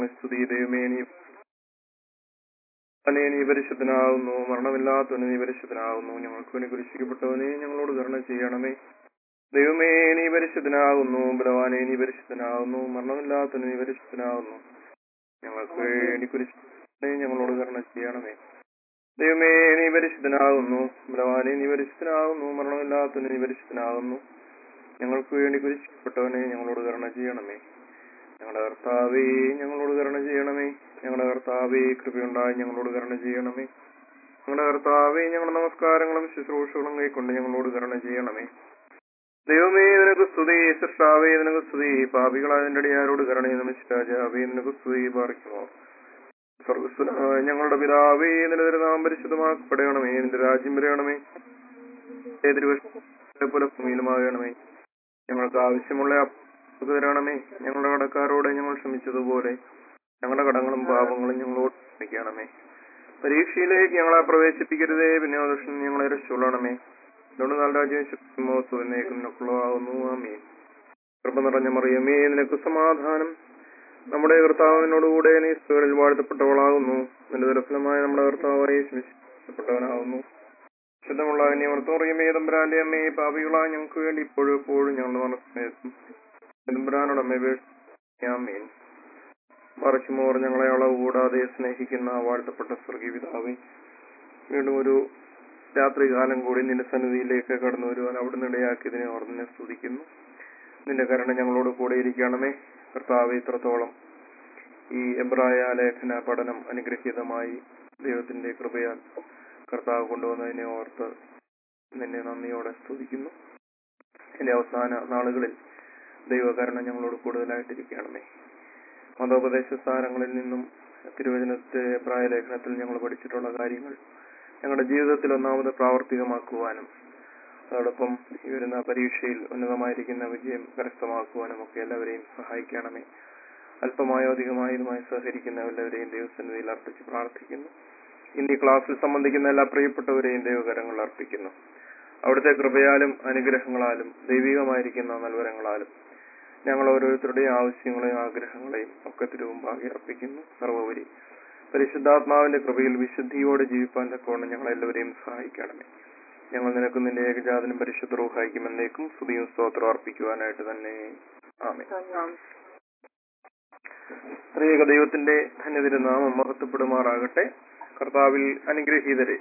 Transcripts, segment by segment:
സ്തുതി ദൈവമേ നീ തന്നെ നീ പരിശുദ്ധനാകുന്നു മരണമില്ലാത്തവന് നീ പരിശുദ്ധനാകുന്നു ഞങ്ങൾക്ക് വേണ്ടി കുരിശിക്കപ്പെട്ടവനെ ഞങ്ങളോട് കരുണ ചെയ്യണമേ ദൈവമേ നീ പരിശുദ്ധനാകുന്നു ബലവാനെ നീ പരിശുദ്ധനാകുന്നു മരണമില്ലാത്തവന് നീ പരിശുദ്ധനാകുന്നു ഞങ്ങൾക്ക് വേണ്ടി കുരിശിക്കപ്പെട്ടവനെ ഞങ്ങളോട് കരുണ ചെയ്യണമേ ദൈവമേ നീ പരിശുദ്ധനാകുന്നു ബലവാനെ നീ പരിശുദ്ധനാകുന്നു മരണമില്ലാത്തവന് നീ പരിശുദ്ധനാകുന്നു ഞങ്ങൾക്ക് വേണ്ടി കുരിശിക്കപ്പെട്ടവനെ ഞങ്ങളോട് കരുണ ചെയ്യണമേ ഞങ്ങളുടെ കർത്താവേ ഞങ്ങളോട് കരുണ ചെയ്യണമേ ഞങ്ങളുടെ കർത്താവേ കൃപയുണ്ടായി ഞങ്ങളോട് കരുണ ചെയ്യണമേ ഞങ്ങളുടെ കർത്താവേ ഞങ്ങളുടെ നമസ്കാരങ്ങളും ശുശ്രൂഷകളും കൈക്കൊണ്ട് ഞങ്ങളോട് കരുണ ചെയ്യണമേ ദൈവമേ നിനക്ക് സ്തുതി സൃഷ്ടാവേ നിനക്ക് സ്തുതി പാപികളായ നിന്റെ അടിയാരോട് കരുണയെ നമസ്കാരാവേ നിനക്ക് സ്തുതി പാർക്കുമോ സ്വർഗസ്വനായ ഞങ്ങളുടെ പിതാവേ നിന്റെ തിരുനാമം പരിശുദ്ധമാക്കപ്പെടണമേ നിന്റെ രാജ്യം വരയണമേ ഏതൊരു പോലെ ഭൂമിയിലുമാകണമേ ഞങ്ങൾക്ക് ആവശ്യമുള്ള അപ്പുറത്ത് തരണമേ ഞങ്ങളുടെ കടക്കാരോട് ഞങ്ങൾ ക്ഷമിച്ചതുപോലെ ഞങ്ങളുടെ കടങ്ങളും പാപങ്ങളും ഞങ്ങളോട് ക്ഷമിക്കണമേ പരീക്ഷയിലേക്ക് ഞങ്ങളെ പ്രവേശിപ്പിക്കരുതേ പിന്നെ ദുഷ്ടൻ ഞങ്ങളെ രക്ഷപ്പെടണമേ അതുകൊണ്ട് നല്ല രാജ്യക്കുള്ളതാകുന്നു ആമീൻ കൃപ നിറഞ്ഞ മറിയമേ നിനക്ക് സമാധാനം നമ്മുടെ കർത്താവിനോടുകൂടെ നീ സ്ത്രീകളിൽ വാഴ്ത്തപ്പെട്ടവളാകുന്നു നിന്റെ ദുരഫലമായ നമ്മുടെ കർത്താവായി ശമിച്ചപ്പെട്ടവനാകുന്നു ശുദ്ധമുള്ള അന്യമർത്തോറിയമേ തമ്പുരാന്റെ അമ്മയെ പാപികളായ ഞങ്ങൾക്ക് വേണ്ടി ഇപ്പോഴും എപ്പോഴും ഞങ്ങളുടെ മനസ്സിനെത്തും തമ്പുരാനോടമ്മേ വേമീൻ മറിച്ചുമോർ ഞങ്ങളെ അളവ് കൂടാതെ സ്നേഹിക്കുന്ന വാഴ്ത്തപ്പെട്ട സ്വർഗീയ പിതാവേ വീണ്ടും ഒരു രാത്രികാലം കൂടി നിന്റെ സന്നിധിയിലേക്ക് കടന്നു വരുവാൻ അവിടുന്ന് ഇടയാക്കിയതിനെ ഓർമ്മ സ്തുതിക്കുന്നു നിന്റെ കരുണ ഞങ്ങളോട് കൂടെ ഇരിക്കണമേ കർത്താവ് ഇത്രത്തോളം ഈ എബ്രായ ലേഖന പഠനം അനുഗ്രഹീതമായി ദൈവത്തിന്റെ കൃപയാൽ കർത്താവ് കൊണ്ടുവന്നതിനെ ഓർത്ത് നിന്നെ നന്ദിയോടെ സ്തുതിക്കുന്നു എന്റെ അവസാന നാളുകളിൽ ദൈവകരുണ ഞങ്ങളോട് കൂടുതലായിട്ടിരിക്കണമേ മതോപദേശ സ്ഥാനങ്ങളിൽ നിന്നും തിരുവചനത്തെ പ്രായലേഖനത്തിൽ ഞങ്ങൾ പഠിച്ചിട്ടുള്ള കാര്യങ്ങൾ ഞങ്ങളുടെ ജീവിതത്തിൽ ഒന്നാമത് പ്രാവർത്തികമാക്കുവാനും അതോടൊപ്പം ഈ വരുന്ന പരീക്ഷയിൽ ഉന്നതമായിരിക്കുന്ന വിജയം കരസ്ഥമാക്കുവാനും ഒക്കെ എല്ലാവരെയും സഹായിക്കണമേ അല്പമായോ അധികമായോ ഇതുമായി സഹകരിക്കുന്ന എല്ലാവരെയും ദൈവസന്നിധിയിൽ അർപ്പിച്ച് പ്രാർത്ഥിക്കുന്നു ഇന്ന് ഈ ക്ലാസ്സിൽ സംബന്ധിക്കുന്ന എല്ലാ പ്രിയപ്പെട്ടവരെയും ദൈവകരങ്ങൾ അർപ്പിക്കുന്നു അവിടുത്തെ കൃപയാലും അനുഗ്രഹങ്ങളാലും ദൈവികമായിരിക്കുന്ന നൽവരങ്ങളാലും ഞങ്ങൾ ഓരോരുത്തരുടെയും ആവശ്യങ്ങളെയും ആഗ്രഹങ്ങളെയും ഒക്കെ തിരുവുമ്പാകെ അർപ്പിക്കുന്നു സർവോപരി പരിശുദ്ധാത്മാവിന്റെ കൃപയിൽ വിശുദ്ധിയോടെ ജീവിപ്പാൻ തക്കവണ്ണം ഞങ്ങൾ എല്ലാവരെയും സഹായിക്കണമേ ഞങ്ങൾ നിനക്ക് നിന്റെ ഏകജാതനും പരിശുദ്ധ റൂഹായിക്കും എന്നേക്കും സ്തുതിയും സ്തോത്രം അർപ്പിക്കുവാനായിട്ട് തന്നെ ആമേ സ്ത്രീക ദൈവത്തിന്റെ ധന്യതിരുനാമം മഹത്വപ്പെടുമാറാകട്ടെ കർത്താവിൽ അനുഗ്രഹീതരെ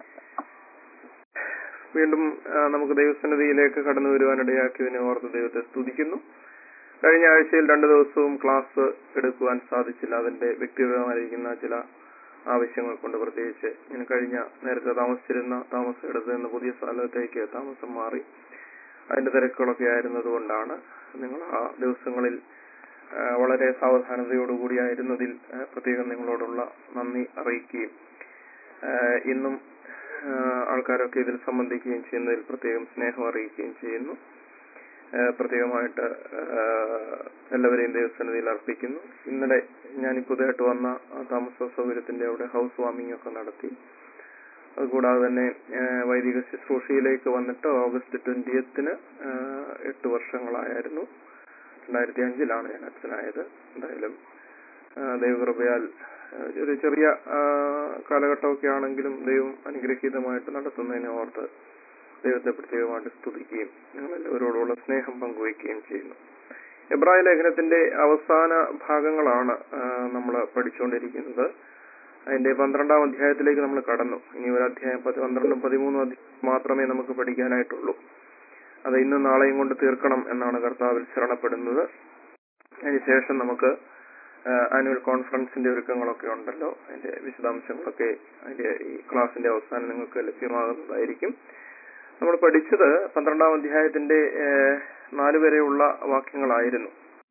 വീണ്ടും ആ, നമുക്ക് ദൈവസന്നിധിയിലേക്ക് കടന്നു വരുവാനിടയാക്കിയതിനെ ഓർത്ത് ദൈവത്തെ സ്തുതിക്കുന്നു കഴിഞ്ഞ ആഴ്ചയിൽ രണ്ടു ദിവസവും ക്ലാസ് എടുക്കുവാൻ സാധിച്ചില്ല അതിന്റെ വ്യക്തിപരമായിരിക്കുന്ന ചില ആവശ്യങ്ങൾ കൊണ്ട് പ്രത്യേകിച്ച് ഞാൻ കഴിഞ്ഞ നേരത്തെ താമസിച്ചിരുന്ന താമസം എടുത്ത് നിന്ന് പുതിയ സ്ഥലത്തേക്ക് താമസം മാറി അതിന്റെ തിരക്കുകളൊക്കെ ആയിരുന്നത് കൊണ്ടാണ് നിങ്ങൾ ആ ദിവസങ്ങളിൽ ആ, വളരെ സാവധാനതയോടുകൂടിയായിരുന്നതിൽ ആ, പ്രത്യേകം നിങ്ങളോടുള്ള നന്ദി അറിയിക്കുകയും ആ, ഇന്നും ആ, ആൾക്കാരൊക്കെ ഇതിൽ സംബന്ധിക്കുകയും ചെയ്യുന്നതിൽ പ്രത്യേകം സ്നേഹം അറിയിക്കുകയും ചെയ്യുന്നു ആ, പ്രത്യേകമായിട്ട് ആ, എല്ലാവരെയും ദൈവസന്നിധിയിൽ അർപ്പിക്കുന്നു ഇന്നലെ ഞാൻ ഈ പുതിയതായിട്ട് വന്ന ആ താമസ സൗകര്യത്തിന്റെ അവിടെ ഹൗസ് വാമിംഗ് ഒക്കെ നടത്തി അതുകൂടാതെ തന്നെ ആ, വൈദിക ശുശ്രൂഷയിലേക്ക് വന്നിട്ട് ഓഗസ്റ്റ് ട്വന്റിയത്തിന് എട്ട് വർഷങ്ങളായിരുന്നു രണ്ടായിരത്തി അഞ്ചിലാണ് ഞാൻ അച്ഛനായത് എന്തായാലും ആ, ദൈവകൃപയാൽ ആ, ഒരു ചെറിയ ആ, കാലഘട്ടമൊക്കെ ആണെങ്കിലും ദൈവം അനുഗ്രഹീതമായിട്ട് നടത്തുന്നതിനെ ഓർത്ത് ദൈവത്തെ പ്രത്യേകമായിട്ട് സ്തുതിക്കുകയും ഞങ്ങളെല്ലാവരോടുള്ള സ്നേഹം പങ്കുവയ്ക്കുകയും ചെയ്യുന്നു എബ്രായ ലേഖനത്തിന്റെ അവസാന ഭാഗങ്ങളാണ് നമ്മൾ പഠിച്ചുകൊണ്ടിരിക്കുന്നത് അതിന്റെ പന്ത്രണ്ടാം അധ്യായത്തിലേക്ക് നമ്മൾ കടന്നു ഇനി ഒരു അധ്യായം പത്ത് പന്ത്രണ്ടും പതിമൂന്നും അധ്യായം മാത്രമേ നമുക്ക് പഠിക്കാനായിട്ടുള്ളൂ അത് ഇന്നും നാളെയും കൊണ്ട് തീർക്കണം എന്നാണ് കർത്താവിൽ ശരണപ്പെടുന്നത് അതിനുശേഷം നമുക്ക് ആനുവൽ കോൺഫറൻസിന്റെ ഒരുക്കങ്ങളൊക്കെ ഉണ്ടല്ലോ അതിന്റെ വിശദാംശങ്ങളൊക്കെ അതിന്റെ ഈ ക്ലാസിന്റെ അവസാനം നിങ്ങൾക്ക് ലഭ്യമാകുന്നതായിരിക്കും നമ്മൾ പഠിച്ചത് പന്ത്രണ്ടാം അധ്യായത്തിന്റെ ഏഹ്, നാല് വരെയുള്ള വാക്യങ്ങളായിരുന്നു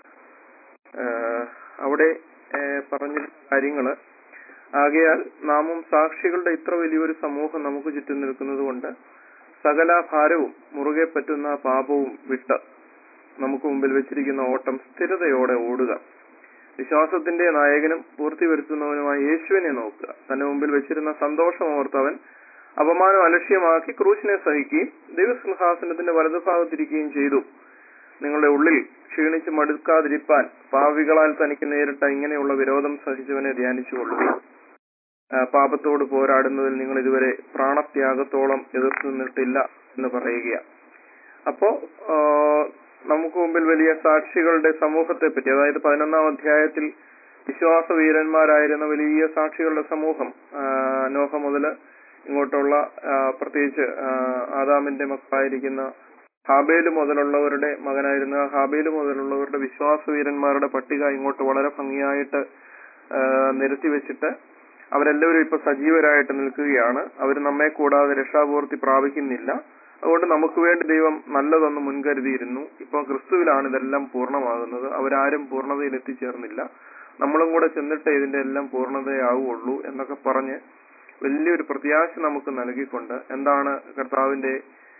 ഏഹ്, അവിടെ ഏഹ്, പറഞ്ഞ കാര്യങ്ങള് ആകയാൽ നാമും സാക്ഷികളുടെ ഇത്ര വലിയൊരു സമൂഹം നമുക്ക് ചുറ്റും നിൽക്കുന്നത് കൊണ്ട് സകല ഭാരവും മുറുകെ പറ്റുന്ന പാപവും വിട്ട് നമുക്ക് മുമ്പിൽ വെച്ചിരിക്കുന്ന ഓട്ടം സ്ഥിരതയോടെ ഓടുക വിശ്വാസത്തിന്റെ നായകനും പൂർത്തി വരുത്തുന്നവനുമായ യേശുവിനെ നോക്കുക തന്റെ മുമ്പിൽ വെച്ചിരുന്ന സന്തോഷം ഓർത്തവൻ അപമാനം അലക്ഷ്യമാക്കി ക്രൂശിനെ സഹിക്കുകയും ദൈവസിംഹാസനത്തിന്റെ വലതുഭാഗത്തിരിക്കുകയും ചെയ്തു നിങ്ങളുടെ ഉള്ളിൽ ക്ഷീണിച്ച് മടുക്കാതിരിപ്പാൻ പാവികളാൽ തനിക്ക് നേരിട്ട ഇങ്ങനെയുള്ള വിരോധം സഹിച്ചവനെ ധ്യാനിച്ചുകൊള്ളുക പാപത്തോട് പോരാടുന്നതിൽ നിങ്ങൾ ഇതുവരെ പ്രാണത്യാഗത്തോളം എതിർത്ത് നിന്നിട്ടില്ല എന്ന് പറയുക അപ്പോ ആ, നമുക്ക് മുമ്പിൽ വലിയ സാക്ഷികളുടെ സമൂഹത്തെ പറ്റി അതായത് പതിനൊന്നാം അധ്യായത്തിൽ വിശ്വാസ വീരന്മാരായിരുന്ന വലിയ സാക്ഷികളുടെ സമൂഹം ആ, നോഹ മുതല് ഇങ്ങോട്ടുള്ള ആ, പ്രത്യേകിച്ച് ആ, ആദാമിന്റെ മക്കളായിരിക്കുന്ന ഹാബേല് മുതലുള്ളവരുടെ മകനായിരുന്ന ഹാബേല് മുതലുള്ളവരുടെ വിശ്വാസ വീരന്മാരുടെ പട്ടിക ഇങ്ങോട്ട് വളരെ ഭംഗിയായിട്ട് ആ, നിരത്തി വെച്ചിട്ട് അവരെല്ലാവരും ഇപ്പൊ സജീവരായിട്ട് നിൽക്കുകയാണ് അവർ നമ്മെ കൂടാതെ രക്ഷാപൂർത്തി പ്രാപിക്കുന്നില്ല അതുകൊണ്ട് നമുക്ക് വേണ്ടി ദൈവം നല്ലതൊന്ന് മുൻകരുതിയിരുന്നു ഇപ്പൊ ക്രിസ്തുവിലാണ് ഇതെല്ലാം പൂർണ്ണമാകുന്നത് അവരാരും പൂർണ്ണതയിൽ എത്തിച്ചേർന്നില്ല നമ്മളും കൂടെ ചെന്നിട്ട് ഇതിന്റെ എല്ലാം പൂർണ്ണതയാവുള്ളൂ എന്നൊക്കെ പറഞ്ഞ് വലിയൊരു പ്രത്യാശ നമുക്ക് നൽകിക്കൊണ്ട് എന്താണ് കർത്താവിന്റെ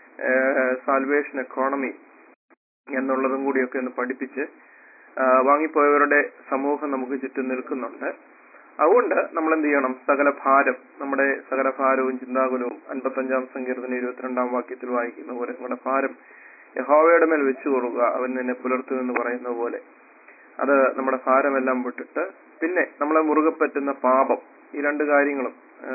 സാൽവേഷൻ എക്കോണമി എന്നുള്ളതും കൂടിയൊക്കെ ഒന്ന് പഠിപ്പിച്ച് ആ, വാങ്ങിപ്പോയവരുടെ സമൂഹം നമുക്ക് ചുറ്റും നിൽക്കുന്നുണ്ട് അതുകൊണ്ട് നമ്മൾ എന്ത് ചെയ്യണം സകല ഭാരം നമ്മുടെ സകല ഭാരവും ചിന്താകുലവും അൻപത്തഞ്ചാം സങ്കീർത്തന ഇരുപത്തിരണ്ടാം വാക്യത്തിൽ വായിക്കുന്ന പോലെ നമ്മുടെ ഭാരം യഹോവയുടെ മേൽ വെച്ചു കൊടുക്കുക അവൻ നിന്നെ പുലർത്തുമെന്ന് പറയുന്ന പോലെ അത് നമ്മുടെ ഭാരമെല്ലാം വിട്ടിട്ട് പിന്നെ നമ്മളെ മുറുകെ പറ്റുന്ന പാപം ഈ രണ്ട് കാര്യങ്ങളും ആ,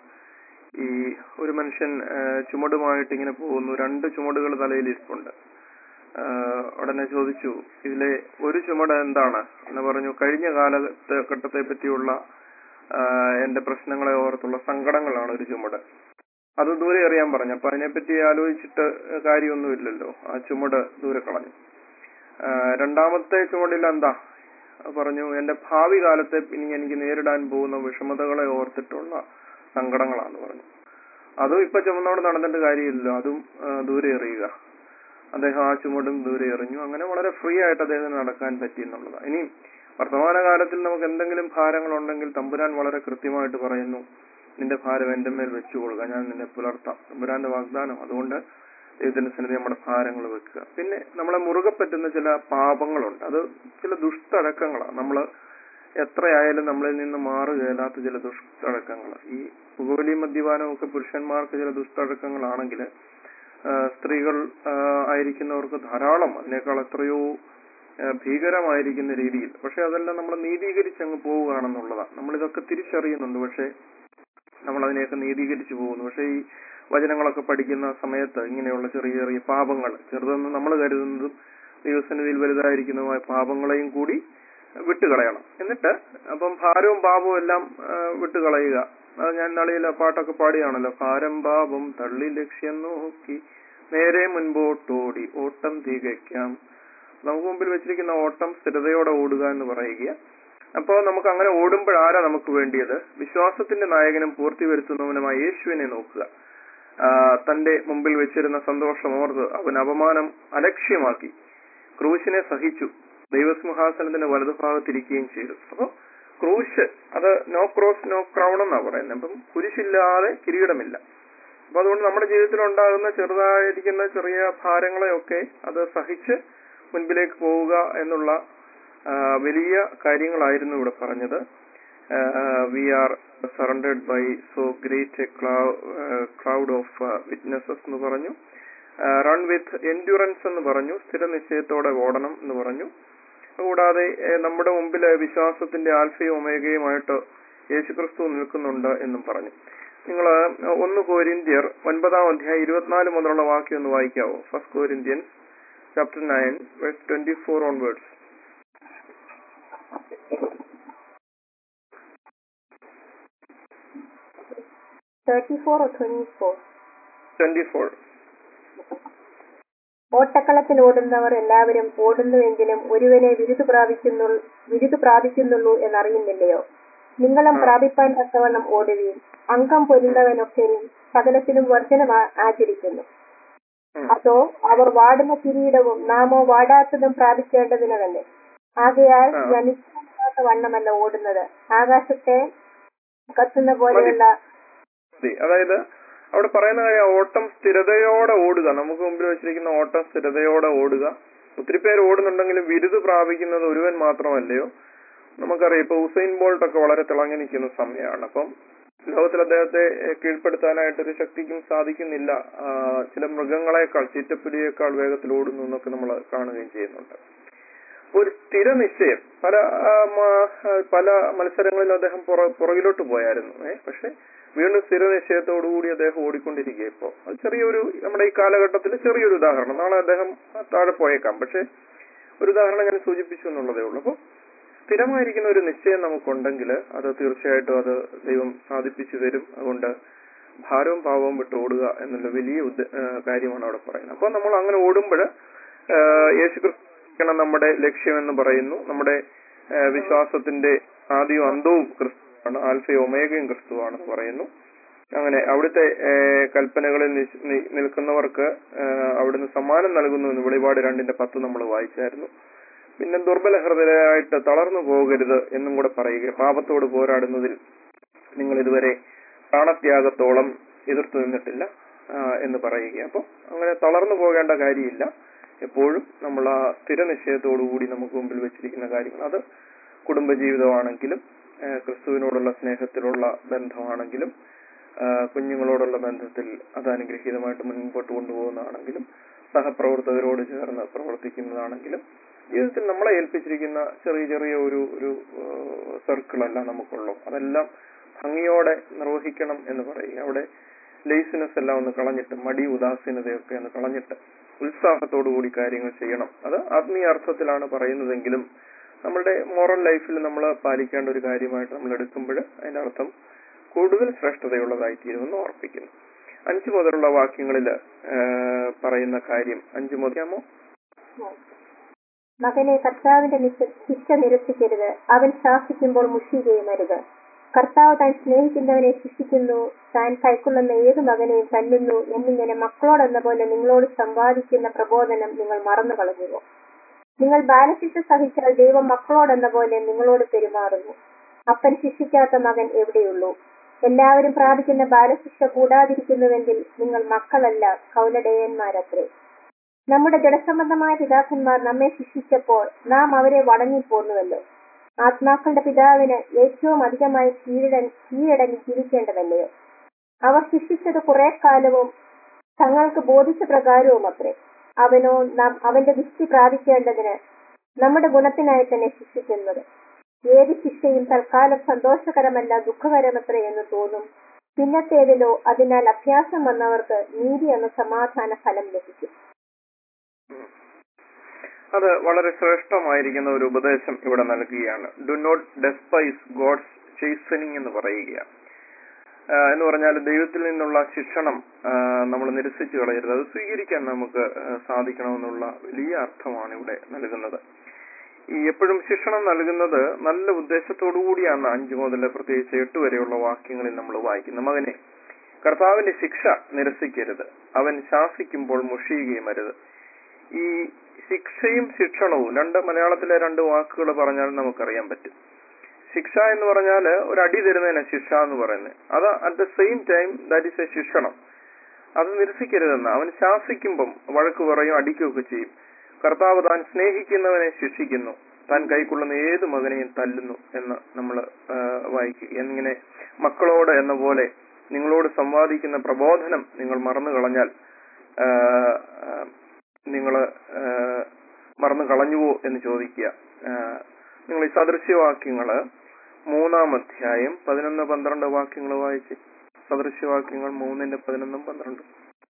ഈ ഒരു മനുഷ്യൻ ആ, ചുമടുമായിട്ട് ഇങ്ങനെ പോകുന്നു രണ്ട് ചുമടുകൾ തലയിൽ ഇരിപ്പുണ്ട് ആ, ഉടനെ ചോദിച്ചു ഇതിലെ ഒരു ചുമട് എന്താണ് എന്ന് പറഞ്ഞു കഴിഞ്ഞ കാലത്തെ ഘട്ടത്തെ പറ്റിയുള്ള ആ, എന്റെ പ്രശ്നങ്ങളെ ഓർത്തുള്ള സങ്കടങ്ങളാണ് ഒരു ചുമട് അത് ദൂരെ അറിയാൻ പറഞ്ഞു അപ്പൊ അതിനെപ്പറ്റി ആലോചിച്ചിട്ട് കാര്യമൊന്നുമില്ലല്ലോ ആ ചുമട് ദൂരെ കളഞ്ഞു ആ, രണ്ടാമത്തെ ചുമടിൽ എന്താ പറഞ്ഞു എന്റെ ഭാവി കാലത്തെ ഇനി എനിക്ക് നേരിടാൻ പോകുന്ന വിഷമതകളെ ഓർത്തിട്ടുള്ള സങ്കടങ്ങളാന്ന് പറഞ്ഞു അതും ഇപ്പൊ ചുമന്നോട് നടന്നിട്ട് കാര്യമില്ലല്ലോ അതും ആ, ദൂരെ എറിയുക അദ്ദേഹം ആ ചുമടും ദൂരെ എറിഞ്ഞു അങ്ങനെ വളരെ ഫ്രീ ആയിട്ട് അദ്ദേഹത്തിന് നടക്കാൻ പറ്റി എന്നുള്ളതാണ് ഇനി വർത്തമാന കാലത്തിൽ നമുക്ക് എന്തെങ്കിലും ഭാരങ്ങൾ ഉണ്ടെങ്കിൽ തമ്പുരാൻ വളരെ കൃത്യമായിട്ട് പറയുന്നു നിന്റെ ഭാരം എന്റെ മേൽ വെച്ചു കൊടുക്കുക ഞാൻ നിന്നെ പുലർത്താം തമ്പുരാന്റെ വാഗ്ദാനം അതുകൊണ്ട് ദൈവത്തിന്റെ സന്നിധി നമ്മുടെ ഭാരങ്ങൾ വെക്കുക പിന്നെ നമ്മളെ മുറുകെ പറ്റുന്ന ചില പാപങ്ങളുണ്ട് അത് ചില ദുഷ്ടടക്കങ്ങളാണ് നമ്മള് എത്രയായാലും നമ്മളിൽ നിന്ന് മാറുകയില്ലാത്ത ചില ദുഷ്ടടക്കങ്ങൾ ഈ പുകവലി മദ്യപാനം ഒക്കെ പുരുഷന്മാർക്ക് ചില ദുഷ്ടടക്കങ്ങളാണെങ്കിൽ സ്ത്രീകൾ ആ, ആയിരിക്കുന്നവർക്ക് ധാരാളം അതിനേക്കാൾ എത്രയോ ആ, ഭീകരമായിരിക്കുന്ന രീതിയിൽ പക്ഷെ അതെല്ലാം നമ്മൾ നീതീകരിച്ച് അങ്ങ് പോവുകയാണെന്നുള്ളതാണ് നമ്മളിതൊക്കെ തിരിച്ചറിയുന്നുണ്ട് പക്ഷെ നമ്മൾ അതിനെയൊക്കെ നീതീകരിച്ചു പോകുന്നു പക്ഷെ ഈ വചനങ്ങളൊക്കെ പഠിക്കുന്ന സമയത്ത് ഇങ്ങനെയുള്ള ചെറിയ ചെറിയ പാപങ്ങൾ ചെറുതെന്ന് നമ്മൾ കരുതുന്നതും ദൈവസന്നിധിയിൽ വലുതായിരിക്കുന്നതുമായ പാപങ്ങളെയും കൂടി വിട്ടുകളയണം എന്നിട്ട് അപ്പം ഭാരവും പാപവും എല്ലാം ആ, വിട്ടുകളയുക അത് ഞാൻ നളിയിൽ ആ പാട്ടൊക്കെ പാടിയാണല്ലോ ഭാരം പാപം തള്ളി ലക്ഷ്യം നോക്കി നേരെ മുൻപോട്ടോടി ഓട്ടം തികയ്ക്കാം നമുക്ക് മുമ്പിൽ വെച്ചിരിക്കുന്ന ഓട്ടം സ്ഥിരതയോടെ ഓടുക എന്ന് പറയുക അപ്പോൾ നമുക്ക് അങ്ങനെ ഓടുമ്പോൾ ആരാ നമുക്ക് വേണ്ടിയത് വിശ്വാസത്തിന്റെ നായകനും പൂർത്തി വരുത്തുന്നവനുമായ യേശുവിനെ നോക്കുക ആ, തന്റെ മുമ്പിൽ വെച്ചിരുന്ന സന്തോഷം ഓർത്ത് അവൻ അപമാനം അലക്ഷ്യമാക്കി ക്രൂശിനെ സഹിച്ചു ദൈവസിംഹാസനത്തിന്റെ വലതുഭാഗത്തിരിക്കുകയും ചെയ്തു അപ്പൊ ക്രൂശ് അത് നോ ക്രോസ് നോ ക്രൗൺ എന്നാ പറയുന്നത് അപ്പം കുരിശില്ലാതെ കിരീടമില്ല അപ്പൊ അതുകൊണ്ട് നമ്മുടെ ജീവിതത്തിൽ ഉണ്ടാകുന്ന ചെറുതായിരിക്കുന്ന ചെറിയ ഭാരങ്ങളെയൊക്കെ അത് സഹിച്ച് മുൻപിലേക്ക് പോവുക എന്നുള്ള ആ, വലിയ കാര്യങ്ങളായിരുന്നു ഇവിടെ പറഞ്ഞത് we are surrounded by so great a crowd of witnesses എന്ന് പറഞ്ഞു റൺ വിത്ത് എൻഡ്യൂറൻസ് എന്ന് പറഞ്ഞു സ്ഥിരനിശ്ചയത്തോടെ ഓടണം എന്ന് പറഞ്ഞു കൂടാതെ ഏഹ്, നമ്മുടെ മുമ്പിൽ വിശ്വാസത്തിന്റെ ആൽഫയും ഒമേഗയുമായിട്ട് യേശുക്രിസ്തു നിൽക്കുന്നുണ്ട് എന്നും പറഞ്ഞു നിങ്ങൾ ഒന്ന് കോരിന്ത്യർ ഒൻപതാം അധ്യായം ഇരുപത്തിനാല് മുതലുള്ള വാക്യം ഒന്ന് വായിക്കാവോ first Corinthians chapter nine twenty four onwards 34 or 24 twenty four ഓട്ടക്കളത്തിൽ ഓടുന്നവർ എല്ലാവരും ഓടുന്നുവെങ്കിലും ഒരുവനെ വിരുദ് പ്രാപിക്കുന്നു വിരുദ് പ്രാപിക്കുന്നുള്ളൂ എന്നറിയുന്നില്ലയോ നിങ്ങളും പ്രാപിപ്പാൻ തക്കവണ്ണം ഓടുകയും അംഗം പൊരുന്നവനൊക്കെയും സകലത്തിലും വർജനം ആ- ആചരിക്കുന്നു അതോ അവർ വാടുന്ന കിരീടവും നാമോ വാടാത്തതും പ്രാപിക്കേണ്ടതിന് തന്നെ ആകയാൽ ആ. ഞാൻ നിശ്ചയിക്കാത്ത വണ്ണമല്ല ഓടുന്നത് ആകാശത്തെ കത്തുന്ന പോലെയുള്ള മതി. അതായത് അവിടെ പറയുന്ന കാര്യം ഓട്ടം സ്ഥിരതയോടെ ഓടുക നമുക്ക് മുമ്പിൽ വെച്ചിരിക്കുന്ന ഓട്ടം സ്ഥിരതയോടെ ഓടുക ഒത്തിരി പേര് ഓടുന്നുണ്ടെങ്കിലും വിരുദ് പ്രാപിക്കുന്നത് ഒരുവൻ മാത്രമല്ലയോ നമുക്കറിയാം ഇപ്പൊ ഉസൈൻ ബോൾട്ട് ഒക്കെ വളരെ തിളങ്ങി നിൽക്കുന്ന സമയമാണ് അപ്പം ലോകത്തിൽ അദ്ദേഹത്തെ ഏഹ്, കീഴ്പ്പെടുത്താനായിട്ട് ഒരു ശക്തിക്കും സാധിക്കുന്നില്ല ആ, ചില മൃഗങ്ങളെക്കാൾ ചീറ്റപ്പുലിയേക്കാൾ വേഗത്തിൽ ഓടുന്നു എന്നൊക്കെ നമ്മൾ കാണുകയും ചെയ്യുന്നുണ്ട് ഒരു സ്ഥിര നിശ്ചയം പല ആ, മ- ആ, പല മത്സരങ്ങളിലും അദ്ദേഹം പുറ- പുറകിലോട്ട് പോയായിരുന്നു ഏഹ് പക്ഷെ വീണ്ടും സ്ഥിര നിശ്ചയത്തോടുകൂടി അദ്ദേഹം ഓടിക്കൊണ്ടിരിക്കുക ഇപ്പോ അത് ചെറിയൊരു നമ്മുടെ ഈ കാലഘട്ടത്തിൽ ചെറിയൊരു ഉദാഹരണം നാളെ അദ്ദേഹം താഴെ പോയേക്കാം പക്ഷെ ഒരു ഉദാഹരണം ഞാൻ സൂചിപ്പിച്ചു എന്നുള്ളതേ ഉള്ളൂ അപ്പോൾ സ്ഥിരമായിരിക്കുന്ന ഒരു നിശ്ചയം നമുക്കുണ്ടെങ്കിൽ അത് തീർച്ചയായിട്ടും അത് ദൈവം സാധിപ്പിച്ചു തരും അതുകൊണ്ട് ഭാരവും പാവവും വിട്ട് ഓടുക എന്നുള്ള വലിയ ഉദ്ദ- ആ, കാര്യമാണ് അവിടെ പറയുന്നത് അപ്പോൾ നമ്മൾ അങ്ങനെ ഓടുമ്പോൾ യേശു ക്രിസ്തു നമ്മുടെ ലക്ഷ്യം എന്ന് പറയുന്നു നമ്മുടെ ആ, വിശ്വാസത്തിന്റെ ആദ്യവും അന്തവും ക്രിസ്തുവാണ് ആൽഫയും ഒമേഗയും ക്രിസ്തുവാണെന്ന് പറയുന്നു അങ്ങനെ അവിടുത്തെ ആ, കൽപ്പനകളിൽ നിശ്- നി- നിൽക്കുന്നവർക്ക് ആ, അവിടുന്ന് സമ്മാനം നൽകുന്നു എന്ന് വെളിപാട് രണ്ടിന്റെ പത്ത് നമ്മൾ വായിച്ചായിരുന്നു പിന്നെ ദുർബല ഹൃദയരായിട്ട് തളർന്നു പോകരുത് എന്നും കൂടെ പറയുക പാപത്തോട് പോരാടുന്നതിൽ നിങ്ങൾ ഇതുവരെ പ്രാണത്യാഗത്തോളം എതിർത്തു നിന്നിട്ടില്ല ആ, എന്ന് പറയുക അപ്പോൾ അങ്ങനെ തളർന്നു പോകേണ്ട കാര്യമില്ല എപ്പോഴും നമ്മൾ ആ സ്ഥിര നിശ്ചയത്തോടുകൂടി നമുക്ക് മുമ്പിൽ വെച്ചിരിക്കുന്ന കാര്യങ്ങൾ അത് കുടുംബജീവിതമാണെങ്കിലും ആ, ക്രിസ്തുവിനോടുള്ള സ്നേഹത്തിലുള്ള ബന്ധമാണെങ്കിലും ആ, കുഞ്ഞുങ്ങളോടുള്ള ബന്ധത്തിൽ അത് അനുഗ്രഹീതമായിട്ട് മുൻപോട്ട് കൊണ്ടുപോകുന്നതാണെങ്കിലും സഹപ്രവർത്തകരോട് ചേർന്ന് പ്രവർത്തിക്കുന്നതാണെങ്കിലും ജീവിതത്തിൽ നമ്മളെ ഏൽപ്പിച്ചിരിക്കുന്ന ചെറിയ ചെറിയ ഒരു ഒരു സർക്കിൾ അല്ല നമുക്കുള്ളൂ അതെല്ലാം ഭംഗിയോടെ നിർവഹിക്കണം എന്ന് പറയുക അവിടെ ലേസിനെസ് എല്ലാം ഒന്ന് കളഞ്ഞിട്ട് മടി ഉദാസീനതയൊക്കെ ഒന്ന് കളഞ്ഞിട്ട് ഉത്സാഹത്തോടു കൂടി കാര്യങ്ങൾ ചെയ്യണം അത് ആത്മീയ അർത്ഥത്തിലാണ് പറയുന്നതെങ്കിലും നമ്മളുടെ മോറൽ ലൈഫിൽ നമ്മൾ പാലിക്കേണ്ട ഒരു കാര്യമായിട്ട് നമ്മൾ എടുക്കുമ്പോൾ അതിന്റെ അർത്ഥം കൂടുതൽ ശ്രേഷ്ഠതയുള്ളതായി തീരുമെന്ന് ഓർപ്പിക്കുന്നു അഞ്ചു മുതലുള്ള വാക്യങ്ങളിൽ പറയുന്ന കാര്യം അഞ്ചു മുതലാമോ മകനെ കർത്താവിന്റെ നിശ- ശിക്ഷ നിരസിക്കരുത് അവൻ ശാസിക്കുമ്പോൾ മുഷിയുകയും അരുത് കർത്താവ് താൻ സ്നേഹിക്കുന്നവനെ ശിക്ഷിക്കുന്നു താൻ കൈക്കൊള്ളുന്ന ഏത് മകനെയും തല്ലുന്നു എന്നിങ്ങനെ മക്കളോടെന്ന പോലെ നിങ്ങളോട് സമ്പാദിക്കുന്ന പ്രബോധനം നിങ്ങൾ മറന്നു കളഞ്ഞുവോ നിങ്ങൾ ബാലശിക്ഷ സഹിച്ചാൽ ദൈവം മക്കളോടെന്ന പോലെ നിങ്ങളോട് പെരുമാറുന്നു അപ്പൻ ശിക്ഷിക്കാത്ത മകൻ എവിടെയുള്ളൂ എല്ലാവരും പ്രാപിക്കുന്ന ബാലശിക്ഷ കൂടാതിരിക്കുന്നുവെങ്കിൽ നിങ്ങൾ മക്കളല്ല കൗലടയന്മാരത്രേ നമ്മുടെ ജഡസംബന്ധമായ പിതാക്കന്മാർ നമ്മെ ശിക്ഷിച്ചപ്പോൾ നാം അവരെ വണങ്ങിപ്പോന്നുവല്ലോ ആത്മാക്കളുടെ പിതാവിന് ഏറ്റവും അധികമായി കീഴട കീഴടങ്ങി ജീവിക്കേണ്ടതല്ലയോ അവർ ശിക്ഷിച്ചത് കുറെ കാലവും തങ്ങൾക്ക് ബോധിച്ച പ്രകാരവും അത്രേ അവനോ നാം അവന്റെ ദൃഷ്ടി പ്രാപിക്കേണ്ടതിന് നമ്മുടെ ഗുണത്തിനായി തന്നെ ശിക്ഷിക്കുന്നത് ഏത് ശിക്ഷയും തൽക്കാലം സന്തോഷകരമല്ല ദുഃഖകരമത്രേ എന്ന് തോന്നും പിന്നത്തേതിലോ അതിനാൽ അഭ്യാസം വന്നവർക്ക് നീതി എന്ന സമാധാന ഫലം ലഭിക്കും അത് വളരെ ശ്രേഷ്ഠമായിരിക്കുന്ന ഒരു ഉപദേശം ഇവിടെ നൽകുകയാണ് do not despise God's chastening എന്ന് പറയുക ആ, എന്ന് പറഞ്ഞാൽ ദൈവത്തിൽ നിന്നുള്ള ശിക്ഷണം നമ്മൾ നിരസിച്ചു കളയരുത് അത് സ്വീകരിക്കാൻ നമുക്ക് ആ, സാധിക്കണമെന്നുള്ള വലിയ അർത്ഥമാണ് ഇവിടെ നൽകുന്നത് ഈ എപ്പോഴും ശിക്ഷണം നൽകുന്നത് നല്ല ഉദ്ദേശത്തോടു കൂടിയാണ് അഞ്ചു മുതൽ പ്രത്യേകിച്ച് എട്ട് വരെയുള്ള വാക്യങ്ങളിൽ നമ്മൾ വായിക്കുന്നത് മകനെ കർത്താവിന്റെ ശിക്ഷ നിരസിക്കരുത് അവൻ ശാസിക്കുമ്പോൾ മുഷിയുകയും അരുത് ഈ ശിക്ഷയും ശിക്ഷണവും രണ്ട് മലയാളത്തിലെ രണ്ട് വാക്കുകൾ പറഞ്ഞാൽ നമുക്കറിയാൻ പറ്റും ശിക്ഷ എന്ന് പറഞ്ഞാൽ ഒരു അടി തരുന്നതിനാ ശിക്ഷ എന്ന് പറയുന്നത് അത് at the same time that is a ശിക്ഷണം അത് നിരസിക്കരുതെന്ന് അവൻ ശാസിക്കുമ്പം വഴക്ക് പറയും അടിക്കുകയൊക്കെ ചെയ്യും കർത്താവ് താൻ സ്നേഹിക്കുന്നവനെ ശിക്ഷിക്കുന്നു താൻ കൈക്കൊള്ളുന്ന ഏത് മകനെയും തല്ലുന്നു എന്ന് നമ്മൾ വായിക്കുക എന്നിങ്ങനെ മക്കളോട് എന്ന പോലെ നിങ്ങളോട് സംവാദിക്കുന്ന പ്രബോധനം നിങ്ങൾ മറന്നു കളഞ്ഞാൽ നിങ്ങൾ മറന്നു കളഞ്ഞുവോ എന്ന് ചോദിക്കുക ആ, നിങ്ങൾ ഈ സദൃശ്യവാക്യങ്ങള് മൂന്നാം അധ്യായം പതിനൊന്ന് പന്ത്രണ്ട് വാക്യങ്ങൾ വായിച്ച് സദൃശ്യവാക്യങ്ങൾ മൂന്നിന്റെ പതിനൊന്നും പന്ത്രണ്ടും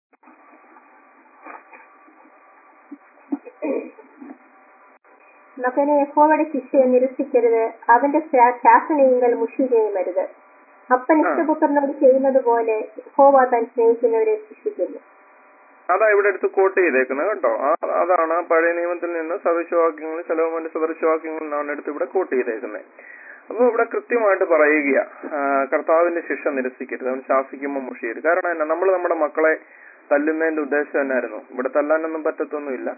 മകനെ യഹോവയുടെ ശിക്ഷയെ നിരസിക്കരുത് അവന്റെ ശാ- ശാസനയെങ്കിൽ മുഷിയുകയും അരുത് അപ്പൻ ഇഷ്ടപുത്രനോട് ചെയ്യുന്നത് പോലെ യഹോവ താൻ സ്നേഹിക്കുന്നവരെ ശിക്ഷിക്കുന്നു അതാ ഇവിടെ എടുത്ത് കോട്ട് ചെയ്തേക്കുന്നത് കേട്ടോ ആ അതാണ് പഴയ നിയമത്തിൽ നിന്ന് സദൃശവാക്യങ്ങൾ ശലോമോന്റെ സദൃശവാക്യങ്ങളിൽ നിന്നാണ് എടുത്ത് ഇവിടെ കോട്ട് ചെയ്തേക്കുന്നത് അപ്പൊ ഇവിടെ കൃത്യമായിട്ട് പറയുക ആ, കർത്താവിന്റെ ശിക്ഷ നിരസിക്കരുത് അവൻ ശാസിക്കുമ്പോൾ മുഷിയരുത് കാരണം എന്നാ നമ്മൾ നമ്മുടെ മക്കളെ തല്ലുന്നതിന്റെ ഉദ്ദേശം എന്നായിരുന്നു ഇവിടെ തല്ലാനൊന്നും പറ്റത്തൊന്നുമില്ല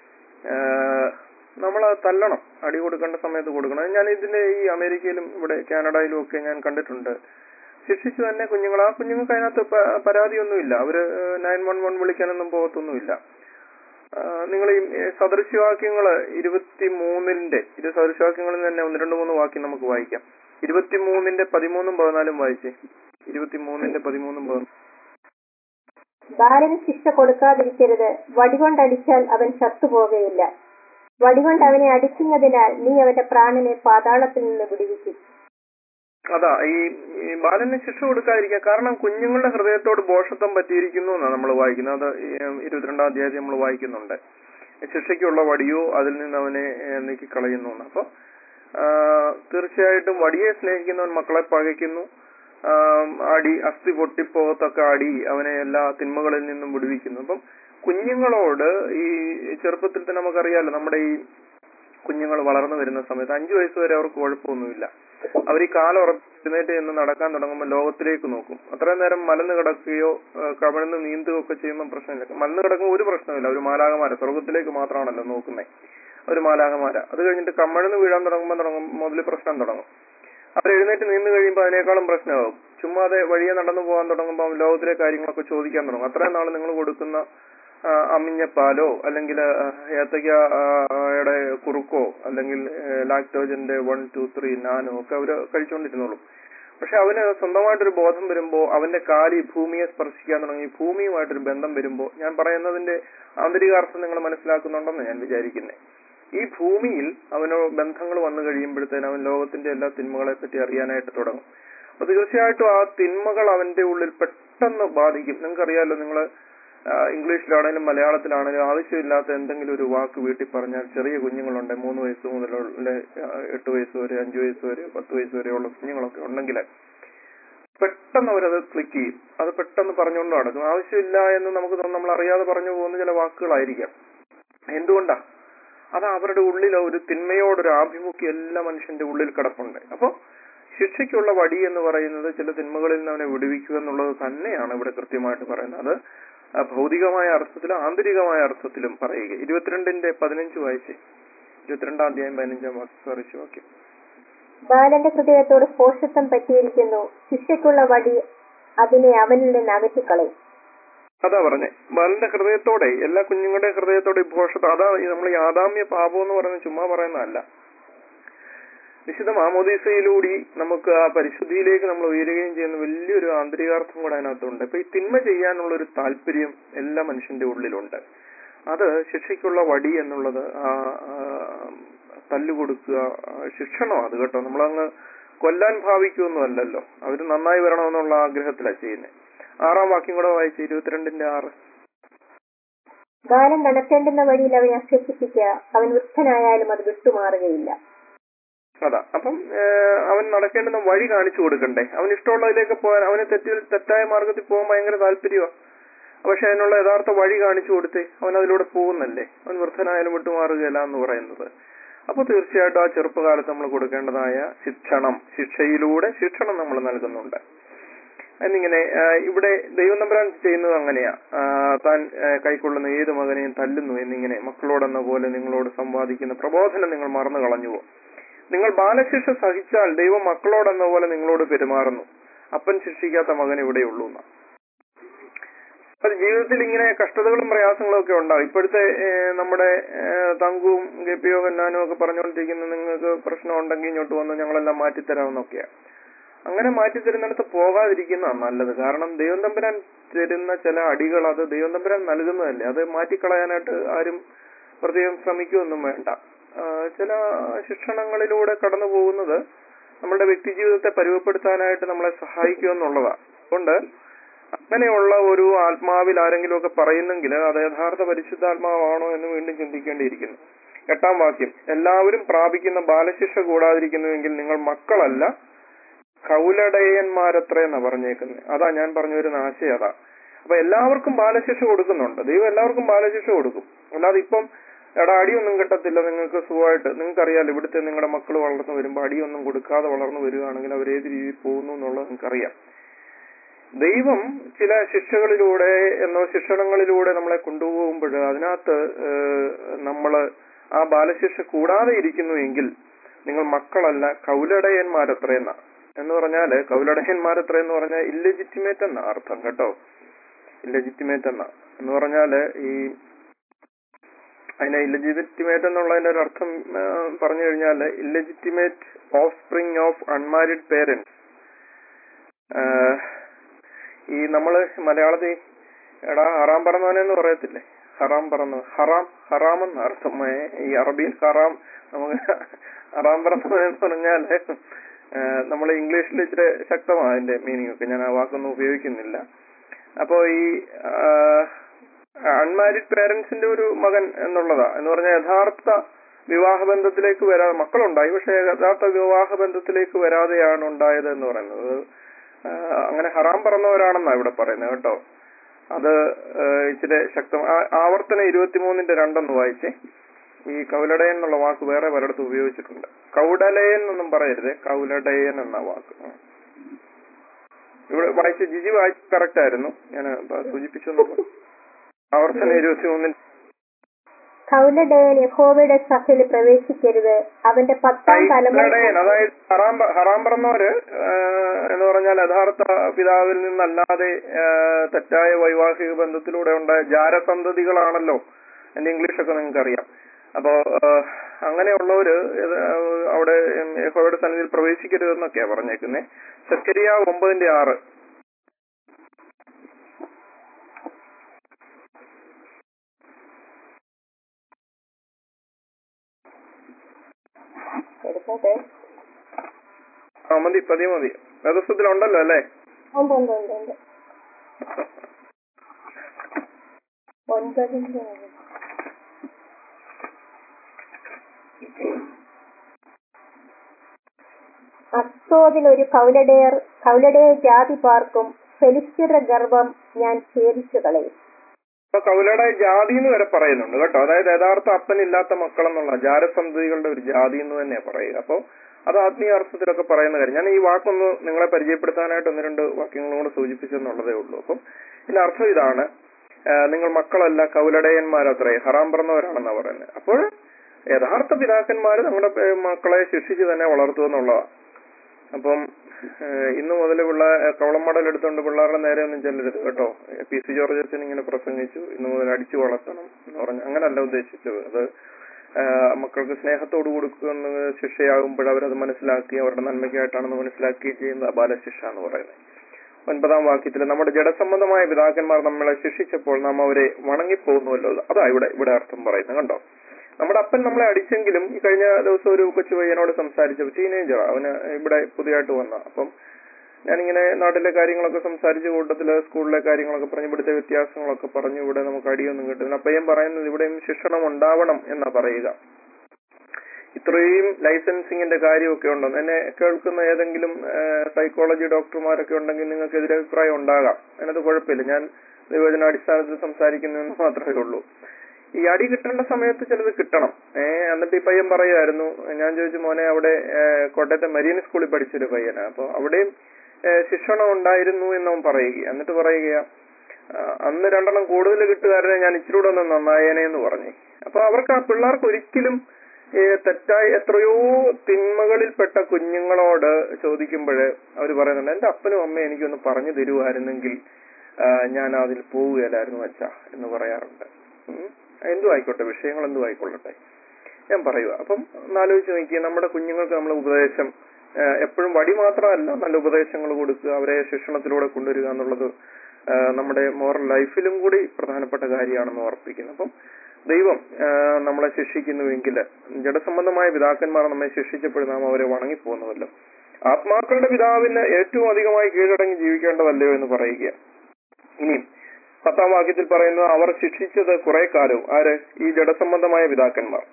നമ്മൾ തല്ലണം അടി കൊടുക്കേണ്ട സമയത്ത് കൊടുക്കണം ഞാൻ ഇതിന്റെ ഈ അമേരിക്കയിലും ഇവിടെ കാനഡയിലും ഒക്കെ ഞാൻ കണ്ടിട്ടുണ്ട് ശിക്ഷിച്ചു തന്നെ കുഞ്ഞുങ്ങൾ ആ കുഞ്ഞുങ്ങൾക്ക് അതിനകത്ത് പ- പരാതിയൊന്നുമില്ല അവര് നയൻ വൺ വൺ വിളിക്കാനൊന്നും പോകത്തൊന്നുമില്ല നിങ്ങൾ ഈ ഏ, സദൃശ്യവാക്യങ്ങള് ഇരുപത്തി മൂന്നിന്റെ ഇത് സദൃശ്യവാക്യങ്ങളിൽ തന്നെ ഒന്ന് രണ്ട് മൂന്ന് വാക്യം നമുക്ക് വായിക്കാം ഇരുപത്തി മൂന്നിന്റെ പതിമൂന്നും പതിനാലും വായിച്ചേ ഇരുപത്തിമൂന്നിന്റെ പതിമൂന്നും പതിനൊന്നും ബാലന് ശിക്ഷ കൊടുക്കാതിരിക്കരുത് വടികൊണ്ടടിച്ചാൽ അവൻ ചത്തുപോകയില്ല വടികൊണ്ട് അവനെ അടിക്കുന്നതിനാൽ നീ അവന്റെ പ്രാണനെ പാതാളത്തിൽ നിന്ന് വിടുവിക്കും അതാ ഈ ഈ ബാലന് ശിക്ഷ കൊടുക്കാതിരിക്കുക കാരണം കുഞ്ഞുങ്ങളുടെ ഹൃദയത്തോട് ബോഷത്വം പറ്റിയിരിക്കുന്നു എന്നാണ് നമ്മൾ വായിക്കുന്നത് അത് ഈ, ഉം, ഇരുപത്തിരണ്ടാം അധ്യായത്തിൽ നമ്മൾ വായിക്കുന്നുണ്ട് ശിക്ഷയ്ക്കുള്ള വടിയോ അതിൽ നിന്ന് അവനെ ഏഹ്, നീക്കിക്കളയുന്നു എന്ന് അപ്പൊ ആ, തീർച്ചയായിട്ടും വടിയെ സ്നേഹിക്കുന്നവൻ മക്കളെ പകയ്ക്കുന്നു ആം, അടി അസ്ഥി പൊട്ടിപ്പോകത്തക്ക അടി അവനെ എല്ലാ തിന്മകളിൽ നിന്നും വിടുവിക്കുന്നു അപ്പം കുഞ്ഞുങ്ങളോട് ഈ ചെറുപ്പത്തിൽ തന്നെ നമുക്കറിയാലോ നമ്മുടെ ഈ കുഞ്ഞുങ്ങൾ വളർന്നു വരുന്ന സമയത്ത് അഞ്ചു വയസ്സ് വരെ അവർക്ക് കുഴപ്പമൊന്നുമില്ല അവർ ഈ കാലം ഉറപ്പിച്ചിരുന്നേറ്റ് എന്ന് നടക്കാൻ തുടങ്ങുമ്പോൾ ലോകത്തിലേക്ക് നോക്കും അത്രയും നേരം മലന്ന് കിടക്കുകയോ ആ, കമിഴ്ന്ന് നീന്തുകയോ ഒക്കെ ചെയ്യുമ്പോൾ പ്രശ്നമില്ല മലന്ന് കിടക്കുമ്പോൾ ഒരു പ്രശ്നമില്ല ഒരു മാലാകമാര സ്വർഗത്തിലേക്ക് മാത്രമാണല്ലോ നോക്കുന്നത് ഒരു മാലാകമാര അത് കഴിഞ്ഞിട്ട് കമ്മഴ്ന്ന് വീഴാൻ തുടങ്ങുമ്പോൾ തുടങ്ങും മുതൽ പ്രശ്നം തുടങ്ങും അവർ എഴുന്നേറ്റ് നീന്ത് കഴിയുമ്പോൾ അതിനേക്കാളും പ്രശ്നമാകും ചുമ്മാതെ വഴിയെ നടന്നു പോകാൻ തുടങ്ങുമ്പോൾ ലോകത്തിലെ കാര്യങ്ങളൊക്കെ ചോദിക്കാൻ തുടങ്ങും അത്രയും നാൾ നിങ്ങൾ കൊടുക്കുന്ന ആ, അമ്മിഞ്ഞ പാലോ അല്ലെങ്കിൽ ഏത്തയ്ക്കയുടെ കുറുക്കോ അല്ലെങ്കിൽ ലാക്ടോജന്റെ വൺ ടു ത്രീ നാനോ ഒക്കെ അവര് കഴിച്ചുകൊണ്ടിരുന്നോളും പക്ഷെ അവന് സ്വന്തമായിട്ടൊരു ബോധം വരുമ്പോൾ അവന്റെ കാലി ഭൂമിയെ സ്പർശിക്കാൻ തുടങ്ങി ഭൂമിയുമായിട്ടൊരു ബന്ധം വരുമ്പോൾ ഞാൻ പറയുന്നതിന്റെ ആന്തരികാർത്ഥം നിങ്ങൾ മനസ്സിലാക്കുന്നുണ്ടെന്ന് ഞാൻ വിചാരിക്കുന്നത് ഈ ഭൂമിയിൽ അവന് ബന്ധങ്ങൾ വന്നു കഴിയുമ്പോഴത്തേന് അവൻ ലോകത്തിന്റെ എല്ലാ തിന്മകളെ പറ്റി അറിയാനായിട്ട് തുടങ്ങും അപ്പൊ തീർച്ചയായിട്ടും ആ തിന്മകൾ അവന്റെ ഉള്ളിൽ പെട്ടെന്ന് ബാധിക്കും നിങ്ങൾക്കറിയാലോ നിങ്ങൾ ഇംഗ്ലീഷിലാണെങ്കിലും മലയാളത്തിലാണെങ്കിലും ആവശ്യമില്ലാത്ത എന്തെങ്കിലും ഒരു വാക്ക് വീട്ടിൽ പറഞ്ഞാൽ ചെറിയ കുഞ്ഞുങ്ങളുണ്ട് മൂന്ന് വയസ്സ് മുതലുള്ള ആ, എട്ട് വയസ്സ് വരെ അഞ്ചു വയസ്സ് വരെ പത്ത് വയസ്സ് വരെയുള്ള കുഞ്ഞുങ്ങളൊക്കെ ഉണ്ടെങ്കിൽ പെട്ടെന്ന് അവരത് ക്ലിക്ക് ചെയ്യും അത് പെട്ടെന്ന് പറഞ്ഞുകൊണ്ട് നടക്കും ആവശ്യമില്ല എന്ന് നമുക്ക് തോന്നും നമ്മൾ അറിയാതെ പറഞ്ഞു പോകുന്ന ചില വാക്കുകളായിരിക്കാം എന്തുകൊണ്ടാ അത് അവരുടെ ഉള്ളിൽ ഒരു തിന്മയോടൊരു ആഭിമുഖ്യം എല്ലാ മനുഷ്യന്റെ ഉള്ളിൽ കിടപ്പുണ്ട് അപ്പൊ ശിക്ഷയ്ക്കുള്ള വടി എന്ന് പറയുന്നത് ചില തിന്മകളിൽ നിന്ന് അവനെ വിടുവിക്കുക എന്നുള്ളത് തന്നെയാണ് ഇവിടെ കൃത്യമായിട്ട് പറയുന്നത് അത് ആ ഭൗതികമായ അർത്ഥത്തിലും ആന്തരികമായ അർത്ഥത്തിലും പറയുക ഇരുപത്തിരണ്ടിന്റെ പതിനഞ്ച് വായിച്ച് ഇരുപത്തിരണ്ടാം അധ്യായം പതിനഞ്ചാം വാക്യം പറിച്ചു വാക്യം ബാലന്റെ ഹൃദയത്തോട് ഭോഷത്വം പറ്റിയിരിക്കുന്നു ശിക്ഷയ്ക്കുള്ള വടി അതിനെ അവനിൽ നിന്ന് അകറ്റിക്കളയും അതാ പറഞ്ഞേ ബാലന്റെ ഹൃദയത്തോടെ എല്ലാ കുഞ്ഞുങ്ങളുടെ ഹൃദയത്തോടെ ഈ ഭോഷത്വം അതാ ഈ നമ്മൾ യാഥാമ്യ പാപം എന്ന് പറയുന്നത് ചുമ്മാ പറയുന്നതല്ല വിശുദ്ധ മാമോദീസയിലൂടെ നമുക്ക് ആ പരിശുദ്ധിയിലേക്ക് നമ്മൾ ഉയരുകയും ചെയ്യുന്ന വലിയൊരു ആന്തരികാർത്ഥം കൂടെ അതിനകത്തുണ്ട് ഇപ്പൊ ഈ തിന്മ ചെയ്യാനുള്ള ഒരു താല്പര്യം എല്ലാ മനുഷ്യന്റെ ഉള്ളിലുണ്ട് അത് ശിക്ഷയ്ക്കുള്ള വടി എന്നുള്ളത് ആ ആ, തല്ലുകൊടുക്കുക ആ, ശിക്ഷണം അത് കേട്ടോ നമ്മളങ്ങ് കൊല്ലാൻ ഭാവിക്കുകയൊന്നും അല്ലല്ലോ അവര് നന്നായി വരണമെന്നുള്ള ആഗ്രഹത്തിലാണ് ചെയ്യുന്നത് ആറാം വാക്യം കൂടെ വായിച്ച് ഇരുപത്തിരണ്ടിന്റെ ആറ് ബാലൻ നടത്തേണ്ടുന്ന വഴിയിൽ അവനെ അഭ്യസിപ്പിക്കുക അവൻ വൃദ്ധനായാലും അത് വിട്ടുമാറുകയില്ല അതാ അപ്പം ഏഹ്, അവൻ നടക്കേണ്ടുന്ന വഴി കാണിച്ചു കൊടുക്കണ്ടേ അവൻ ഇഷ്ടമുള്ളതിലേക്ക് പോകാൻ അവന് തെറ്റിൽ തെറ്റായ മാർഗത്തിൽ പോകാൻ ഭയങ്കര താല്പര്യമാണ് പക്ഷെ അതിനുള്ള യഥാർത്ഥ വഴി കാണിച്ചു കൊടുത്തേ അവൻ അതിലൂടെ പോകുന്നല്ലേ അവൻ വൃദ്ധനായാലും വിട്ടുമാറുകയില്ല എന്ന് പറയുന്നത് അപ്പൊ തീർച്ചയായിട്ടും ആ ചെറുപ്പകാലത്ത് നമ്മൾ കൊടുക്കേണ്ടതായ ശിക്ഷണം ശിക്ഷയിലൂടെ ശിക്ഷണം നമ്മൾ നൽകുന്നുണ്ട് എന്നിങ്ങനെ ആ, ഇവിടെ ദൈവം നമ്പരാൻ ചെയ്യുന്നത് അങ്ങനെയാ ആ, താൻ ആ, കൈക്കൊള്ളുന്ന ഏത് മകനെയും തല്ലുന്നു എന്നിങ്ങനെ മക്കളോടെന്ന പോലെ നിങ്ങളോട് സംവാദിക്കുന്ന പ്രബോധനം നിങ്ങൾ മറന്നു കളഞ്ഞുവോ നിങ്ങൾ ബാലശിക്ഷ സഹിച്ചാൽ ദൈവം മക്കളോടെന്ന പോലെ നിങ്ങളോട് പെരുമാറുന്നു അപ്പൻ ശിക്ഷിക്കാത്ത മകൻ ഇവിടെയുള്ളൂ എന്നാ അത് ജീവിതത്തിൽ ഇങ്ങനെ കഷ്ടതകളും പ്രയാസങ്ങളും ഒക്കെ ഉണ്ടാവും ഇപ്പോഴത്തെ ഏഹ്, നമ്മുടെ ഏഹ്, തങ്കുവും ഗപ്പിയോ കന്നാനും ഒക്കെ പറഞ്ഞുകൊണ്ടിരിക്കുന്ന നിങ്ങൾക്ക് പ്രശ്നം ഉണ്ടെങ്കിൽ ഇങ്ങോട്ട് വന്ന് ഞങ്ങളെല്ലാം മാറ്റിത്തരാമെന്നൊക്കെയാ അങ്ങനെ മാറ്റിത്തരുന്നിടത്ത് പോകാതിരിക്കുന്നതാണ് നല്ലത് കാരണം ദൈവം തമ്പുരാൻ തരുന്ന ചില അടികൾ അത് ദൈവം തമ്പുരാൻ നൽകുന്നതല്ലേ അത് മാറ്റിക്കളയാനായിട്ട് ആരും പ്രത്യേകം ശ്രമിക്കുകയൊന്നും വേണ്ട ആ, ചില ശിക്ഷണങ്ങളിലൂടെ കടന്നു പോകുന്നത് നമ്മുടെ വ്യക്തി ജീവിതത്തെ പരുവപ്പെടുത്താനായിട്ട് നമ്മളെ സഹായിക്കുമെന്നുള്ളതാണ് അതുകൊണ്ട് അങ്ങനെയുള്ള ഒരു ആത്മാവിൽ ആരെങ്കിലും ഒക്കെ പറയുന്നെങ്കിൽ അത് യഥാർത്ഥ പരിശുദ്ധാത്മാവാണോ എന്ന് വീണ്ടും ചിന്തിക്കേണ്ടിയിരിക്കുന്നു എട്ടാം വാക്യം എല്ലാവരും പ്രാപിക്കുന്ന ബാലശിക്ഷ കൂടാതിരിക്കുന്നുവെങ്കിൽ നിങ്ങൾ മക്കളല്ല കൗലടയന്മാരത്ര എന്നാ പറഞ്ഞേക്കുന്നത് അതാ ഞാൻ പറഞ്ഞു വരുന്ന ആശയം അതാ അപ്പൊ എല്ലാവർക്കും ബാലശിക്ഷ കൊടുക്കുന്നുണ്ട് ദൈവം എല്ലാവർക്കും ബാലശിക്ഷ കൊടുക്കും അല്ലാതെ ഇപ്പം എടാ അടിയൊന്നും കിട്ടത്തില്ല നിങ്ങൾക്ക് സുഖമായിട്ട് നിങ്ങൾക്കറിയാലോ ഇവിടുത്തെ നിങ്ങളുടെ മക്കൾ വളർന്നു വരുമ്പോൾ അടിയൊന്നും കൊടുക്കാതെ വളർന്നു വരികയാണെങ്കിൽ അവർ ഏത് രീതിയിൽ പോകുന്നു എന്നുള്ളത് നിങ്ങൾക്കറിയാം ദൈവം ചില ശിക്ഷകളിലൂടെ എന്നോ ശിക്ഷണങ്ങളിലൂടെ നമ്മളെ കൊണ്ടുപോകുമ്പോൾ അതിനകത്ത് നമ്മൾ ആ ബാലശിക്ഷ കൂടാതെ ഇരിക്കുന്നു എങ്കിൽ നിങ്ങൾ മക്കളല്ല കൗലടയന്മാരത്രയെന്ന എന്ന് പറഞ്ഞാല് കൗലടയന്മാരത്ര എന്ന് പറഞ്ഞാൽ ഇല്ലെജിറ്റിമേറ്റ് എന്ന അർത്ഥം കേട്ടോ ഇല്ലെജിറ്റിമേറ്റ് എന്ന എന്ന് പറഞ്ഞാല് ഈ അതിനെ ഇല്ലെജിറ്റിമേറ്റ് എന്നുള്ളതിന്റെ ഒരു അർത്ഥം ആ, പറഞ്ഞു കഴിഞ്ഞാൽ illegitimate offspring of unmarried parents ah ഈ നമ്മള് മലയാളത്തിൽ എടാ ഹറാം പറന്നവനെന്ന് പറയത്തില്ലേ ഹറാം പറന്നവൻ ഹറാം ഹറാം എന്ന അർത്ഥം ഏ, ഈ അറബിയിൽ ഹറാം നമുക്ക് ഹറാം പറന്നവൻ എന്ന് പറഞ്ഞാല് നമ്മൾ ഇംഗ്ലീഷിൽ ഇച്ചിരി ശക്തമാണ് അതിന്റെ മീനിങ് ഒക്കെ ഞാൻ ആ വാക്കൊന്നും ഉപയോഗിക്കുന്നില്ല അപ്പോ ഈ അൺമാരിഡ് പേരൻസിന്റെ ഒരു മകൻ എന്നുള്ളതാ എന്ന് പറഞ്ഞാൽ യഥാർത്ഥ വിവാഹ ബന്ധത്തിലേക്ക് വരാതെ മക്കളുണ്ടായി പക്ഷെ യഥാർത്ഥ വിവാഹ ബന്ധത്തിലേക്ക് വരാതെയാണ് ഉണ്ടായത് എന്ന് പറയുന്നത് ആ, അങ്ങനെ ഹറാം പറഞ്ഞവരാണെന്നാ ഇവിടെ പറയുന്നത് കേട്ടോ അത് ആ, ഇച്ചിരി ശക്തം ആ- ആവർത്തനം ഇരുപത്തിമൂന്നിന്റെ രണ്ടൊന്ന് വായിച്ചേ ഈ കൗലടയൻ എന്നുള്ള വാക്ക് വേറെ പലയിടത്തും ഉപയോഗിച്ചിട്ടുണ്ട് കൗഡലയൻ എന്നൊന്നും പറയരുത് കൗലടയൻ എന്ന വാക്ക് ആ. ഇവിടെ വായിച്ച ജിജി വായിച്ച കറക്റ്റ് ആയിരുന്നു ഞാൻ സൂചിപ്പിച്ചു എന്നൊക്കെ. ആവർത്തനം ഇരുപത്തിമൂന്നിൽ കൗലഡയൻ യഹോവയുടെ സഭയിൽ പ്രവേശിക്കരുത് അവന്റെ പത്താം തലമുറ കൈലടയൻ അതായത് ഹറാം പ- ഹറാം പറഞ്ഞവര് ആ, എന്ന് പറഞ്ഞാൽ യഥാർത്ഥ പിതാവിൽ നിന്നല്ലാതെ ആ, തെറ്റായ വൈവാഹിക ബന്ധത്തിലൂടെ ഉണ്ടായ ജാരസന്തതികളാണല്ലോ എന്റെ ഇംഗ്ലീഷൊക്കെ നിങ്ങൾക്ക് അറിയാം അപ്പോ ആ, അങ്ങനെയുള്ളവര് ഇത്, ആ, അവിടെ യഹോവയുടെ സന്നിധിയിൽ പ്രവേശിക്കരുതെന്നൊക്കെയാ പറഞ്ഞേക്കുന്നത് സക്കരിയ ഒമ്പതിന്റെ ആറ് എടുക്കട്ടെ ആ മതി പതി മതി വേദസ്വത്തിലുണ്ടല്ലോ അല്ലേ ഉണ്ട് ഉണ്ട് ഉണ്ട് ഉണ്ട് ഒൻപതിന്റെ ആണ്. അസ്തോദിൽ ഒരു കൗലഡയർ കൗലഡയ ജാതി പാർക്കും ഫെലിസ്ത്യരുടെ ഗർഭം ഞാൻ ഛേദിച്ചു കളയും അപ്പൊ കൗലയുടെ ജാതി എന്ന് വരെ പറയുന്നുണ്ട് കേട്ടോ അതായത് യഥാർത്ഥ അപ്പനില്ലാത്ത മക്കളെന്നുള്ള ജാരസന്തതികളുടെ ഒരു ജാതി എന്ന് തന്നെയാ പറയുക അപ്പൊ അത് ആത്മീയ അർത്ഥത്തിലൊക്കെ പറയുന്ന കാര്യം ഞാൻ ഈ വാക്കൊന്ന് നിങ്ങളെ പരിചയപ്പെടുത്താനായിട്ട് ഒന്ന് രണ്ട് വാക്യങ്ങളും കൂടെ സൂചിപ്പിച്ചെന്നുള്ളതേ ഉള്ളൂ അപ്പം ഇതിന്റെ അർത്ഥം ഇതാണ് ആ, നിങ്ങൾ മക്കളല്ല കൗലടയന്മാരത്രേ ഹറാം പറഞ്ഞവരാണെന്നാ പറയുന്നത് അപ്പോൾ യഥാർത്ഥ പിതാക്കന്മാര് നമ്മുടെ പേ- മക്കളെ ശിക്ഷിച്ച് തന്നെ വളർത്തുമെന്നുള്ളതാണ് അപ്പം ഏഹ് ഇന്ന് മുതൽ പിള്ളേർ കവളം മടൽ എടുത്തുകൊണ്ട് പിള്ളേരുടെ നേരെ ഒന്നും ചെല്ലരുത് കേട്ടോ പി സി ജോർജ് അച്ഛൻ ഇങ്ങനെ പ്രസംഗിച്ചു ഇന്ന് മുതൽ അടിച്ചു വളർത്തണം എന്ന് പറഞ്ഞു അങ്ങനല്ല ഉദ്ദേശിച്ചത് അത് ആഹ് മക്കൾക്ക് സ്നേഹത്തോട് കൊടുക്കുന്ന ശിക്ഷയാകുമ്പോൾ അവരത് മനസ്സിലാക്കി അവരുടെ നന്മയ്ക്കായിട്ടാണെന്ന് മനസ്സിലാക്കുകയും ചെയ്യുന്ന ബാലശിക്ഷ എന്ന് പറയുന്നത് ഒൻപതാം വാക്യത്തിൽ നമ്മുടെ ജഡസംബന്ധമായ പിതാക്കന്മാർ നമ്മളെ ശിക്ഷിച്ചപ്പോൾ നാം അവരെ വണങ്ങിപ്പോകുന്നുവല്ലോ അതാ ഇവിടെ ഇവിടെ അർത്ഥം പറയുന്നത് കണ്ടോ നമ്മുടെ അപ്പൻ നമ്മളെ അടിച്ചെങ്കിലും ഈ കഴിഞ്ഞ ദിവസം ഒരു കൊച്ചു പയ്യനോട് സംസാരിച്ചു ടീനേജർ അവന് ഇവിടെ പുതിയതായിട്ട് വന്ന അപ്പം ഞാനിങ്ങനെ നാട്ടിലെ കാര്യങ്ങളൊക്കെ സംസാരിച്ച കൂട്ടത്തില് സ്കൂളിലെ കാര്യങ്ങളൊക്കെ പറഞ്ഞു ഇവിടുത്തെ വ്യത്യാസങ്ങളൊക്കെ പറഞ്ഞു ഇവിടെ നമുക്ക് അടിയൊന്നും കിട്ടുന്നില്ല പയ്യൻ പറയുന്നത് ഇവിടെയും ശിക്ഷണം ഉണ്ടാവണം എന്നാ പറയുക ഇത്രയും ലൈസൻസിങ്ങിന്റെ കാര്യമൊക്കെ ഉണ്ടോ എന്നെ കേൾക്കുന്ന ഏതെങ്കിലും സൈക്കോളജി ഡോക്ടർമാരൊക്കെ ഉണ്ടെങ്കിൽ നിങ്ങൾക്ക് എതിരഭിപ്രായം ഉണ്ടാകാം അതിനകത്ത് കുഴപ്പമില്ല ഞാൻ ദൈവജനാടിസ്ഥാനത്തിൽ സംസാരിക്കുന്നതെന്ന് മാത്രമേ ഉള്ളൂ ഈ അടി കിട്ടേണ്ട സമയത്ത് ചിലത് കിട്ടണം ഏഹ് എന്നിട്ട് ഈ പയ്യൻ പറയുമായിരുന്നു ഞാൻ ചോദിച്ചു മോനെ അവിടെ ഏഹ്, കോട്ടയത്തെ മരീൻ സ്കൂളിൽ പഠിച്ചൊരു പയ്യനാ അപ്പൊ അവിടെയും ഏഹ്, ശിക്ഷണം ഉണ്ടായിരുന്നു എന്നവൻ പറയുക എന്നിട്ട് പറയുക ആ, അന്ന് രണ്ടെണ്ണം കൂടുതൽ കിട്ടുകാരനെ ഞാൻ ഇച്ചിരി കൂടെ ഒന്ന് നന്നായേനെ എന്ന് പറഞ്ഞു അപ്പൊ അവർക്ക് ആ പിള്ളേർക്ക് ഒരിക്കലും ഏഹ്, തെറ്റായ എത്രയോ തിന്മകളിൽപ്പെട്ട കുഞ്ഞുങ്ങളോട് ചോദിക്കുമ്പോൾ അവർ പറയുന്നുണ്ട് എന്റെ അപ്പനും അമ്മയും എനിക്കൊന്ന് പറഞ്ഞു തരുമായിരുന്നെങ്കിൽ ആ, ഞാൻ അതിൽ പോവുകയില്ലായിരുന്നു അച്ഛാ എന്ന് പറയാറുണ്ട് ഉം. എന്തു ആയിക്കോട്ടെ വിഷയങ്ങൾ എന്തു ആയിക്കൊള്ളട്ടെ ഞാൻ പറയുക അപ്പം ഒന്ന് ആലോചിച്ച് നോക്കിയേ നമ്മുടെ കുഞ്ഞുങ്ങൾക്ക് നമ്മൾ ഉപദേശം ആ, എപ്പോഴും വടി മാത്രമല്ല നല്ല ഉപദേശങ്ങൾ കൊടുക്കുക അവരെ ശിക്ഷണത്തിലൂടെ കൊണ്ടുവരിക എന്നുള്ളത് ആ, നമ്മുടെ മോറൽ ലൈഫിലും കൂടി പ്രധാനപ്പെട്ട കാര്യമാണെന്ന് ഓർപ്പിക്കുന്നു അപ്പം ദൈവം ആ, നമ്മളെ ശിക്ഷിക്കുന്നുവെങ്കിൽ ജഡസംബന്ധമായ പിതാക്കന്മാർ നമ്മെ ശിക്ഷിച്ചപ്പോൾ നാം അവരെ വണങ്ങിപ്പോകുന്നുവല്ലോ ആത്മാക്കളുടെ പിതാവിന് ഏറ്റവും അധികമായി കീഴടങ്ങി ജീവിക്കേണ്ടതല്ലയോ എന്ന് പറയുക ഇനി പത്താം വാക്യത്തിൽ പറയുന്നത് അവർ ശിക്ഷിച്ചത് കുറെ കാലവും ആര് ഈ ജഡസംബന്ധമായ പിതാക്കന്മാർ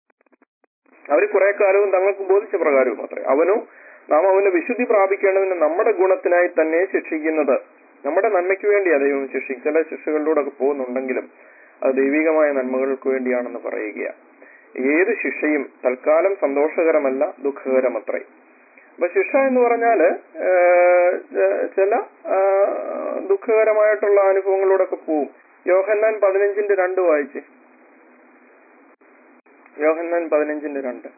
അവർ കുറെ കാലവും തങ്ങൾക്ക് ബോധിച്ച പ്രകാരവും അത്രേ അവനോ നാം അവന് വിശുദ്ധി പ്രാപിക്കേണ്ടതിന് നമ്മുടെ ഗുണത്തിനായി തന്നെ ശിക്ഷിക്കുന്നത് നമ്മുടെ നന്മയ്ക്ക് വേണ്ടിയാണ് ദൈവം ശിക്ഷിക്കും ചില ശിക്ഷകളിലൂടെ ഒക്കെ പോകുന്നുണ്ടെങ്കിലും അത് ദൈവികമായ നന്മകൾക്ക് വേണ്ടിയാണെന്ന് പറയുക ഏത് ശിക്ഷയും തൽക്കാലം സന്തോഷകരമല്ല ദുഃഖകരമത്രേ അപ്പൊ ശിക്ഷ എന്ന് പറഞ്ഞാല് ഏഹ്, ച- ചില ആ, ദുഃഖകരമായിട്ടുള്ള അനുഭവങ്ങളിലൂടെ ഒക്കെ പോവും യോഹന്നാൻ പതിനഞ്ചിന്റെ രണ്ട് വായിച്ച് യോഹന്നാൻ പതിനഞ്ചിന്റെ രണ്ട്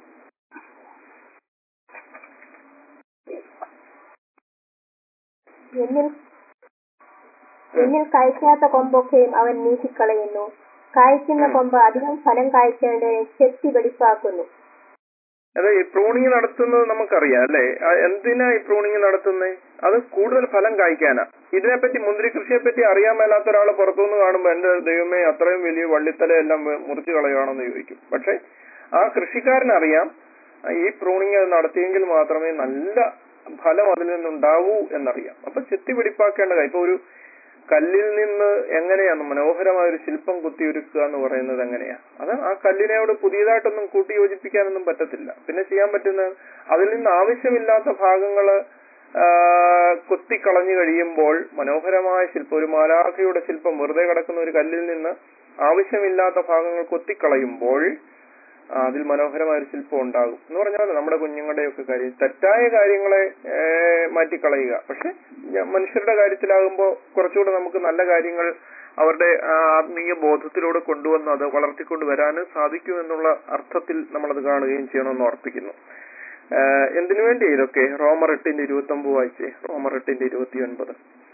എന്നിൽ എന്നിൽ കായ്ക്കാത്ത കൊമ്പൊക്കെയും അവൻ നീക്കിക്കളയുന്നു കായ്ക്കുന്ന കൊമ്പ് അധികം ഫലം കായ്ക്കേണ്ടതിന് ചെത്തി വെടിപ്പാക്കുന്നു അതെ ഈ പ്രൂണിങ് നടത്തുന്നത് നമുക്കറിയാം അല്ലെ ആ, എന്തിനാ ഈ പ്രൂണിങ് നടത്തുന്നത് അത് കൂടുതൽ ഫലം കായ്ക്കാനാ ഇതിനെപ്പറ്റി മുന്തിരി കൃഷിയെ പറ്റി അറിയാൻ മേലാത്ത ഒരാൾ പുറത്തുനിന്ന് കാണുമ്പോൾ എന്റെ ദൈവമേ അത്രയും വലിയ വള്ളിത്തലയെല്ലാം വെ- മുറിച്ച് കളയുകയാണെന്ന് ചോദിക്കും പക്ഷെ ആ കൃഷിക്കാരനറിയാം ആ, ഈ പ്രൂണിങ് അത് നടത്തിയെങ്കിൽ മാത്രമേ നല്ല ഫലം അതിൽ നിന്നുണ്ടാവൂ എന്നറിയാം അപ്പൊ ചെത്തി പിടിപ്പാക്കേണ്ട കാര്യം ഇപ്പൊ ഒരു കല്ലിൽ നിന്ന് എങ്ങനെയാണ് മനോഹരമായ ഒരു ശില്പം കുത്തിയൊരുക്കുക എന്ന് പറയുന്നത് എങ്ങനെയാ അത് ആ കല്ലിനോട് പുതിയതായിട്ടൊന്നും കൂട്ടി യോജിപ്പിക്കാനൊന്നും പറ്റത്തില്ല പിന്നെ ചെയ്യാൻ പറ്റുന്ന അതിൽ നിന്ന് ആവശ്യമില്ലാത്ത ഭാഗങ്ങള് ആ, കൊത്തിക്കളഞ്ഞു കഴിയുമ്പോൾ മനോഹരമായ ശില്പം ഒരു മാലാഖയുടെ ശില്പം വെറുതെ കിടക്കുന്ന ഒരു കല്ലിൽ നിന്ന് ആവശ്യമില്ലാത്ത ഭാഗങ്ങൾ കൊത്തിക്കളയുമ്പോൾ ആ, അതിൽ മനോഹരമായ ഒരു ശില്പം ഉണ്ടാകും എന്ന് പറഞ്ഞാൽ നമ്മുടെ കുഞ്ഞുങ്ങളുടെയൊക്കെ കാര്യം തെറ്റായ കാര്യങ്ങളെ ഏ, മാറ്റിക്കളയുക പക്ഷെ ഞ- മനുഷ്യരുടെ കാര്യത്തിലാകുമ്പോൾ കുറച്ചുകൂടെ നമുക്ക് നല്ല കാര്യങ്ങൾ അവരുടെ ആ, ആത്മീയ ബോധത്തിലൂടെ കൊണ്ടുവന്ന് അത് വളർത്തിക്കൊണ്ട് വരാനും സാധിക്കും എന്നുള്ള അർത്ഥത്തിൽ നമ്മളത് കാണുകയും ചെയ്യണമെന്ന് ഓർപ്പിക്കുന്നു ആ, എന്തിനു വേണ്ടി ഇതൊക്കെ റോമർ എട്ടിന്റെ ഇരുപത്തി ഒമ്പത് വായിച്ചേ റോമർ എട്ടിന്റെ ഇരുപത്തി ഒൻപത്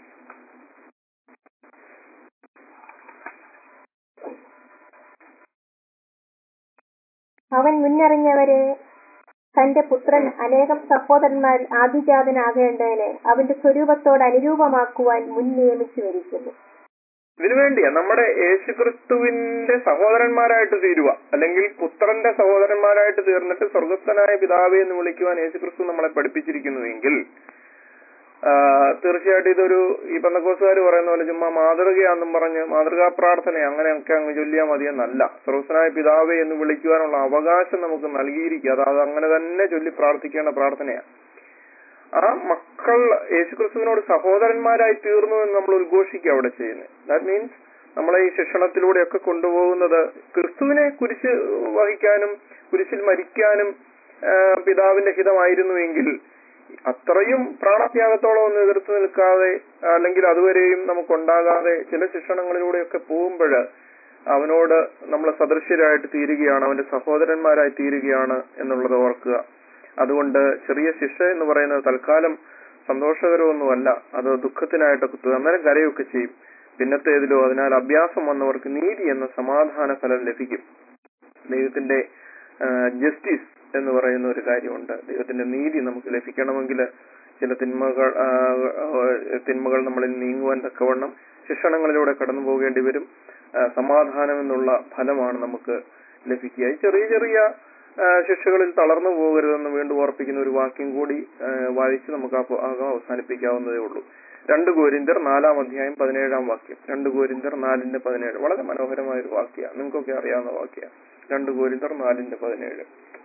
അവൻ മുന്നറിഞ്ഞവരെ തന്റെ പുത്രൻ അനേകം സഹോദരന്മാർ ആദിജാതനാകേണ്ടതിന് അവന്റെ സ്വരൂപത്തോട് അനുരൂപമാക്കുവാൻ മുൻ നിയമിച്ചു വരിക്കുന്നു ഇതിനു വേണ്ടിയാ നമ്മുടെ യേശുക്രിസ്തുവിന്റെ സഹോദരന്മാരായിട്ട് തീരുക അല്ലെങ്കിൽ പുത്രന്റെ സഹോദരന്മാരായിട്ട് തീർന്നിട്ട് സ്വർഗസ്ഥനായ പിതാവെ എന്ന് വിളിക്കുവാൻ യേശുക്രിസ്തു നമ്മളെ പഠിപ്പിച്ചിരിക്കുന്നുവെങ്കിൽ ആ, തീർച്ചയായിട്ടും ഇതൊരു ഈ പന്തക്കോസുകാർ പറയുന്ന പോലെ ചുമ്മാ മാതൃകയാണെന്നും പറഞ്ഞ് മാതൃകാ പ്രാർത്ഥന അങ്ങനെയൊക്കെ അങ്ങ് ചൊല്ലിയാൽ മതിയെന്നല്ല സ്വർഗസ്ഥനായ പിതാവെ എന്ന് വിളിക്കുവാനുള്ള അവകാശം നമുക്ക് നൽകിയിരിക്കുക അത് അത് അങ്ങനെ തന്നെ ചൊല്ലി പ്രാർത്ഥിക്കേണ്ട പ്രാർത്ഥനയാണ് ആ മക്കൾ യേശുക്രിസ്തുവിനോട് സഹോദരന്മാരായി തീർന്നു എന്ന് നമ്മൾ ഉദ്ഘോഷിക്കുക അവിടെ ചെയ്യുന്നത് ദാറ്റ് മീൻസ് നമ്മളെ ഈ ശിക്ഷണത്തിലൂടെയൊക്കെ കൊണ്ടുപോകുന്നത് ക്രിസ്തുവിനെ കുരിശ് വഹിക്കാനും കുരിശിൽ മരിക്കാനും ആ, പിതാവിന്റെ ഹിതമായിരുന്നുവെങ്കിൽ അത്രയും പ്രാണത്യാഗത്തോളം ഒന്നും എതിർത്ത് നിൽക്കാതെ അല്ലെങ്കിൽ അതുവരെയും നമുക്കുണ്ടാകാതെ ചില ശിക്ഷണങ്ങളിലൂടെയൊക്കെ പോകുമ്പോൾ അവനോട് നമ്മൾ സദൃശ്യരായിട്ട് തീരുകയാണ് അവന്റെ സഹോദരന്മാരായി തീരുകയാണ് എന്നുള്ളത് ഓർക്കുക അതുകൊണ്ട് ചെറിയ ശിക്ഷ എന്ന് പറയുന്നത് തൽക്കാലം സന്തോഷകരമൊന്നുമല്ല അത് ദുഃഖത്തിനായിട്ടൊക്കെ തോന്നും. അന്നേരം കരയൊക്കെ ചെയ്യും പിന്നത്തേതിലോ അതിനാൽ അഭ്യാസം വന്നവർക്ക് നീതി എന്ന സമാധാന ഫലം ലഭിക്കും ദൈവത്തിന്റെ ജസ്റ്റിസ് എന്ന് പറയുന്ന ഒരു കാര്യമുണ്ട് ദൈവത്തിന്റെ നീതി നമുക്ക് ലഭിക്കണമെങ്കിൽ ചില തിന്മകൾ ആ, ആ, തിന്മകൾ നമ്മളിൽ നീങ്ങുവാൻ തക്കവണ്ണം ശിക്ഷണങ്ങളിലൂടെ കടന്നു പോകേണ്ടി വരും ആ, സമാധാനം എന്നുള്ള ഫലമാണ് നമുക്ക് ലഭിക്കുക ഈ ചെറിയ ചെറിയ ആ, ശിക്ഷകളിൽ തളർന്നു പോകരുതെന്ന് വീണ്ടും ഓർപ്പിക്കുന്ന ഒരു വാക്യം കൂടി ആ, വായിച്ച് നമുക്ക് ആ ഭാഗം അവസാനിപ്പിക്കാവുന്നതേ ഉള്ളൂ രണ്ട് കോരിന്തർ നാലാം അധ്യായം പതിനേഴാം വാക്യം രണ്ട് കോരിന്തർ നാലിന്റെ പതിനേഴ് വളരെ മനോഹരമായ ഒരു വാക്യ നിങ്ങൾക്കൊക്കെ അറിയാവുന്ന വാക്യ രണ്ട് കോരിന്തർ നാലിന്റെ പതിനേഴ്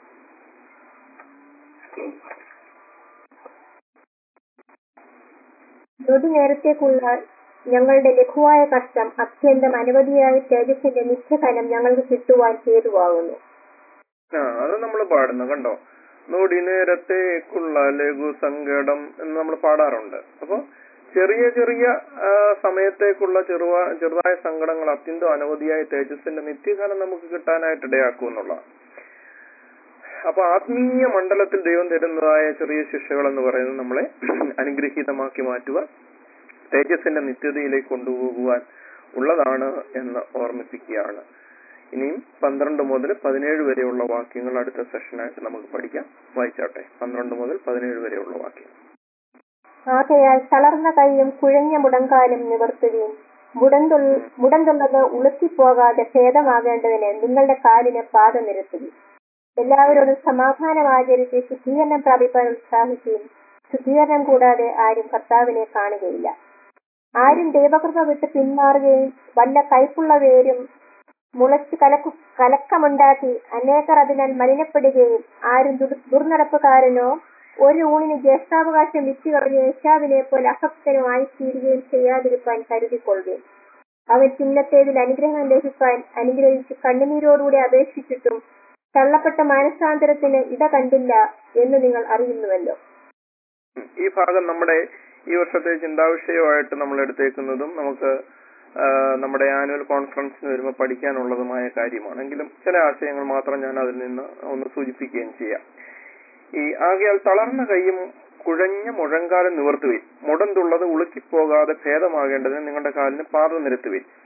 തൊടു നേരത്തേക്കുള്ള ഞങ്ങളുടെ ലഘുവായ കഷ്ടം അത്യന്തം അനവധിയായ തേജസ്സിന്റെ നിത്യഫലം ഞങ്ങൾക്ക് കിട്ടുവാൻ ഹേതുവാകുന്നു ആ അത് നമ്മൾ പാടുന്നു കണ്ടോ നൊടി നേരത്തേക്കുള്ള ലഘു സങ്കടം എന്ന് നമ്മൾ പാടാറുണ്ട് അപ്പൊ ചെറിയ ചെറിയ ആ, സമയത്തേക്കുള്ള ചെറുവ ചെറുതായ സങ്കടങ്ങൾ അത്യന്തം അനവധിയായ തേജസ്സിന്റെ നിത്യകാലം നമുക്ക് കിട്ടാനായിട്ട് ഇടയാക്കും എന്നുള്ളതാണ് അപ്പൊ ആത്മീയ മണ്ഡലത്തിൽ ദൈവം തരുന്നതായ ചെറിയ ശിക്ഷകൾ എന്ന് പറയുന്നത് നമ്മളെ അനുഗ്രഹീതമാക്കി മാറ്റുക തേജസ്സിന്റെ നിത്യതയിലേക്ക് കൊണ്ടുപോകുവാൻ ഉള്ളതാണ് എന്ന് ഓർമ്മിപ്പിക്കുകയാണ് ഇനിയും പന്ത്രണ്ട് മുതൽ പതിനേഴ് വരെയുള്ള വാക്യങ്ങൾ അടുത്ത സെഷനായിട്ട് നമുക്ക് പഠിക്കാം വായിച്ചാട്ടെ പന്ത്രണ്ട് മുതൽ പതിനേഴ് വരെയുള്ള വാക്യം ആകയാൽ തളർന്ന കൈയും കുഴഞ്ഞ മുടങ്കാലും നിവർത്തുകയും മുടന്തുള്ള മുടന്തുള്ളത് ഉളുത്തിപ്പോകാതെ ഭേദമാകേണ്ടതിന് നിങ്ങളുടെ കാലിന് പാത നിരത്തുകയും എല്ലാവരോടും സമാധാനം ആചരിച്ച് ശുദ്ധീകരണം പ്രാപിപ്പാൻ ഉത്സാഹിക്കുകയും ശുദ്ധീകരണം കൂടാതെ ആരും കർത്താവിനെ കാണുകയില്ല ആരും ദൈവകൃപ വിട്ട് പിന്മാറുകയും വല്ല കൈപ്പുള്ള വേരും മുളച്ച് കലക്കു കലക്കമുണ്ടാക്കി അനേകർ അതിനാൽ മലിനപ്പെടുകയും ആരും ദുർ- ദുർനടപ്പുകാരനോ ഒരു ഊണിന് ജ്യേഷ്ഠാവകാശം വിറ്റുകളഞ്ഞ യേശാവിനെ പോലെ അഭക്തനുമായി തീരുകയും ചെയ്യാതിരിക്കാൻ കരുതിക്കൊള്ളുകയും അവൻ ചിഹ്നത്തേതിൽ അനുഗ്രഹം ലഭിക്കാൻ അനുഗ്രഹിച്ച് കണ്ണുനീരോടുകൂടി അപേക്ഷിച്ചിട്ടും തള്ളപ്പെട്ട മാനസാന്തരത്തിന് ഇട കണ്ടില്ല എന്ന് നിങ്ങൾ അറിയുന്നുവല്ലോ ഉം. ഈ ഭാഗം നമ്മുടെ ഈ വർഷത്തെ ചിന്താവിഷയമായിട്ട് നമ്മൾ എടുത്തേക്കുന്നതും നമുക്ക് ആ, നമ്മുടെ ആനുവൽ കോൺഫറൻസിന് വരുമ്പോൾ പഠിക്കാനുള്ളതുമായ കാര്യമാണ് എങ്കിലും ചില ആശയങ്ങൾ മാത്രം ഞാൻ അതിൽ നിന്ന് ഒന്ന് സൂചിപ്പിക്കുകയും ചെയ്യാം ഈ ആകയാൽ തളർന്ന കൈയും കുഴഞ്ഞ മുഴങ്കാലം നിവർത്തുവിൻ മുടന്തുള്ളത് ഉളുക്കിപ്പോകാതെ ഭേദമാകേണ്ടതിന് നിങ്ങളുടെ കാലിന് പാത നിരത്തുവിൻ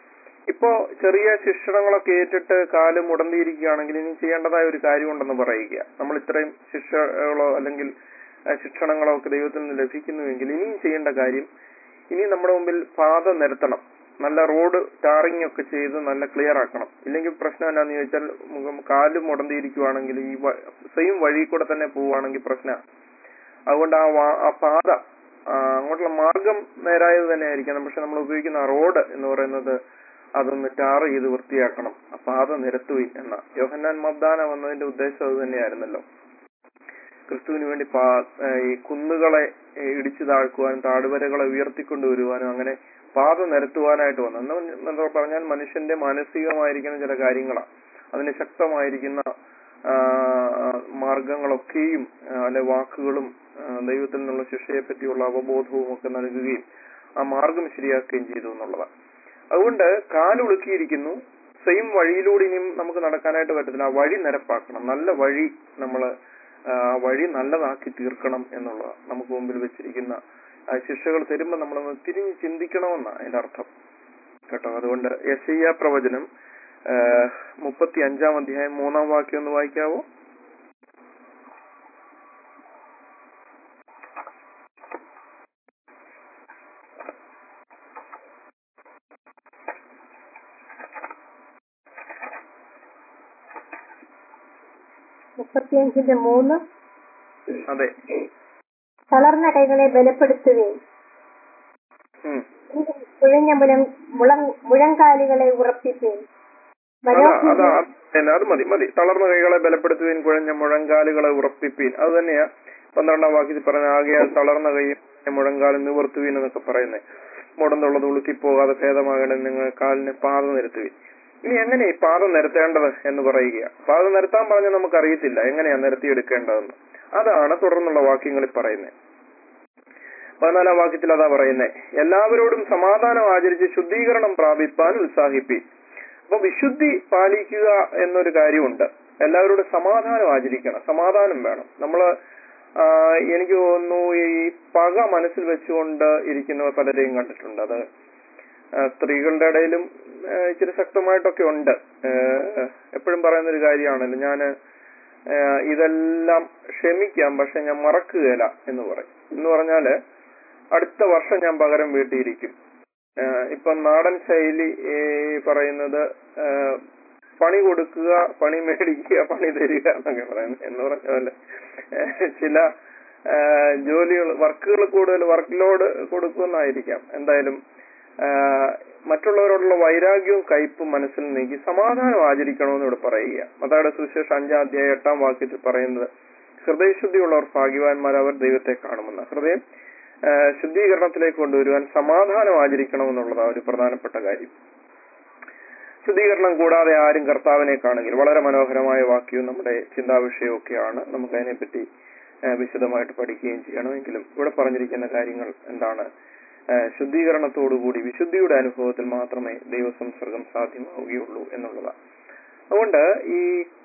ഇപ്പോ ചെറിയ ശിക്ഷണങ്ങളൊക്കെ ഏറ്റിട്ട് കാല് മുടന്തിയിരിക്കുകയാണെങ്കിൽ ഇനി ചെയ്യേണ്ടതായ ഒരു കാര്യമുണ്ടെന്ന് പറയുക നമ്മൾ ഇത്രയും ശിക്ഷകളോ അല്ലെങ്കിൽ ആ, ശിക്ഷണങ്ങളോ ഒക്കെ ദൈവത്തിൽ നിന്ന് ലഭിക്കുന്നുവെങ്കിൽ ഇനിയും ചെയ്യേണ്ട കാര്യം ഇനി നമ്മുടെ മുമ്പിൽ പാത നിരത്തണം നല്ല റോഡ് ടാറിങ് ഒക്കെ ചെയ്ത് നല്ല ക്ലിയർ ആക്കണം ഇല്ലെങ്കിൽ പ്രശ്നം എന്നാന്ന് ചോദിച്ചാൽ മുഖം കാല് മുടന്തിയിരിക്കുവാണെങ്കിൽ ഈ സെയിം വഴി കൂടെ തന്നെ പോവുകയാണെങ്കിൽ പ്രശ്നം അതുകൊണ്ട് ആ വാ- ആ പാത ആ, അങ്ങോട്ടുള്ള മാർഗം നേരായത് തന്നെ ആയിരിക്കണം പക്ഷെ നമ്മൾ ഉപയോഗിക്കുന്ന ആ റോഡ് എന്ന് പറയുന്നത് അതൊന്ന് ടാർ ചെയ്ത് വൃത്തിയാക്കണം ആ പാത നിരത്തുകയും എന്ന യോഹന്നാൻ മബ്ദാന വന്നതിന്റെ ഉദ്ദേശം അത് തന്നെയായിരുന്നല്ലോ ക്രിസ്തുവിന് വേണ്ടി പാ ഏ, ഈ കുന്നുകളെ ഏ, ഇടിച്ചു താഴ്ക്കുവാനും താഴ്വരകളെ ഉയർത്തിക്കൊണ്ടുവരുവാനും അങ്ങനെ പാത നിരത്തുവാനായിട്ട് വന്നു എന്ന് പറഞ്ഞ- എന്താ പറഞ്ഞാൽ മനുഷ്യന്റെ മാനസികമായിരിക്കുന്ന ചില കാര്യങ്ങളാണ് അതിന് ശക്തമായിരിക്കുന്ന ആ, മാർഗങ്ങളൊക്കെയും ആ, അല്ലെ വാക്കുകളും ആ, ദൈവത്തിൽ നിന്നുള്ള ശിക്ഷയെ പറ്റിയുള്ള അവബോധവും ഒക്കെ നൽകുകയും ആ മാർഗം ശരിയാക്കുകയും ചെയ്തു എന്നുള്ളതാണ് അതുകൊണ്ട് കാലുളുക്കിയിരിക്കുന്നു സെയിം വഴിയിലൂടെ ഇനിയും നമുക്ക് നടക്കാനായിട്ട് പറ്റത്തില്ല ആ വഴി നിരപ്പാക്കണം നല്ല വഴി നമ്മൾ വഴി നല്ലതാക്കി തീർക്കണം എന്നുള്ളതാണ് നമുക്ക് മുമ്പിൽ വെച്ചിരിക്കുന്ന ആ ശിക്ഷകൾ തരുമ്പോൾ നമ്മളൊന്ന് തിരിഞ്ഞ് ചിന്തിക്കണമെന്നാണ് അതിന്റെ അർത്ഥം കേട്ടോ അതുകൊണ്ട് യശയ്യ പ്രവചനം മുപ്പത്തി അഞ്ചാം അധ്യായം മൂന്നാം വാക്യം ഒന്ന് വായിക്കാവോ മുപ്പത്തിയഞ്ചിന്റെ മൂന്ന് അതെ തളർന്ന കൈകളെ ബലപ്പെടുത്തുകയും ഉം. കുഴഞ്ഞ മുലം മുളം മുഴങ്കാലുകളെ ഉറപ്പിക്കുകയും അതാ അതാ അത് അത് മതി മതി തളർന്ന കൈകളെ ബലപ്പെടുത്തുവീൻ കുഴഞ്ഞ മുഴങ്കാലുകളെ ഉറപ്പിപ്പീൻ അത് തന്നെയാ പന്ത്രണ്ടാം വാക്യത്തിൽ പറഞ്ഞ ആകയാൽ തളർന്ന കൈയും മുഴങ്കാലും നിവർത്തുവീൻ എന്നൊക്കെ പറയുന്നത് മുടന്നുള്ളത് ഉളുക്കി പോകാതെ ഭേദമാകണം നിങ്ങൾ കാലിന് പാത നിരത്തുവീൻ ഇനി എങ്ങനെ ഈ പാത നിരത്തേണ്ടത് എന്ന് പറയുക പാത നിരത്താൻ പറഞ്ഞാൽ നമുക്ക് അറിയത്തില്ല എങ്ങനെയാ നിരത്തിയെടുക്കേണ്ടതെന്ന് അതാണ് തുടർന്നുള്ള വാക്യങ്ങളിൽ പറയുന്നത് പതിനാലാം വാക്യത്തിൽ അതാ പറയുന്നത് എല്ലാവരോടും സമാധാനം ആചരിച്ച് ശുദ്ധീകരണം പ്രാപിപ്പാൻ ഉത്സാഹിപ്പീൻ അപ്പൊ വിശുദ്ധി പാലിക്കുക എന്നൊരു കാര്യമുണ്ട് എല്ലാവരോടും സമാധാനം ആചരിക്കണം സമാധാനം വേണം നമ്മള് ആ, എനിക്ക് തോന്നുന്നു ഈ പക മനസ്സിൽ വെച്ചുകൊണ്ട് ഇരിക്കുന്ന പലരെയും കണ്ടിട്ടുണ്ട് അത് ആ, സ്ത്രീകളുടെ ഇടയിലും ആ, ഇച്ചിരി ശക്തമായിട്ടൊക്കെ ഉണ്ട് എപ്പോഴും പറയുന്ന ഒരു കാര്യമാണല്ലോ ഞാന് ആ, ഇതെല്ലാം ക്ഷമിക്കാം പക്ഷെ ഞാൻ മറക്കുകയില്ല എന്ന് പറയും എന്ന് പറഞ്ഞാല് അടുത്ത വർഷം ഞാൻ പകരം വീട്ടിയിരിക്കും ആഹ് ഇപ്പൊ നാടൻ ശൈലി ഈ പറയുന്നത് ആഹ് പണി കൊടുക്കുക പണി മേടിക്കുക പണി തരിക എന്നൊക്കെ പറയുന്നത് എന്ന് പറഞ്ഞ പോലെ ആഹ് ചില ജോലികൾ വർക്കുകൾ കൂടുതൽ വർക്ക് ലോഡ് കൊടുക്കുമെന്നായിരിക്കാം എന്തായാലും ആഹ് മറ്റുള്ളവരോടുള്ള വൈരാഗ്യവും കയ്പും മനസ്സിൽ നീക്കി സമാധാനം ആചരിക്കണമെന്ന് ഇവിടെ പറയുക അതാണ് സുവിശേഷം അഞ്ചാം അധ്യായം എട്ടാം വാക്യത്തിൽ പറയുന്നത് ഹൃദയശുദ്ധിയുള്ളവർ ഭാഗ്യവാന്മാർ അവർ ദൈവത്തെ കാണുമെന്ന് ഹൃദയം ആ, ശുദ്ധീകരണത്തിലേക്ക് കൊണ്ടുവരുവാൻ സമാധാനം ആചരിക്കണമെന്നുള്ളതാണ് ഒരു പ്രധാനപ്പെട്ട കാര്യം ശുദ്ധീകരണം കൂടാതെ ആരും കർത്താവിനെ കാണെങ്കിൽ വളരെ മനോഹരമായ വാക്യവും നമ്മുടെ ചിന്താവിഷയവും ഒക്കെയാണ് നമുക്ക് അതിനെപ്പറ്റി ആ, വിശദമായിട്ട് പഠിക്കുകയും ചെയ്യണമെങ്കിലും ഇവിടെ പറഞ്ഞിരിക്കുന്ന കാര്യങ്ങൾ എന്താണ് ആ, ശുദ്ധീകരണത്തോടുകൂടി വിശുദ്ധിയുടെ അനുഭവത്തിൽ മാത്രമേ ദൈവസംസർഗം സാധ്യമാവുകയുള്ളൂ എന്നുള്ളതാണ് അതുകൊണ്ട് ഈ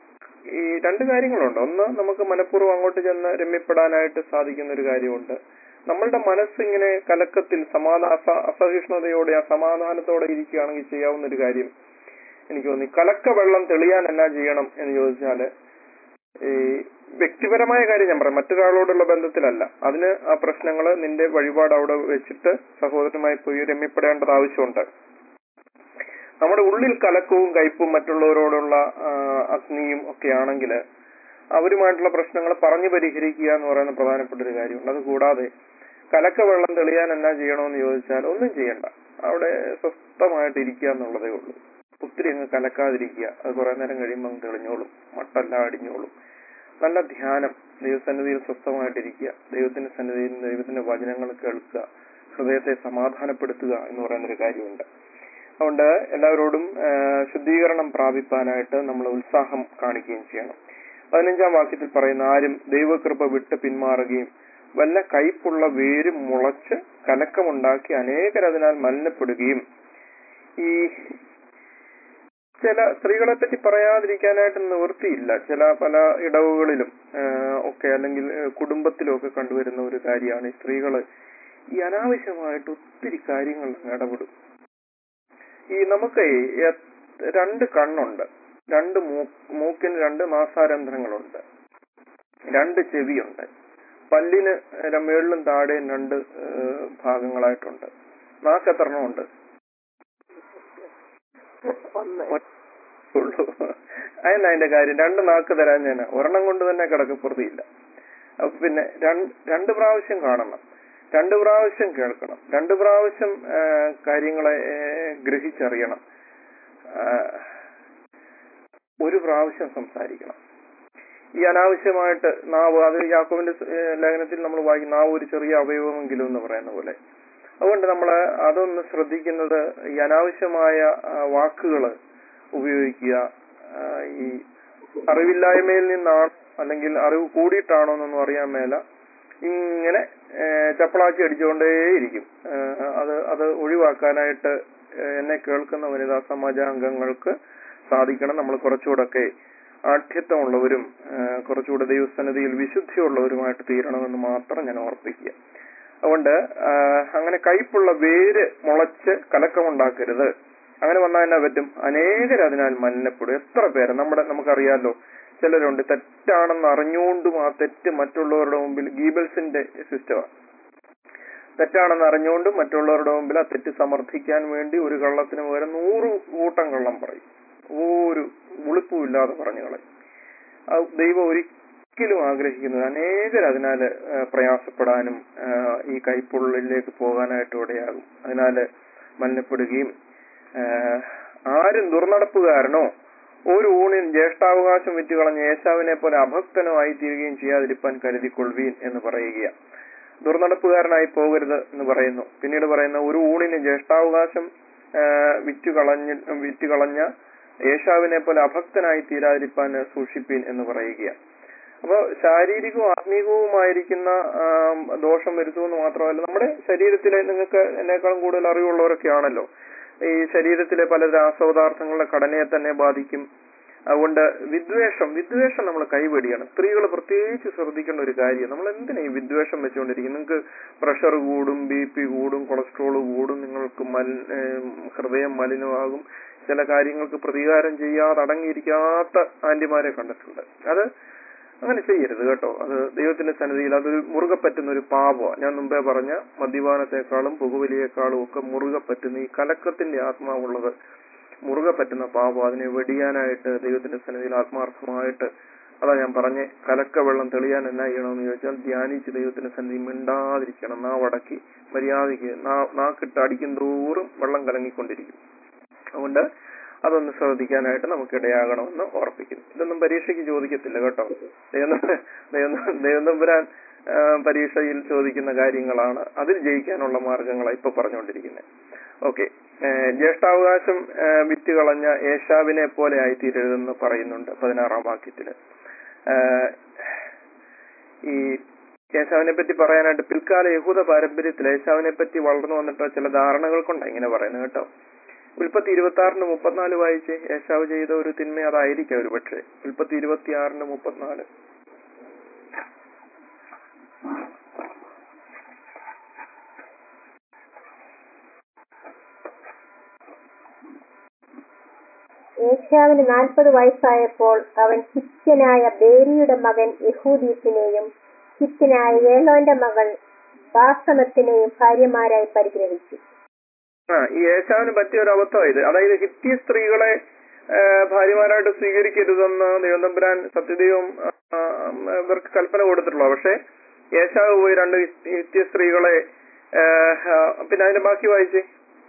ഈ രണ്ട് കാര്യങ്ങളുണ്ട് ഒന്ന് നമുക്ക് മനഃപൂർവ്വം അങ്ങോട്ട് ചെന്ന് രമ്യപ്പെടാനായിട്ട് സാധിക്കുന്ന ഒരു കാര്യമുണ്ട് നമ്മളുടെ മനസ്സിങ്ങനെ കലക്കത്തിൽ സമാധാന അസ- അസഹിഷ്ണുതയോടെ അസമാധാനത്തോടെ ഇരിക്കുകയാണെങ്കിൽ ചെയ്യാവുന്ന ഒരു കാര്യം എനിക്ക് തോന്നി കലക്ക വെള്ളം തെളിയാൻ എന്നാ ചെയ്യണം എന്ന് ചോദിച്ചാല് ഈ വ്യക്തിപരമായ കാര്യം ഞാൻ പറയാം മറ്റൊരാളോടുള്ള ബന്ധത്തിലല്ല അതിന് ആ പ്രശ്നങ്ങള് നിന്റെ വഴിപാട് അവിടെ വെച്ചിട്ട് സഹോദരനുമായി പോയി രമ്യപ്പെടേണ്ടത് ആവശ്യമുണ്ട് നമ്മുടെ ഉള്ളിൽ കലക്കവും കയ്പും മറ്റുള്ളവരോടുള്ള ആ, അഗ്നിയും ഒക്കെ ആണെങ്കിൽ അവരുമായിട്ടുള്ള പ്രശ്നങ്ങൾ പറഞ്ഞു പരിഹരിക്കുക എന്ന് പറയുന്ന പ്രധാനപ്പെട്ട ഒരു കാര്യമുണ്ട് അത് കൂടാതെ കലക്ക വെള്ളം തെളിയാൻ എന്നാ ചെയ്യണമെന്ന് ചോദിച്ചാൽ ഒന്നും ചെയ്യണ്ട അവിടെ സ്വസ്ഥമായിട്ട് ഇരിക്കുക എന്നുള്ളതേ ഉള്ളൂ ഒത്തിരി അങ്ങ് കലക്കാതിരിക്കുക അത് കുറെ നേരം കഴിയുമ്പോൾ അങ്ങ് തെളിഞ്ഞോളും മട്ടെല്ലാം അടിഞ്ഞോളും നല്ല ധ്യാനം ദൈവസന്നിധിയിൽ സ്വസ്ഥമായിട്ടിരിക്കുക ദൈവത്തിന്റെ സന്നിധിയിൽ ദൈവത്തിന്റെ വചനങ്ങൾ കേൾക്കുക ഹൃദയത്തെ സമാധാനപ്പെടുത്തുക എന്ന് പറയുന്ന ഒരു കാര്യമുണ്ട് അതുകൊണ്ട് എല്ലാവരോടും ആ, ശുദ്ധീകരണം പ്രാപിപ്പാനായിട്ട് നമ്മൾ ഉത്സാഹം കാണിക്കുകയും ചെയ്യണം പതിനഞ്ചാം വാക്യത്തിൽ പറയുന്ന ആരും ദൈവകൃപ വിട്ട് പിന്മാറുകയും വല്ല കയ്പുള്ള വേരും മുളച്ച് കലക്കമുണ്ടാക്കി അനേകരതിനാൽ മലിനപ്പെടുകയും ഈ ചില സ്ത്രീകളെ പറ്റി പറയാതിരിക്കാനായിട്ട് നിവൃത്തിയില്ല ചില പല ഇടവുകളിലും ആ, ഒക്കെ അല്ലെങ്കിൽ ആ, കുടുംബത്തിലും ഒക്കെ കണ്ടുവരുന്ന ഒരു കാര്യമാണ് ഈ സ്ത്രീകള് ഈ അനാവശ്യമായിട്ട് ഒത്തിരി കാര്യങ്ങൾ ഇടപെടും ഈ നമുക്ക് എ- രണ്ട് കണ്ണുണ്ട് രണ്ട് മൂ- മൂക്കിന് രണ്ട് നാസാരന്ധ്രങ്ങളുണ്ട് രണ്ട് ചെവിയുണ്ട് പല്ലിന് ര- മേളിലും താഴെയും രണ്ട് ഏഹ്, ഭാഗങ്ങളായിട്ടുണ്ട് നാക്ക് എത്ര എണ്ണമുണ്ട് ഒന്ന് ഉള്ളൂ അതന്നെ അതിന്റെ കാര്യം രണ്ട് നാക്ക് തരാൻ ഞാൻ ഒരെണ്ണം കൊണ്ട് തന്നെ കിടക്കപ്പുറത്തിയില്ല അപ്പൊ പിന്നെ രണ്ട് രണ്ട് പ്രാവശ്യം കാണണം രണ്ട് പ്രാവശ്യം കേൾക്കണം രണ്ട് പ്രാവശ്യം ആ, കാര്യങ്ങളെ ഏ, ഗ്രഹിച്ചറിയണം ആ, ഒരു പ്രാവശ്യം സംസാരിക്കണം ഈ അനാവശ്യമായിട്ട് നാവ് അത് യാക്കോവിന്റെ സ്- ഏ, ലേഖനത്തിൽ നമ്മൾ വായിക്കും നാവ് ഒരു ചെറിയ അവയവമെങ്കിലും എന്ന് പറയുന്ന പോലെ അതുകൊണ്ട് നമ്മൾ അതൊന്ന് ശ്രദ്ധിക്കുന്നത് ഈ അനാവശ്യമായ വാക്കുകൾ ഉപയോഗിക്കുക ആ, ഈ അറിവില്ലായ്മയിൽ നിന്നാണ് അല്ലെങ്കിൽ അറിവ് കൂടിയിട്ടാണോ എന്നൊന്നും അറിയാൻ മേല ഇങ്ങനെ ഏ, ചപ്പളാച്ചി അടിച്ചുകൊണ്ടേയിരിക്കും ഏ, അത് അത് ഒഴിവാക്കാനായിട്ട് ഏ, എന്നെ കേൾക്കുന്ന വനിതാ സമാജാംഗങ്ങൾക്ക് സാധിക്കണം നമ്മൾ കുറച്ചുകൂടൊക്കെ ആഠ്യത്വമുള്ളവരും ഏ, കുറച്ചുകൂടെ ദൈവസന്നിധിയിൽ വിശുദ്ധിയുള്ളവരുമായിട്ട് തീരണമെന്ന് മാത്രം ഞാൻ ഓർപ്പിക്കുക അതുകൊണ്ട് ആ, അങ്ങനെ കയ്പുള്ള വേര് മുളച്ച് കലക്കമുണ്ടാക്കരുത് അങ്ങനെ വന്നാൽ എന്നാ പറ്റും അനേകർ അതിനാൽ മലിനപ്പെടും എത്ര പേര് നമ്മുടെ നമുക്കറിയാലോ ചിലരുണ്ട് തെറ്റാണെന്ന് അറിഞ്ഞുകൊണ്ടും ആ തെറ്റ് മറ്റുള്ളവരുടെ മുമ്പിൽ ഗീബൽസിന്റെ സിസ്റ്റമാണ് തെറ്റാണെന്ന് അറിഞ്ഞുകൊണ്ടും മറ്റുള്ളവരുടെ മുമ്പിൽ ആ തെറ്റ് സമർത്ഥിക്കാൻ വേണ്ടി ഒരു കള്ളത്തിന് പകരം നൂറ് കൂട്ടം കള്ളം പറയും ഒരു ഉളുപ്പുമില്ലാതെ പറഞ്ഞു കളയും അത് ദൈവം ഒരിക്കലും ആഗ്രഹിക്കുന്നത് അനേകർ അതിനാൽ പ്രയാസപ്പെടാനും ആ, ഈ കൈപ്പുള്ളിലേക്ക് പോകാനായിട്ടും ഇടയാകും അതിനാൽ മലിനപ്പെടുകയും ആ, ആരും ദുർനടപ്പുകാരനോ ഒരു ഊണിൽ ജ്യേഷ്ഠാവകാശം വിറ്റുകളഞ്ഞ യേശാവിനെ പോലെ അഭക്തനുമായി തീരുകയും ചെയ്യാതിരിപ്പാൻ കരുതിക്കൊള്ളുവീൻ എന്ന് പറയുകയാണ് ദുർനടപ്പുകാരനായി പോകരുത് എന്ന് പറയുന്നു പിന്നീട് പറയുന്ന ഒരു ഊണിന് ജ്യേഷ്ഠാവകാശം ആ, വിറ്റുകളഞ്ഞ വിറ്റുകളഞ്ഞ യേശാവിനെ പോലെ അഭക്തനായി തീരാതിരിപ്പാൻ സൂക്ഷിപ്പീൻ എന്ന് പറയുകയാണ് അപ്പോൾ ശാരീരികവും ആത്മീകവുമായിരിക്കുന്ന ആം, ദോഷം വരുത്തുമെന്ന് മാത്രമല്ല നമ്മുടെ ശരീരത്തിലെ നിങ്ങൾക്ക് എന്നെക്കാളും കൂടുതൽ അറിവുള്ളവരൊക്കെ ആണല്ലോ ഈ ശരീരത്തിലെ പല രാസപദാർത്ഥങ്ങളുടെ ഘടനയെ തന്നെ ബാധിക്കും അതുകൊണ്ട് വിദ്വേഷം വിദ്വേഷം നമ്മൾ കൈവെടിയാണ് സ്ത്രീകൾ പ്രത്യേകിച്ച് ശ്രദ്ധിക്കേണ്ട ഒരു കാര്യം നമ്മൾ എന്തിനാ ഈ വിദ്വേഷം വെച്ചുകൊണ്ടിരിക്കും നിങ്ങൾക്ക് പ്രഷർ കൂടും ബി പി കൂടും കൊളസ്ട്രോൾ കൂടും നിങ്ങൾക്ക് മൽ ഏം, ഹൃദയം മലിനമാകും ചില കാര്യങ്ങൾക്ക് പ്രതികാരം ചെയ്യാതെ അടങ്ങിയിരിക്കാത്ത ആന്റിമാരെ കണ്ടിട്ടുണ്ട് അത് അങ്ങനെ ചെയ്യരുത് കേട്ടോ അത് ദൈവത്തിന്റെ സന്നിധിയിൽ അതൊരു മുറുകെ പറ്റുന്ന ഒരു പാപമാണ് ഞാൻ മുമ്പേ പറഞ്ഞ മദ്യപാനത്തെക്കാളും പുകവലിയേക്കാളും ഒക്കെ മുറുകെ പറ്റുന്ന ഈ കലക്കത്തിന്റെ ആത്മാവുള്ളത് മുറുകെ പറ്റുന്ന പാപം അതിനെ വെടിയാനായിട്ട് ദൈവത്തിന്റെ സന്നിധിയിൽ ആത്മാർത്ഥമായിട്ട് അതാ ഞാൻ പറഞ്ഞേ കലക്ക വെള്ളം തെളിയാൻ എന്നാ ചെയ്യണമെന്ന് ചോദിച്ചാൽ ധ്യാനിച്ച് ദൈവത്തിന്റെ സന്നിധി മിണ്ടാതിരിക്കണം നാവടക്കി മര്യാദയ്ക്ക് നാ നാക്കിട്ട് അടിക്കും തോറും വെള്ളം കലങ്ങിക്കൊണ്ടിരിക്കും അതുകൊണ്ട് അതൊന്ന് ശ്രദ്ധിക്കാനായിട്ട് നമുക്ക് ഇടയാകണമെന്ന് ഓർപ്പിക്കുന്നു ഇതൊന്നും പരീക്ഷയ്ക്ക് ചോദിക്കത്തില്ല കേട്ടോ ദൈവനമ്പുരാൻ പരീക്ഷയിൽ ചോദിക്കുന്ന കാര്യങ്ങളാണ് അതിൽ ജയിക്കാനുള്ള മാർഗങ്ങളാണ് ഇപ്പൊ പറഞ്ഞുകൊണ്ടിരിക്കുന്നത് ഓക്കെ ജ്യേഷ്ഠാവകാശം ആ, വിറ്റ് കളഞ്ഞ ഏഷാവിനെ പോലെ ആയിത്തീരരുതെന്ന് പറയുന്നുണ്ട് പതിനാറാം വാക്യത്തില് ആ, ഈ യേശാവിനെ പറ്റി പറയാനായിട്ട് പിൽക്കാല യഹൂദ പാരമ്പര്യത്തിൽ യേശാവിനെ പറ്റി വളർന്നു വന്നിട്ട് ചില ധാരണകൾ കൊണ്ടാണ് ഇങ്ങനെ പറയുന്നത് കേട്ടോ ഉൽപ്പത്തി ഇരുപത്തി ആറിന് മുപ്പത്തിനാല് വായിച്ച് യേശാവ് ചെയ്ത ഒരു തിന്മ അതായിരിക്കാം ഒരു പക്ഷേ ഉൽപ്പത്തി ഇരുപത്തി ആറിന് മുപ്പത്തിനാല് ഏഷ്യാവിന് നാൽപ്പത് വയസ്സായപ്പോൾ അവൻ ഹിത്യനായ ബേരിയുടെ മകൻ യഹൂദീസിനെയും ഹിത്യനായ ഏലോന്റെ മകൾ ബാസമത്തിനെയും ഭാര്യമാരായി പരിഗ്രഹിച്ചു ആ ഈ യേശാവിന് പറ്റിയ ഒരു അബദ്ധം ഇത് അതായത് ഹിറ്റി സ്ത്രീകളെ ആ, ഭാര്യമാരായിട്ട് സ്വീകരിക്കരുതെന്ന് ദൈവതമ്പുരാൻ സത്യദൈവം ആ, ആ, ഇവർക്ക് കൽപ്പന കൊടുത്തിട്ടുള്ളൂ പക്ഷെ യേശാവ് പോയി രണ്ട് ഹിറ്റ് ഹിറ്റ്യ സ്ത്രീകളെ ആ, ആ, പിന്നെ അതിന്റെ ബാക്കി വായിച്ചേ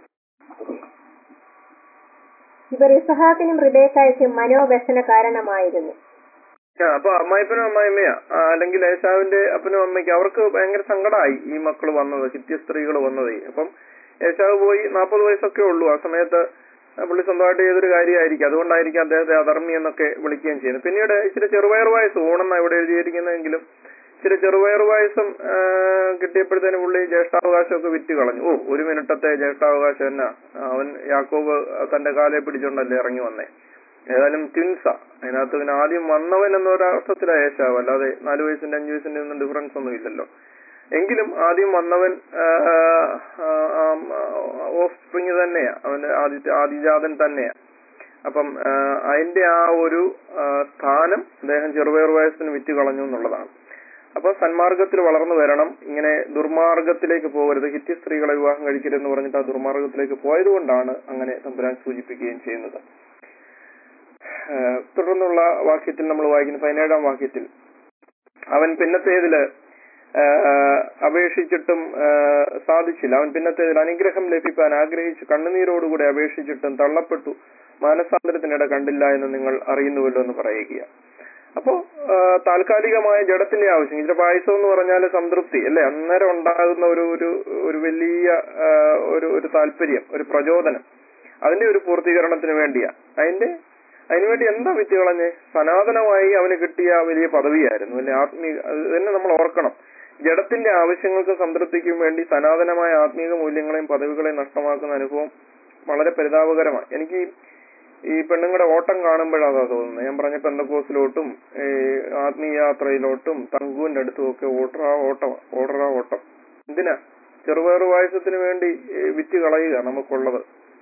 ഇവർ ഇസഹാക്കിനും ഹൃദയക്കായ്ക്കും മനോവ്യസന കാരണമായിരുന്നു ആ അപ്പൊ അമ്മായിപ്പനും അമ്മായിമ്മയാ ആ, അല്ലെങ്കിൽ യേശാവിന്റെ അപ്പനും അമ്മയ്ക്ക് അവർക്ക് ഭയങ്കര സങ്കടമായി ഈ മക്കൾ വന്നത് ഹിത്യ സ്ത്രീകൾ വന്നതേ അപ്പം യേശാവ് പോയി നാൽപ്പത് വയസ്സൊക്കെ ഉള്ളൂ ആ സമയത്ത് പുള്ളി സ്വന്തമായിട്ട് ചെയ്തൊരു കാര്യമായിരിക്കും അതുകൊണ്ടായിരിക്കും അദ്ദേഹത്തെ അധർമ്മി എന്നൊക്കെ വിളിക്കുകയും ചെയ്യുന്നത് പിന്നീട് ഇച്ചിരി ചെറുപയർ വയസ്സ് ഊണെന്നാ ഇവിടെ എഴുതിയിരിക്കുന്നതെങ്കിലും ഇച്ചിരി ചെറുപയർ വയസ്സും ആ, കിട്ടിയപ്പോഴത്തേന് പുള്ളി ജ്യേഷ്ഠാവകാശമൊക്കെ വിറ്റ് കളഞ്ഞു ഓ ഒരു മിനിറ്റത്തെ ജ്യേഷ്ഠാവകാശം എന്നാ അവൻ യാക്കോബ് തന്റെ കാലെ പിടിച്ചോണ്ടല്ലേ ഇറങ്ങി വന്നേ ഏതായാലും ട്വിൻസാ അതിനകത്ത് പിന്നെ ആദ്യം വന്നവൻ എന്നൊരർത്ഥത്തിലാ യേശാവ് അല്ലാതെ നാല് വയസ്സിന്റെ അഞ്ചു വയസ്സിന്റെ ഒന്നും ഡിഫറൻസ് ഒന്നും ഇല്ലല്ലോ എങ്കിലും ആദ്യം വന്നവൻ ആ, ആ, ആ, ഓഫ് സ്പ്രിങ് തന്നെയാ അവന്റെ ആദ്യത്തെ ആദിജാതൻ തന്നെയാ അപ്പം ആ, അതിന്റെ ആ ഒരു ആ, സ്ഥാനം അദ്ദേഹം ചെറുപയർ വയസ്സിന് വിറ്റ് കളഞ്ഞു എന്നുള്ളതാണ് അപ്പൊ സന്മാർഗത്തിൽ വളർന്നു വരണം ഇങ്ങനെ ദുർമാർഗത്തിലേക്ക് പോകരുത് ഹിറ്റി സ്ത്രീകളെ വിവാഹം കഴിക്കരുതെന്ന് പറഞ്ഞിട്ട് ആ ദുർമാർഗത്തിലേക്ക് പോയതുകൊണ്ടാണ് അങ്ങനെ തമ്പുരാൻ സൂചിപ്പിക്കുകയും ചെയ്യുന്നത് ആ, തുടർന്നുള്ള വാക്യത്തിൽ നമ്മൾ വായിക്കുന്ന പതിനേഴാം വാക്യത്തിൽ അവൻ പിന്നത്തേതില് ആ, അപേക്ഷിച്ചിട്ടും ആ, സാധിച്ചില്ല അവൻ പിന്നത്തേതിൽ അനുഗ്രഹം ലഭിക്കാൻ ആഗ്രഹിച്ചു കണ്ണുനീരോടുകൂടി അപേക്ഷിച്ചിട്ടും തള്ളപ്പെട്ടു മാനസാന്തരത്തിനിടെ കണ്ടില്ല എന്ന് നിങ്ങൾ അറിയുന്നുവല്ലോ എന്ന് പറയുക അപ്പോ ആ, താൽക്കാലികമായ ജഡത്തിന്റെ ആവശ്യം ഇതിന്റെ പായസം എന്ന് പറഞ്ഞാൽ സംതൃപ്തി അല്ലെ അന്നേരം ഉണ്ടാകുന്ന ഒരു ഒരു ഒരു വലിയ ആ, ഒരു ഒരു താല്പര്യം ഒരു പ്രചോദനം അതിന്റെ ഒരു പൂർത്തീകരണത്തിന് വേണ്ടിയാ അതിന്റെ അതിനുവേണ്ടി എന്താ വിറ്റ് കളഞ്ഞ് സനാതനമായി അവന് കിട്ടിയ വലിയ പദവിയായിരുന്നു അല്ലെ ആത്മീയ അത് തന്നെ നമ്മൾ ഓർക്കണം ജഡത്തിന്റെ ആവശ്യങ്ങൾക്കും സംതൃപ്തിക്കും വേണ്ടി സനാതനമായ ആത്മീയ മൂല്യങ്ങളെയും പദവികളെയും നഷ്ടമാക്കുന്ന അനുഭവം വളരെ പരിതാപകരമാണ് എനിക്ക് ഈ- ഈ പെണ്ണുങ്ങളുടെ ഓട്ടം കാണുമ്പോഴാണ് അതാ തോന്നുന്നത് ഞാൻ പറഞ്ഞ പെന്തക്കോസിലോട്ടും ഈ ആത്മീയ യാത്രയിലോട്ടും തങ്കുവിന്റെ അടുത്തും ഒക്കെ ഓട്ടറാ ഓട്ടം ഓടറാ ഓട്ടം എന്തിനാ ചെറുപയറു പായസത്തിന് വേണ്ടി ഏ, വിറ്റ് കളയുക നമുക്കുള്ളത്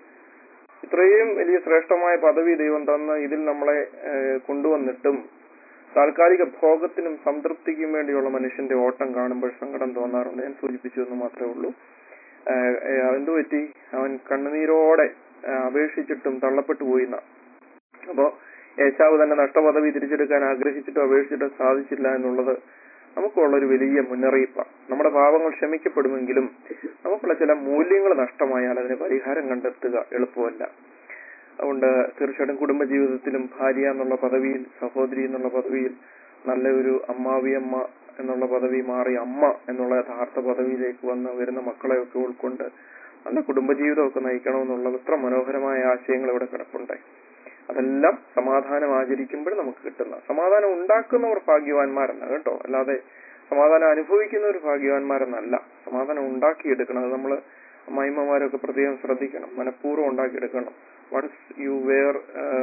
ഇത്രയും വലിയ ശ്രേഷ്ഠമായ പദവി ദൈവം തന്ന് ഇതിൽ നമ്മളെ ഏ, കൊണ്ടുവന്നിട്ടും താൽക്കാലിക ഭോഗത്തിനും സംതൃപ്തിക്കും വേണ്ടിയുള്ള മനുഷ്യന്റെ ഓട്ടം കാണുമ്പോൾ സങ്കടം തോന്നാറുണ്ട് ഞാൻ സൂചിപ്പിച്ചു എന്ന് മാത്രമേ ഉള്ളൂ ഏ, ഏ, എന്തു പറ്റി അവൻ കണ്ണുനീരോടെ ആ, അപേക്ഷിച്ചിട്ടും തള്ളപ്പെട്ടു പോയിന്ന അപ്പോ യേശാവ് തന്നെ നഷ്ടപദവി തിരിച്ചെടുക്കാൻ ആഗ്രഹിച്ചിട്ടും അപേക്ഷിച്ചിട്ടും സാധിച്ചില്ല എന്നുള്ളത് നമുക്കുള്ള ഒരു വലിയ മുന്നറിയിപ്പാണ് നമ്മുടെ പാപങ്ങൾ ക്ഷമിക്കപ്പെടുമെങ്കിലും നമുക്കുള്ള ചില മൂല്യങ്ങൾ നഷ്ടമായാൽ അതിന് പരിഹാരം കണ്ടെത്തുക എളുപ്പമല്ല അതുകൊണ്ട് തീർച്ചയായിട്ടും കുടുംബജീവിതത്തിലും ഭാര്യ എന്നുള്ള പദവിയിൽ സഹോദരി എന്നുള്ള പദവിയിൽ നല്ല ഒരു അമ്മാവിയമ്മ എന്നുള്ള പദവി മാറി അമ്മ എന്നുള്ള യഥാർത്ഥ പദവിയിലേക്ക് വന്ന് വരുന്ന മക്കളെയൊക്കെ ഉൾക്കൊണ്ട് നല്ല കുടുംബജീവിതമൊക്കെ നയിക്കണമെന്നുള്ള എത്ര മനോഹരമായ ആശയങ്ങൾ ഇവിടെ കിടപ്പുണ്ട് അതെല്ലാം സമാധാനം ആചരിക്കുമ്പോൾ നമുക്ക് കിട്ടുന്ന സമാധാനം ഉണ്ടാക്കുന്നവർ ഭാഗ്യവാന്മാരെന്ന കേട്ടോ അല്ലാതെ സമാധാനം അനുഭവിക്കുന്നവർ ഭാഗ്യവാന്മാരെന്നല്ല സമാധാനം ഉണ്ടാക്കിയെടുക്കണം അത് നമ്മൾ അമ്മായിമ്മമാരൊക്കെ പ്രത്യേകം ശ്രദ്ധിക്കണം മനഃപൂർവ്വം ഉണ്ടാക്കിയെടുക്കണം once you were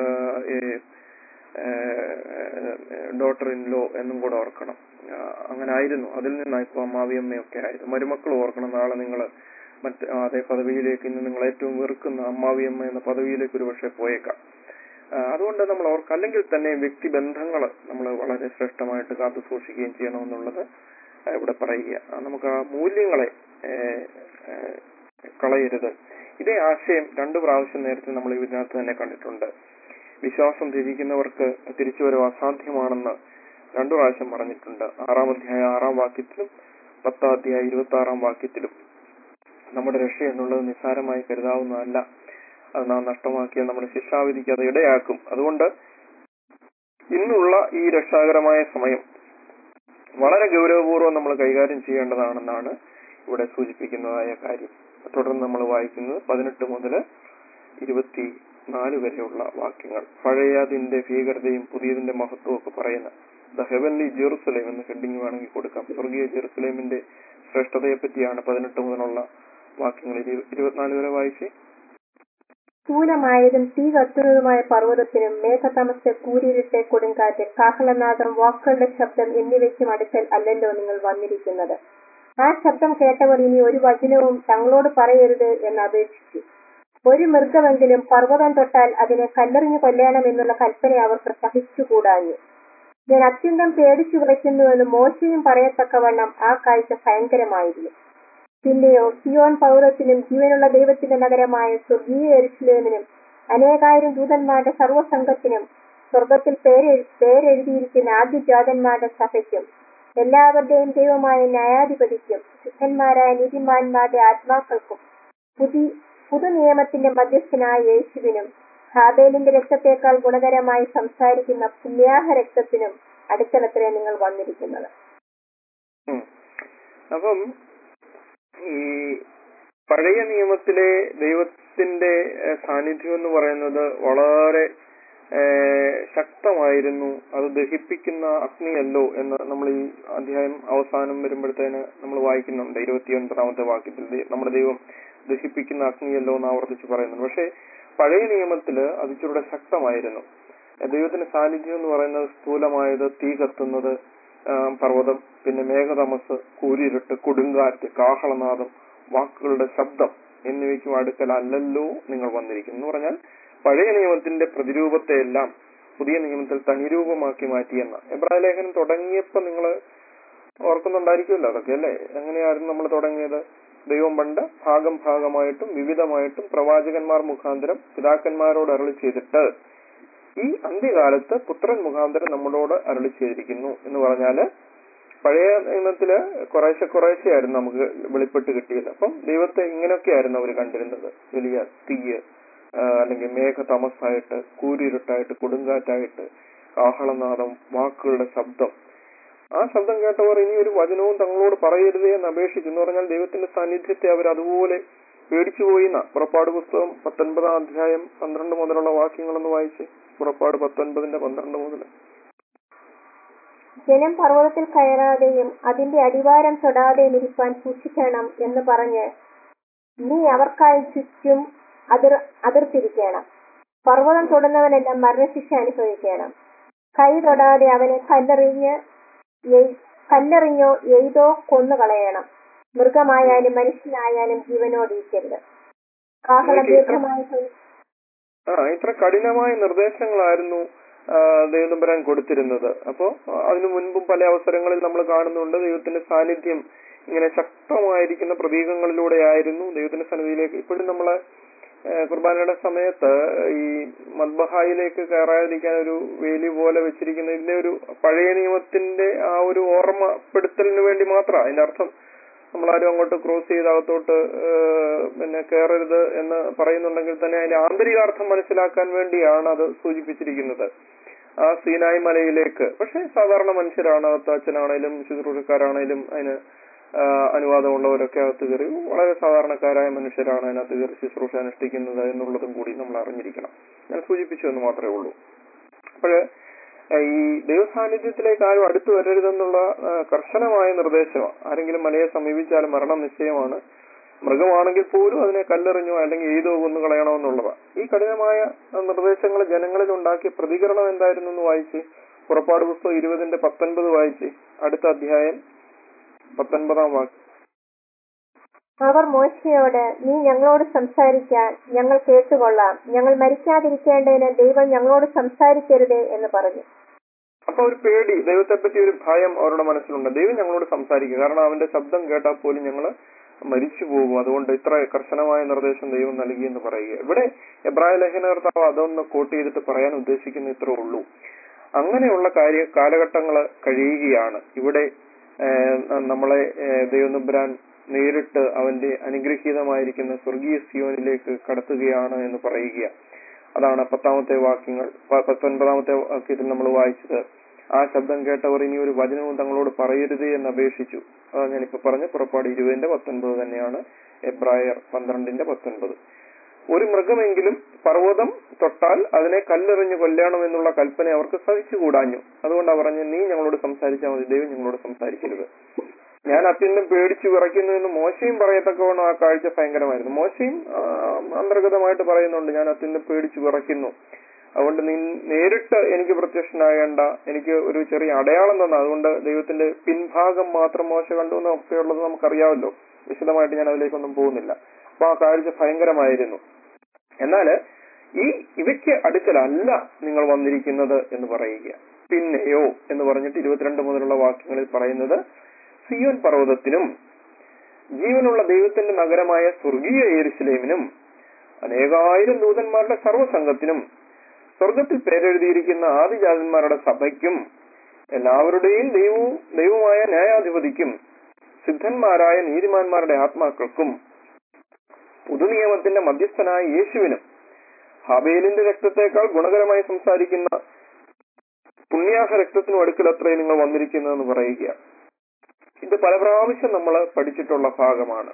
daughter in law എന്നും കൂടെ ഓർക്കണം ആ, അങ്ങനെ ആയിരുന്നു അതിൽ നിന്നാണ് ഇപ്പൊ അമ്മാവിയമ്മയൊക്കെ ആയിരുന്നു മരുമക്കൾ ഓർക്കണം നാളെ നിങ്ങൾ മറ്റ് ആ, അതേ പദവിയിലേക്ക് ഇന്ന് നിങ്ങൾ ഏറ്റവും വെറുക്കുന്ന അമ്മാവിയമ്മ എന്ന പദവിയിലേക്ക് ഒരു പക്ഷേ പോയേക്കാം ആ, അതുകൊണ്ട് നമ്മൾ ഓർക്കുക അല്ലെങ്കിൽ തന്നെ വ്യക്തിബന്ധങ്ങൾ നമ്മൾ വളരെ ശ്രേഷ്ഠമായിട്ട് കാത്തു സൂക്ഷിക്കുകയും ചെയ്യണമെന്നുള്ളത് ആ, ഇവിടെ പറയുക ആ, നമുക്ക് ആ മൂല്യങ്ങളെ ഏ, ഏ, കളയരുത് ഇതേ ആശയം രണ്ടു പ്രാവശ്യം നേരത്തെ നമ്മൾ ഇതിനകത്ത് തന്നെ കണ്ടിട്ടുണ്ട് വിശ്വാസം ത്യജിക്കുന്നവർക്ക് തിരിച്ചുവരവ് അസാധ്യമാണെന്ന് രണ്ടു പ്രാവശ്യം പറഞ്ഞിട്ടുണ്ട് ആറാം അധ്യായ ആറാം വാക്യത്തിലും പത്താം അധ്യായ ഇരുപത്തി ആറാം വാക്യത്തിലും നമ്മുടെ രക്ഷ എന്നുള്ളത് നിസ്സാരമായി കരുതാവുന്നതല്ല അത് നാം നഷ്ടമാക്കിയാൽ നമ്മുടെ ശിക്ഷാവിധിക്ക് അത് ഇടയാക്കും അതുകൊണ്ട് ഇന്നുള്ള ഈ രക്ഷാകരമായ സമയം വളരെ ഗൗരവപൂർവ്വം നമ്മൾ കൈകാര്യം ചെയ്യേണ്ടതാണെന്നാണ് ഇവിടെ സൂചിപ്പിക്കുന്നതായ കാര്യം തുടർന്ന് നമ്മൾ വായിക്കുന്നത് പതിനെട്ട് മുതൽ ഇരുപത്തി നാല് വരെയുള്ള വാക്യങ്ങൾ പഴയതിന്റെ ഭീകരതയും പുതിയതിന്റെ മഹത്വവും ഒക്കെ പറയുന്ന ദ ഹെവൻലി ജെറുസലേം എന്ന ഹെഡിങ് വേണമെങ്കിൽ കൊടുക്കാം സ്വർഗീയ ജെറുസലേമിന്റെ ശ്രേഷ്ഠതയെ പറ്റിയാണ് പതിനെട്ട് മുതലുള്ള വാക്യങ്ങൾ ഇരു- ഇരുപത്തിനാല് വരെ വായിച്ച് സ്ഥൂലമായതും തീ കത്തുന്നതുമായ പർവ്വതത്തിനും മേഘതമസ് കൂരിരുട്ടെ കൊടുങ്കാറ്റ് കാഹളനാദം വാക്കുകളുടെ ശബ്ദം എന്നിവയ്ക്കും അടുക്കൽ അല്ലല്ലോ നിങ്ങൾ വന്നിരിക്കുന്നത് ആ ശബ്ദം കേട്ടവർ ഇനി ഒരു വചനവും തങ്ങളോട് പറയരുത് എന്ന് അപേക്ഷിച്ചു ഒരു മൃഗമെങ്കിലും പർവ്വതം തൊട്ടാൽ അതിനെ കല്ലെറിഞ്ഞു കൊല്ലണം എന്നുള്ള കൽപ്പന അവർക്ക് സഹിച്ചുകൂടാഞ്ഞു ഞാൻ അത്യന്തം പേടിച്ചു വിളയ്ക്കുന്നുവെന്ന് മോശയും പറയത്തക്കവണ്ണം ആ കാഴ്ച ഭയങ്കരമായിരുന്നു പിന്നെയോ സിയോൻ പൗരത്തിനും ജീവനുള്ള ദൈവത്തിന്റെ നഗരമായ സ്വർഗീയ എരുസലേമിനും അനേകായിരം ദൂതന്മാരുടെ സർവ്വസംഘത്തിനും സ്വർഗത്തിൽ പേരെഴു പേരെഴുതിയിരിക്കുന്ന ആദ്യജാതന്മാരുടെ സഭയ്ക്കും എല്ലാവരുടെയും ദൈവമായ ന്യായാധിപതിക്കും ശുദ്ധന്മാരായ നീതിമാന്മാരുടെ ആത്മാക്കൾക്കും പുതി പുതു നിയമത്തിന്റെ മധ്യസ്ഥനായ യേശുവിനും ഹാബേലിന്റെ രക്തത്തെക്കാൾ ഗുണകരമായി സംസാരിക്കുന്ന പുണ്യാഹ രക്തത്തിനും അടുത്തലത്തിലെ നിങ്ങൾ വന്നിരിക്കുന്നത് ഉം. അപ്പം ഈ പഴയ നിയമത്തിലെ ദൈവത്തിന്റെ ഏഹ്, സാന്നിധ്യം എന്ന് പറയുന്നത് വളരെ ഏഹ്, ശക്തമായിരുന്നു അത് ദഹിപ്പിക്കുന്ന അഗ്നിയല്ലോ എന്ന് നമ്മൾ ഈ അധ്യായം അവസാനം വരുമ്പോഴത്തേന് നമ്മൾ വായിക്കുന്നുണ്ട് ഇരുപത്തിയൊൻപതാമത്തെ വാക്യത്തിൽ ദൈ- നമ്മുടെ ദൈവം ദഹിപ്പിക്കുന്ന അഗ്നിയല്ലോ എന്ന് ആവർത്തിച്ച് പറയുന്നുണ്ട് പക്ഷെ പഴയ നിയമത്തില് അത് ഇച്ചിരൂടെ ശക്തമായിരുന്നു ദൈവത്തിന്റെ സാന്നിധ്യം എന്ന് പറയുന്നത് സ്ഥൂലമായത് തീ കത്തുന്നത് ആ, പർവ്വതം പിന്നെ മേഘതമസ് കൂരിരുട്ട് കൊടുങ്കാറ്റ് കാഹളനാദം വാക്കുകളുടെ ശബ്ദം എന്നിവയ്ക്കും അടുക്കൽ അല്ലല്ലോ നിങ്ങൾ വന്നിരിക്കുന്നു എന്ന് പറഞ്ഞാൽ പഴയ നിയമത്തിന്റെ പ്രതിരൂപത്തെ എല്ലാം പുതിയ നിയമത്തിൽ തനിരൂപമാക്കി മാറ്റിയെന്ന എബ്രാഹിം ലേഖനം തുടങ്ങിയപ്പോ നിങ്ങൾ ഓർക്കുന്നുണ്ടായിരിക്കുമല്ലോ അതൊക്കെ അല്ലേ എങ്ങനെയായിരുന്നു നമ്മൾ തുടങ്ങിയത് ദൈവം പണ്ട് ഭാഗം ഭാഗമായിട്ടും വിവിധമായിട്ടും പ്രവാചകന്മാർ മുഖാന്തരം പിതാക്കന്മാരോട് അരളി ചെയ്തിട്ട് ഈ അന്ത്യകാലത്ത് പുത്രൻ മുഖാന്തരം നമ്മളോട് അരളി ചെയ്തിരിക്കുന്നു എന്ന് പറഞ്ഞാല് പഴയ നിയമത്തില് കുറേശ്ശെ കുറേശ്ശെയായിരുന്നു നമുക്ക് വെളിപ്പെട്ട് കിട്ടിയത് അപ്പം ദൈവത്തെ ഇങ്ങനെയൊക്കെയായിരുന്നു അവർ കണ്ടിരുന്നത് വലിയ തീയ് ആ, അല്ലെങ്കിൽ മേഘ തമസായിട്ട് കൂരിരുട്ടായിട്ട് കൊടുങ്കാറ്റായിട്ട് കാഹളനാദം വാക്കുകളുടെ ശബ്ദം ആ ശബ്ദം കേട്ടവർ ഇനി ഒരു വചനവും തങ്ങളോട് പറയരുതേ എന്ന് അപേക്ഷിച്ചു എന്ന് പറഞ്ഞാൽ ദൈവത്തിന്റെ സാന്നിധ്യത്തെ അവർ അതുപോലെ പേടിച്ചുപോയി എന്നാ പുറപ്പാട് പുസ്തകം പത്തൊൻപതാം അധ്യായം പന്ത്രണ്ട് മുതലുള്ള വാക്യങ്ങളൊന്ന് വായിച്ച് പുറപ്പാട് പത്തൊൻപതിന്റെ പന്ത്രണ്ട് മുതൽ ജനം പർവ്വതത്തിൽ കയറാതെയും അതിന്റെ അടിവാരം തൊടാതെയും ഇരിക്കാൻ സൂക്ഷിക്കണം എന്ന് പറഞ്ഞ് നീ അവർക്കായി ചുറ്റും അതിർ അതിർത്തിരിക്കണം പർവ്വതം തൊടുന്നവനെല്ലാം മരണശിക്ഷ അനുഭവിക്കണം കൈ തൊടാതെ അവനെ കല്ലെറിഞ്ഞ് എയ്- കല്ലെറിഞ്ഞോ എയ്തോ കൊന്നുകളയണം മൃഗമായാലും മനുഷ്യനായാലും ജീവനോടിരിക്കരുത് കാഹളം ദീർഘമായ ധ്വനി- ആ ഇത്ര കഠിനമായ നിർദ്ദേശങ്ങളായിരുന്നു ആ, ദൈവതമ്പുരാൻ കൊടുത്തിരുന്നത് അപ്പോ ആ, അതിനു മുൻപും പല അവസരങ്ങളിൽ നമ്മൾ കാണുന്നുണ്ട് ദൈവത്തിന്റെ സാന്നിധ്യം ഇങ്ങനെ ശക്തമായിരിക്കുന്ന പ്രതീകങ്ങളിലൂടെ ആയിരുന്നു ദൈവത്തിന്റെ സന്നിധിയിലേക്ക് ഇപ്പോഴും നമ്മള് ആ, കുർബാനയുടെ സമയത്ത് ഈ മദ്ബഹായിലേക്ക് കയറാതിരിക്കാൻ ഒരു വേലി പോലെ വെച്ചിരിക്കുന്ന ഇതിന്റെ ഒരു പഴയ നിയമത്തിന്റെ ആ ഒരു ഓർമ്മപ്പെടുത്തലിന് വേണ്ടി മാത്രമാണ് അതിന്റെ അർത്ഥം നമ്മളാരും അങ്ങോട്ട് ക്രോസ് ചെയ്ത് അകത്തോട്ട് ഏഹ്, പിന്നെ കയറരുത് എന്ന് പറയുന്നുണ്ടെങ്കിൽ തന്നെ അതിന്റെ ആന്തരികാർത്ഥം മനസ്സിലാക്കാൻ വേണ്ടിയാണ് അത് സൂചിപ്പിച്ചിരിക്കുന്നത് ആ സീനായി മലയിലേക്ക് പക്ഷെ സാധാരണ മനുഷ്യരാണ് അകത്ത് അച്ഛനാണേലും ശുശ്രൂഷക്കാരാണേലും അതിന് ആ, അനുവാദമുള്ളവരൊക്കെ അകത്ത് കയറി വളരെ സാധാരണക്കാരായ മനുഷ്യരാണ് അതിനകത്ത് കയറി ശുശ്രൂഷ അനുഷ്ഠിക്കുന്നത് എന്നുള്ളതും കൂടി നമ്മൾ അറിഞ്ഞിരിക്കണം ഞാൻ സൂചിപ്പിച്ചു എന്ന് മാത്രമേ ഉള്ളൂ അപ്പോഴ് ഈ ദൈവസാന്നിധ്യത്തിലേക്ക് ആരും അടുത്തു വരരുതെന്നുള്ള ആ, കർശനമായ നിർദ്ദേശമാണ് ആരെങ്കിലും മലയെ സമീപിച്ചാൽ മരണം നിശ്ചയമാണ് മൃഗമാണെങ്കിൽ പോലും അതിനെ കല്ലെറിഞ്ഞോ അല്ലെങ്കിൽ എയ്തോ കൊന്നു കളയണോ എന്നുള്ളതാണ് ഈ കഠിനമായ നിർദ്ദേശങ്ങൾ ജനങ്ങളിൽ ഉണ്ടാക്കിയ പ്രതികരണം എന്തായിരുന്നു എന്ന് വായിച്ച് പുറപ്പാട് പുസ്തകം ഇരുപതിന്റെ പത്തൊൻപത് വായിച്ച് അടുത്ത അധ്യായം പത്തൊൻപതാം വാക്യം അവർ മോശയോട് നീ ഞങ്ങളോട് സംസാരിക്കാൻ ഞങ്ങൾ കേട്ടുകൊള്ളാം ഞങ്ങൾ മരിക്കാതിരിക്കേണ്ടതിന് ദൈവം ഞങ്ങളോട് സംസാരിക്കരുതേ എന്ന് പറഞ്ഞു അപ്പൊ ഒരു പേടി ദൈവത്തെ പറ്റി ഒരു ഭയം അവരുടെ മനസ്സിലുണ്ട് ദൈവം ഞങ്ങളോട് സംസാരിക്കുക കാരണം അവന്റെ ശബ്ദം കേട്ടാൽ പോലും ഞങ്ങൾ മരിച്ചു പോകും അതുകൊണ്ട് ഇത്ര കർശനമായ നിർദ്ദേശം ദൈവം നൽകി എന്ന് പറയുക ഇവിടെ എബ്രായ ലേഖനകർത്താവ് അതൊന്ന് കോട്ട് ചെയ്തിട്ട് പറയാൻ ഉദ്ദേശിക്കുന്ന ഇത്രേ ഉള്ളൂ അങ്ങനെയുള്ള കാര്യ കാലഘട്ടങ്ങൾ കഴിയുകയാണ് ഇവിടെ ഏഹ്, നമ്മളെ ഏഹ്, ദൈവനബ്രാൻ നേരിട്ട് അവന്റെ അനുഗ്രഹീതമായിരിക്കുന്ന സ്വർഗീയ സിയോനിലേക്ക് കടത്തുകയാണ് എന്ന് പറയുക അതാണ് പത്താമത്തെ വാക്യങ്ങൾ പ- പത്തൊൻപതാമത്തെ വാക്യത്തിൽ നമ്മൾ വായിച്ചത് ആ ശബ്ദം കേട്ടവർ ഇനി ഒരു വചനവും തങ്ങളോട് പറയരുതേ എന്ന് അപേക്ഷിച്ചു അതാ ഞാനിപ്പോ പറഞ്ഞ പുറപ്പാട് ഇരുപതിന്റെ പത്തൊൻപത് തന്നെയാണ് എബ്രായർ പന്ത്രണ്ടിന്റെ പത്തൊൻപത് ഒരു മൃഗമെങ്കിലും പർവ്വതം തൊട്ടാൽ അതിനെ കല്ലെറിഞ്ഞ് കൊല്ലണമെന്നുള്ള കൽപ്പന അവർക്ക് സഹിച്ചുകൂടാഞ്ഞു അതുകൊണ്ടാണ് പറഞ്ഞ് നീ ഞങ്ങളോട് സംസാരിച്ചാൽ മതി ദൈവം ഞങ്ങളോട് സംസാരിക്കരുത് ഞാൻ അത്യന്തം പേടിച്ചു വിറയ്ക്കുന്നു എന്ന് മോശയും പറയത്തക്കവണ്ണം ആ കാഴ്ച ഭയങ്കരമായിരുന്നു മോശയും ആ, അന്തർഗതമായിട്ട് പറയുന്നുണ്ട് ഞാൻ അത്യന്തം പേടിച്ചു വിറയ്ക്കുന്നു അതുകൊണ്ട് നീ നേരിട്ട് എനിക്ക് പ്രത്യക്ഷനാകേണ്ട എനിക്ക് ഒരു ചെറിയ അടയാളം തന്ന അതുകൊണ്ട് ദൈവത്തിന്റെ പിൻഭാഗം മാത്രം മോശ കണ്ടു എന്നൊക്കെയുള്ളത് നമുക്കറിയാമല്ലോ വിശദമായിട്ട് ഞാൻ അതിലേക്കൊന്നും പോകുന്നില്ല അപ്പൊ ആ കാഴ്ച ഭയങ്കരമായിരുന്നു എന്നാല് ഈ ഇവയ്ക്ക് അടുക്കലല്ല നിങ്ങൾ വന്നിരിക്കുന്നത് എന്ന് പറയുക പിന്നെയോ എന്ന് പറഞ്ഞിട്ട് ഇരുപത്തിരണ്ട് മുതലുള്ള വാക്യങ്ങളിൽ പറയുന്നത് സിയോൻ പർവ്വതത്തിനും ജീവനുള്ള ദൈവത്തിന്റെ നഗരമായ സ്വർഗീയ യേരുശലേമിനും അനേകായിരം ദൂതന്മാരുടെ സർവ്വസംഘത്തിനും സ്വർഗത്തിൽ പേരെഴുതിയിരിക്കുന്ന ആദിജാതന്മാരുടെ സഭയ്ക്കും എല്ലാവരുടെയും ദൈവവും ദൈവമായ ന്യായാധിപതിക്കും സിദ്ധന്മാരായ നീതിമാന്മാരുടെ ആത്മാക്കൾക്കും പുതുനിയമത്തിന്റെ മധ്യസ്ഥനായ യേശുവിനും ഹബേലിന്റെ രക്തത്തെക്കാൾ ഗുണകരമായി സംസാരിക്കുന്ന പുണ്യാഹ രക്തത്തിനും അടുക്കൽ അത്രേ നിങ്ങൾ വന്നിരിക്കുന്നതെന്ന് പറയുക ഇത് പല പ്രാവശ്യം നമ്മൾ പഠിച്ചിട്ടുള്ള ഭാഗമാണ്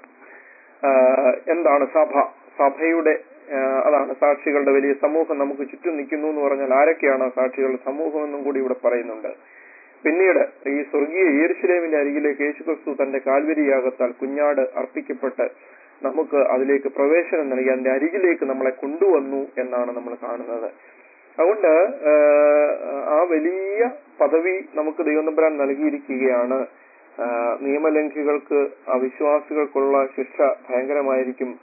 ആഹ് എന്താണ് സഭ സഭയുടെ ആഹ് അതാണ് സാക്ഷികളുടെ വലിയ സമൂഹം നമുക്ക് ചുറ്റും നിൽക്കുന്നു എന്ന് പറഞ്ഞാൽ ആരൊക്കെയാണ് ആ സാക്ഷികളുടെ സമൂഹം എന്നും കൂടി ഇവിടെ പറയുന്നുണ്ട് പിന്നീട് ഈ സ്വർഗീയ യേരുശലേമിന്റെ അരികിലേക്ക് യേശുക്രിസ്തു തന്റെ കാൽവരിയാകത്താൽ കുഞ്ഞാട് അർപ്പിക്കപ്പെട്ട് നമുക്ക് അതിലേക്ക് പ്രവേശനം നൽകി അതിന്റെ അരികിലേക്ക് നമ്മളെ കൊണ്ടുവന്നു എന്നാണ് നമ്മൾ കാണുന്നത് അതുകൊണ്ട് ആഹ് ആ വലിയ പദവി നമുക്ക് ദൈവനമ്പരാൻ നൽകിയിരിക്കുകയാണ് ആഹ് നിയമലംഘികൾക്ക് അവിശ്വാസികൾക്കുള്ള ശിക്ഷ ഭയങ്കരമായിരിക്കും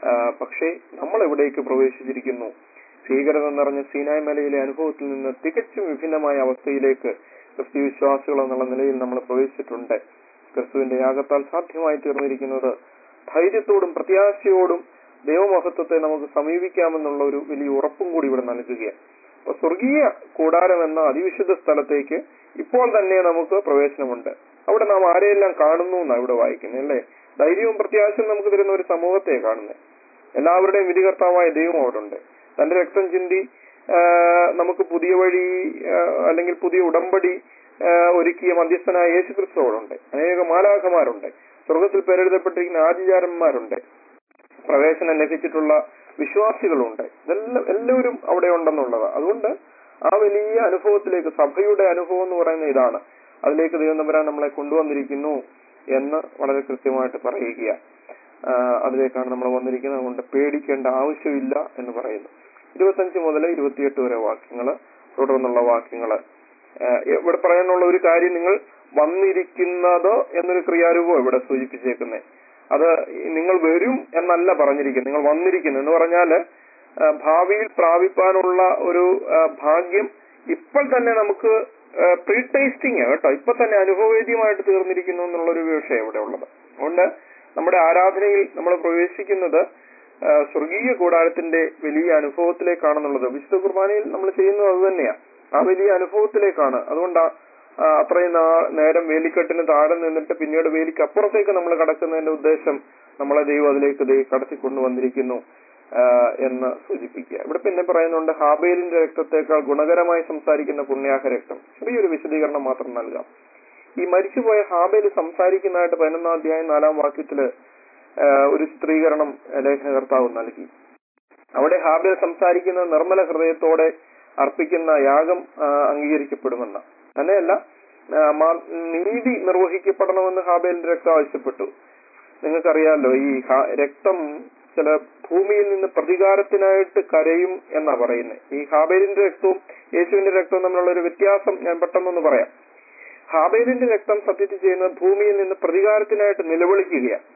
ആ, പക്ഷേ നമ്മൾ എവിടേക്ക് പ്രവേശിച്ചിരിക്കുന്നു ഭീകരത നിറഞ്ഞ സീനായ് മലയിലെ അനുഭവത്തിൽ നിന്ന് തികച്ചും വിഭിന്നമായ അവസ്ഥയിലേക്ക് ക്രിസ്തു വിശ്വാസികൾ എന്നുള്ള നിലയിൽ നമ്മൾ പ്രവേശിച്ചിട്ടുണ്ട് ക്രിസ്തുവിന്റെ യാഗത്താൽ സാധ്യമായി തീർന്നിരിക്കുന്നത് ധൈര്യത്തോടും പ്രത്യാശയോടും ദൈവമഹത്വത്തെ നമുക്ക് സമീപിക്കാമെന്നുള്ള ഒരു വലിയ ഉറപ്പും കൂടി ഇവിടെ നൽകുകയാണ് അപ്പൊ സ്വർഗീയ കൂടാരം എന്ന അതിവിശുദ്ധ സ്ഥലത്തേക്ക് ഇപ്പോൾ തന്നെ നമുക്ക് പ്രവേശനമുണ്ട് അവിടെ നാം ആരെയെല്ലാം കാണുന്നു എന്നാണ് ഇവിടെ വായിക്കുന്നത് അല്ലേ ധൈര്യവും പ്രത്യാശയും നമുക്ക് തരുന്ന ഒരു സമൂഹത്തെ കാണുന്നത് എല്ലാവരുടെയും വിധികർത്താവായ ദൈവം അവിടെ ഉണ്ട് തന്റെ രക്തം ചിന്തി ആ, നമുക്ക് പുതിയ വഴി ആ, അല്ലെങ്കിൽ പുതിയ ഉടമ്പടി ആ, ഒരുക്കിയ മധ്യസ്ഥനായ യേശു ക്രിസ്തു അവിടെ ഉണ്ട് അനേക മാലാഖമാരുണ്ട് സ്വർഗത്തിൽ പേരെഴുതപ്പെട്ടിരിക്കുന്ന ആചാരന്മാരുണ്ട് പ്രവേശനം ലഭിച്ചിട്ടുള്ള വിശ്വാസികളുണ്ട് ഇതെല്ലാം എല്ലാവരും അവിടെ ഉണ്ടെന്നുള്ളത് അതുകൊണ്ട് ആ വലിയ അനുഭവത്തിലേക്ക് സഭയുടെ അനുഭവം എന്ന് പറയുന്ന ഇതാണ് അതിലേക്ക് ദൈവം തമ്പുരാൻ നമ്മളെ കൊണ്ടുവന്നിരിക്കുന്നു എന്ന് വളരെ കൃത്യമായിട്ട് പറയുക ആ, അതിലേക്കാണ് നമ്മൾ വന്നിരിക്കുന്നത് അതുകൊണ്ട് പേടിക്കേണ്ട ആവശ്യമില്ല എന്ന് പറയുന്നു ഇരുപത്തഞ്ച് മുതൽ ഇരുപത്തിയെട്ട് വരെ വാക്യങ്ങള് തുടർന്നുള്ള വാക്യങ്ങള് ആ, ഇവിടെ പറയാനുള്ള ഒരു കാര്യം നിങ്ങൾ വന്നിരിക്കുന്നത് എന്നൊരു ക്രിയാരൂപം ഇവിടെ സൂചിപ്പിച്ചേക്കുന്നത് അത് നിങ്ങൾ വരും എന്നല്ല പറഞ്ഞിരിക്കുന്നത് നിങ്ങൾ വന്നിരിക്കുന്നു എന്ന് പറഞ്ഞാല് ആ, ഭാവിയിൽ പ്രാപിപ്പാനുള്ള ഒരു ആ, ഭാഗ്യം ഇപ്പോൾ തന്നെ നമുക്ക് പ്രീ ടേസ്റ്റിംഗ് കേട്ടോ ഇപ്പൊ തന്നെ അനുഭവവേദ്യമായിട്ട് തീർന്നിരിക്കുന്നു എന്നുള്ള ഒരു വിഷയം ഇവിടെ ഉള്ളത് അതുകൊണ്ട് നമ്മുടെ ആരാധനയിൽ നമ്മൾ പ്രവേശിക്കുന്നത് ആ, സ്വർഗീയ കൂടാരത്തിന്റെ വലിയ അനുഭവത്തിലേക്കാണെന്നുള്ളത് വിശുദ്ധ കുർബാനയിൽ നമ്മൾ ചെയ്യുന്നത് അത് തന്നെയാണ് ആ വലിയ അനുഭവത്തിലേക്കാണ് അതുകൊണ്ടാ ആ, അത്രയും നാ- നേരം വേലിക്കെട്ടിന് താഴെ നിന്നിട്ട് പിന്നീട് വേലിക്ക് അപ്പുറത്തേക്ക് നമ്മൾ കടക്കുന്നതിന്റെ ഉദ്ദേശം നമ്മളെ ദൈവം അതിലേക്ക് ദൈ കടത്തിക്കൊണ്ടുവന്നിരിക്കുന്നു ആ, എന്ന് സൂചിപ്പിക്കുക ഇവിടെ പിന്നെ പറയുന്നുണ്ട് ഹാബേലിന്റെ രക്തത്തെക്കാൾ ഗുണകരമായി സംസാരിക്കുന്ന പുണ്യാഹ രക്തം ചെറിയൊരു വിശദീകരണം മാത്രം നൽകാം ഈ മരിച്ചുപോയ ഹാബേൽ സംസാരിക്കുന്നതായിട്ട് പതിനൊന്നാം അധ്യായം നാലാം വാക്യത്തില് ആ, ഒരു ചിത്രീകരണം ലേഖനകർത്താവ് നൽകി അവിടെ ഹാബേൽ സംസാരിക്കുന്ന നിർമ്മല ഹൃദയത്തോടെ അർപ്പിക്കുന്ന യാഗം ആ, അംഗീകരിക്കപ്പെടുമെന്ന തന്നെയല്ല ആ, മാ- നീതി നിർവഹിക്കപ്പെടണമെന്ന് ഹാബേലിന്റെ രക്തം ആവശ്യപ്പെട്ടു നിങ്ങൾക്കറിയാലോ ഈ ഹ- രക്തം ചില ഭൂമിയിൽ നിന്ന് പ്രതികാരത്തിനായിട്ട് കരയും എന്നാ പറയുന്നത് ഈ ഹാബേലിന്റെ രക്തവും യേശുവിന്റെ രക്തവും തമ്മിലുള്ള ഒരു വ്യത്യാസം ഞാൻ പെട്ടെന്നൊന്ന് പറയാം ഹാബേലിന്റെ രക്തം സത്യത്തിൽ ചെയ്യുന്നത് ഭൂമിയിൽ നിന്ന് പ്രതികാരത്തിനായിട്ട് നിലവിളിക്കുകയാണ്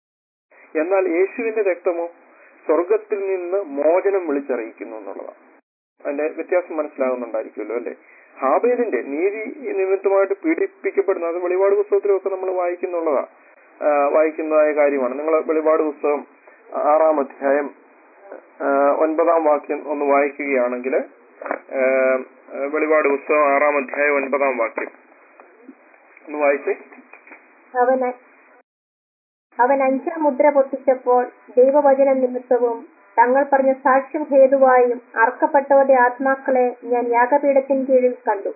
എന്നാൽ യേശുവിന്റെ രക്തമോ സ്വർഗത്തിൽ നിന്ന് മോചനം വിളിച്ചറിയിക്കുന്നു എന്നുള്ളതാണ് അതിന്റെ വ്യത്യാസം മനസ്സിലാകുന്നുണ്ടായിരിക്കുമല്ലോ അല്ലെ ഹാബേലിന്റെ നീതി നിമിത്തമായിട്ട് പീഡിപ്പിക്കപ്പെടുന്ന അത് വെളിപാട് പുസ്തകത്തിലൊക്കെ നമ്മൾ വായിക്കുന്നുള്ളതാ ആ, വായിക്കുന്നതായ കാര്യമാണ് നിങ്ങൾ വെളിപാട് പുസ്തകം ആറാം അധ്യായം ആ, ഒൻപതാം വാക്യം ഒന്ന് വായിക്കുകയാണെങ്കിൽ ആ, വെളിപാട് പുസ്തകം ആറാം അധ്യായം ഒൻപതാം വാക്യം ഒന്ന് വായിച്ചേ അവൻ അവൻ അഞ്ചാം മുദ്ര പൊട്ടിച്ചപ്പോൾ ദൈവവചന നിമിത്തവും തങ്ങൾ പറഞ്ഞ സാക്ഷ്യം ഹേതുവായും അർക്കപ്പെട്ടവരുടെ ആത്മാക്കളെ ഞാൻ യാഗപീഠത്തിന് കീഴിൽ കണ്ടു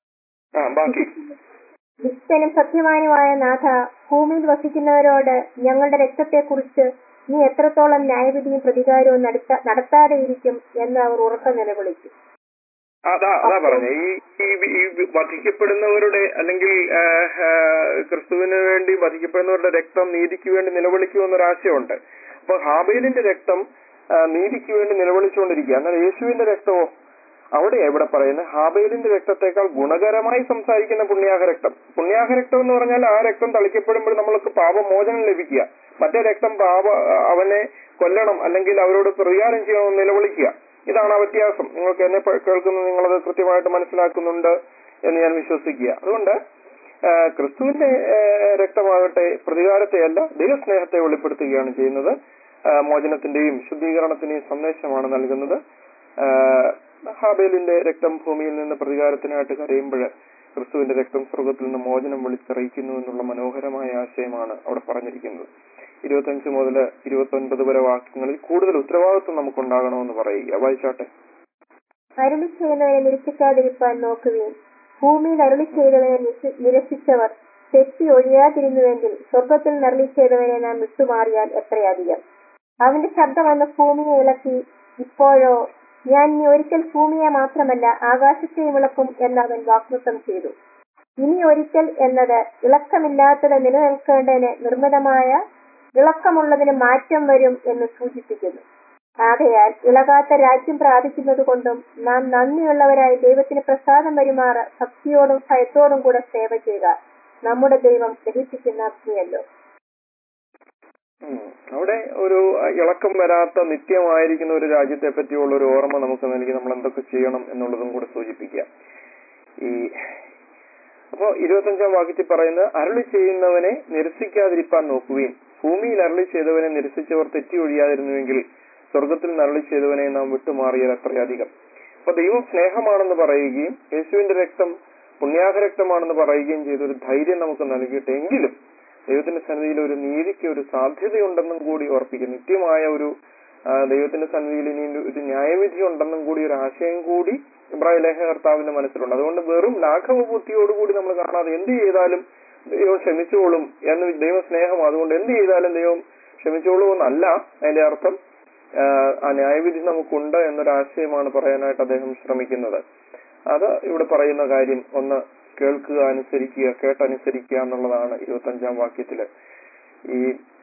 ആ ബാക്കി വിശ്വനും സത്യവാനുമായ നാഥ ഭൂമിയിൽ വസിക്കുന്നവരോട് ഞങ്ങളുടെ രക്തത്തെക്കുറിച്ച് നീ എത്രത്തോളം ന്യായവിധിയും പ്രതികാരവും നടത്ത നടത്താതെയിരിക്കും എന്ന് അവർ ഉറക്ക നിലവിളിച്ചു അതാ അതാ പറഞ്ഞ ഈ ഈ ഈ വധിക്കപ്പെടുന്നവരുടെ അല്ലെങ്കിൽ ആ, ആ, ക്രിസ്തുവിന് വേണ്ടി വധിക്കപ്പെടുന്നവരുടെ രക്തം നീതിക്ക് വേണ്ടി നിലവിളിക്കുമെന്നൊരു ആശയമുണ്ട് അപ്പൊ ഹാബേലിന്റെ രക്തം ആ, നീതിക്ക് വേണ്ടി നിലവിളിച്ചുകൊണ്ടിരിക്കുക എന്നാൽ യേശുവിന്റെ രക്തമോ അവിടെ എവിടെ പറയുന്നത് ഹാബേലിന്റെ രക്തത്തെക്കാൾ ഗുണകരമായി സംസാരിക്കുന്ന പുണ്യാഹ രക്തം പുണ്യാഹ രക്തം എന്ന് പറഞ്ഞാൽ ആ രക്തം തളിക്കപ്പെടുമ്പോൾ നമ്മൾക്ക് പാപമോചനം ലഭിക്കുക മറ്റേ രക്തം പാപ അവനെ കൊല്ലണം അല്ലെങ്കിൽ അവരോട് പ്രതികാരം ചെയ്യണമെന്ന് നിലവിളിക്കുക ഇതാണ് ആ വ്യത്യാസം നിങ്ങൾക്ക് എന്നെ പ- കേൾക്കുന്നത് നിങ്ങളത് കൃത്യമായിട്ട് മനസ്സിലാക്കുന്നുണ്ട് എന്ന് ഞാൻ വിശ്വസിക്കുക അതുകൊണ്ട് ആ, ക്രിസ്തുവിന്റെ ആ, രക്തമാകട്ടെ പ്രതികാരത്തെയല്ല ദൈവസ്നേഹത്തെ വെളിപ്പെടുത്തുകയാണ് ചെയ്യുന്നത് ആ, മോചനത്തിന്റെയും ശുദ്ധീകരണത്തിന്റെയും സന്ദേശമാണ് നൽകുന്നത് ആ, ഹാബേലിന്റെ രക്തം ഭൂമിയിൽ നിന്ന് പ്രതികാരത്തിനായിട്ട് കരയുമ്പോൾ ക്രിസ്തുവിന്റെ രക്തം സ്വർഗത്തിൽ നിന്ന് മോചനം വിളിച്ചറിയിക്കുന്നു എന്നുള്ള മനോഹരമായ ആശയമാണ് അവിടെ പറഞ്ഞിരിക്കുന്നത് ഇരുപത്തഞ്ച് മുതൽ ഇരുപത്തി ഒൻപത് വരെ വാക്യങ്ങളിൽ കൂടുതൽ ഉത്തരവാദിത്വം നമുക്കുണ്ടാകണമെന്ന് പറയുക വായിച്ചാട്ടെ അരുളി ചെയ്യുന്നവരെ നിരസിക്കാതിരിപ്പാൻ നോക്കുകയും ഭൂമിയിൽ അരുളി ചെയ്തവനെ നിര- നിരസിച്ചവർ തെറ്റി ഒഴിയാതിരുന്നുവെങ്കിൽ സ്വർഗത്തിൽ നരളി ചെയ്തവനെ നാം വിട്ടുമാറിയാൽ എത്രയധികം അവന്റെ ശബ്ദം വന്ന് ഭൂമിയെ ഇളക്കി ഇപ്പോഴോ ഞാൻ ഇനി ഒരിക്കൽ ഭൂമിയെ മാത്രമല്ല ആകാശത്തെയും ഇളക്കും എന്ന് അവൻ വാഗ്ദത്തം ചെയ്തു ഇനി ഒരിക്കൽ എന്നത് ഇളക്കമില്ലാത്തത് നിലനിൽക്കേണ്ടതിന് നിർമ്മിതമായ ഇളക്കമുള്ളതിന് മാറ്റം വരും എന്ന് സൂചിപ്പിക്കുന്നു ആകയാൽ ഇളകാത്ത രാജ്യം പ്രാപിക്കുന്നത് കൊണ്ടും നാം നന്ദിയുള്ളവരായി ദൈവത്തിന് പ്രസാദം വരുമാറ് ഭക്തിയോടും ഭയത്തോടും കൂടെ സേവ ചെയ്യുക നമ്മുടെ ദൈവം ദഹിപ്പിക്കുന്ന അഗ്നിയല്ലോ ഉം. അവിടെ ഒരു ഇളക്കം വരാത്ത നിത്യമായിരിക്കുന്ന ഒരു രാജ്യത്തെ പറ്റിയുള്ള ഒരു ഓർമ്മ നമുക്ക് നൽകി നമ്മൾ എന്തൊക്കെ ചെയ്യണം എന്നുള്ളതും കൂടെ സൂചിപ്പിക്കുക ഈ അപ്പോ ഇരുപത്തഞ്ചാം വാക്യത്തിൽ പറയുന്നത് അരളി ചെയ്യുന്നവനെ നിരസിക്കാതിരിപ്പാൻ നോക്കുകയും ഭൂമിയിൽ അരളി ചെയ്തവനെ നിരസിച്ചവർ തെറ്റി ഒഴിയാതിരുന്നുവെങ്കിൽ സ്വർഗത്തിൽ നരളി ചെയ്തവനെ നാം വിട്ടുമാറിയത് അത്രയധികം അപ്പൊ ദൈവം സ്നേഹമാണെന്ന് പറയുകയും യേശുവിന്റെ രക്തം പുണ്യാഹ രക്തമാണെന്ന് പറയുകയും ചെയ്ത ഒരു ധൈര്യം നമുക്ക് നൽകിയിട്ട് എങ്കിലും ദൈവത്തിന്റെ സന്നിധിയിൽ ഒരു നീതിക്ക് ഒരു സാധ്യതയുണ്ടെന്നും കൂടി ഓർപ്പിക്കും നിത്യമായ ഒരു ആ, ദൈവത്തിന്റെ സന്നിധിയിൽ ഇനി ഒരു ന്യായവിധി ഉണ്ടെന്നും കൂടി ഒരു ആശയം കൂടി ഇബ്രാഹിം ലേഖ കർത്താവിന്റെ മനസ്സിലുണ്ട് അതുകൊണ്ട് വെറും ലാഘവ ബുദ്ധിയോടുകൂടി നമ്മൾ കാണാതെ എന്ത് ചെയ്താലും ദൈവം ക്ഷമിച്ചോളും എന്ന് ദൈവ സ്നേഹം അതുകൊണ്ട് എന്ത് ചെയ്താലും ദൈവം ക്ഷമിച്ചോളൂ എന്നല്ല അതിന്റെ അർത്ഥം ആ, ആ ന്യായവിധി നമുക്കുണ്ട് എന്നൊരാശയമാണ് പറയാനായിട്ട് അദ്ദേഹം ശ്രമിക്കുന്നത് അത് ഇവിടെ പറയുന്ന കാര്യം ഒന്ന് കേൾക്കുക അനുസരിക്കുക കേട്ടനുസരിക്കുക എന്നുള്ളതാണ് ഇരുപത്തഞ്ചാം വാക്യത്തില് ഈ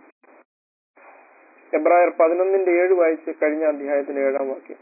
എബ്രായർ പതിനൊന്നിന്റെ ഏഴ് വായിച്ച് കഴിഞ്ഞ അധ്യായത്തിന്റെ ഏഴാം വാക്യം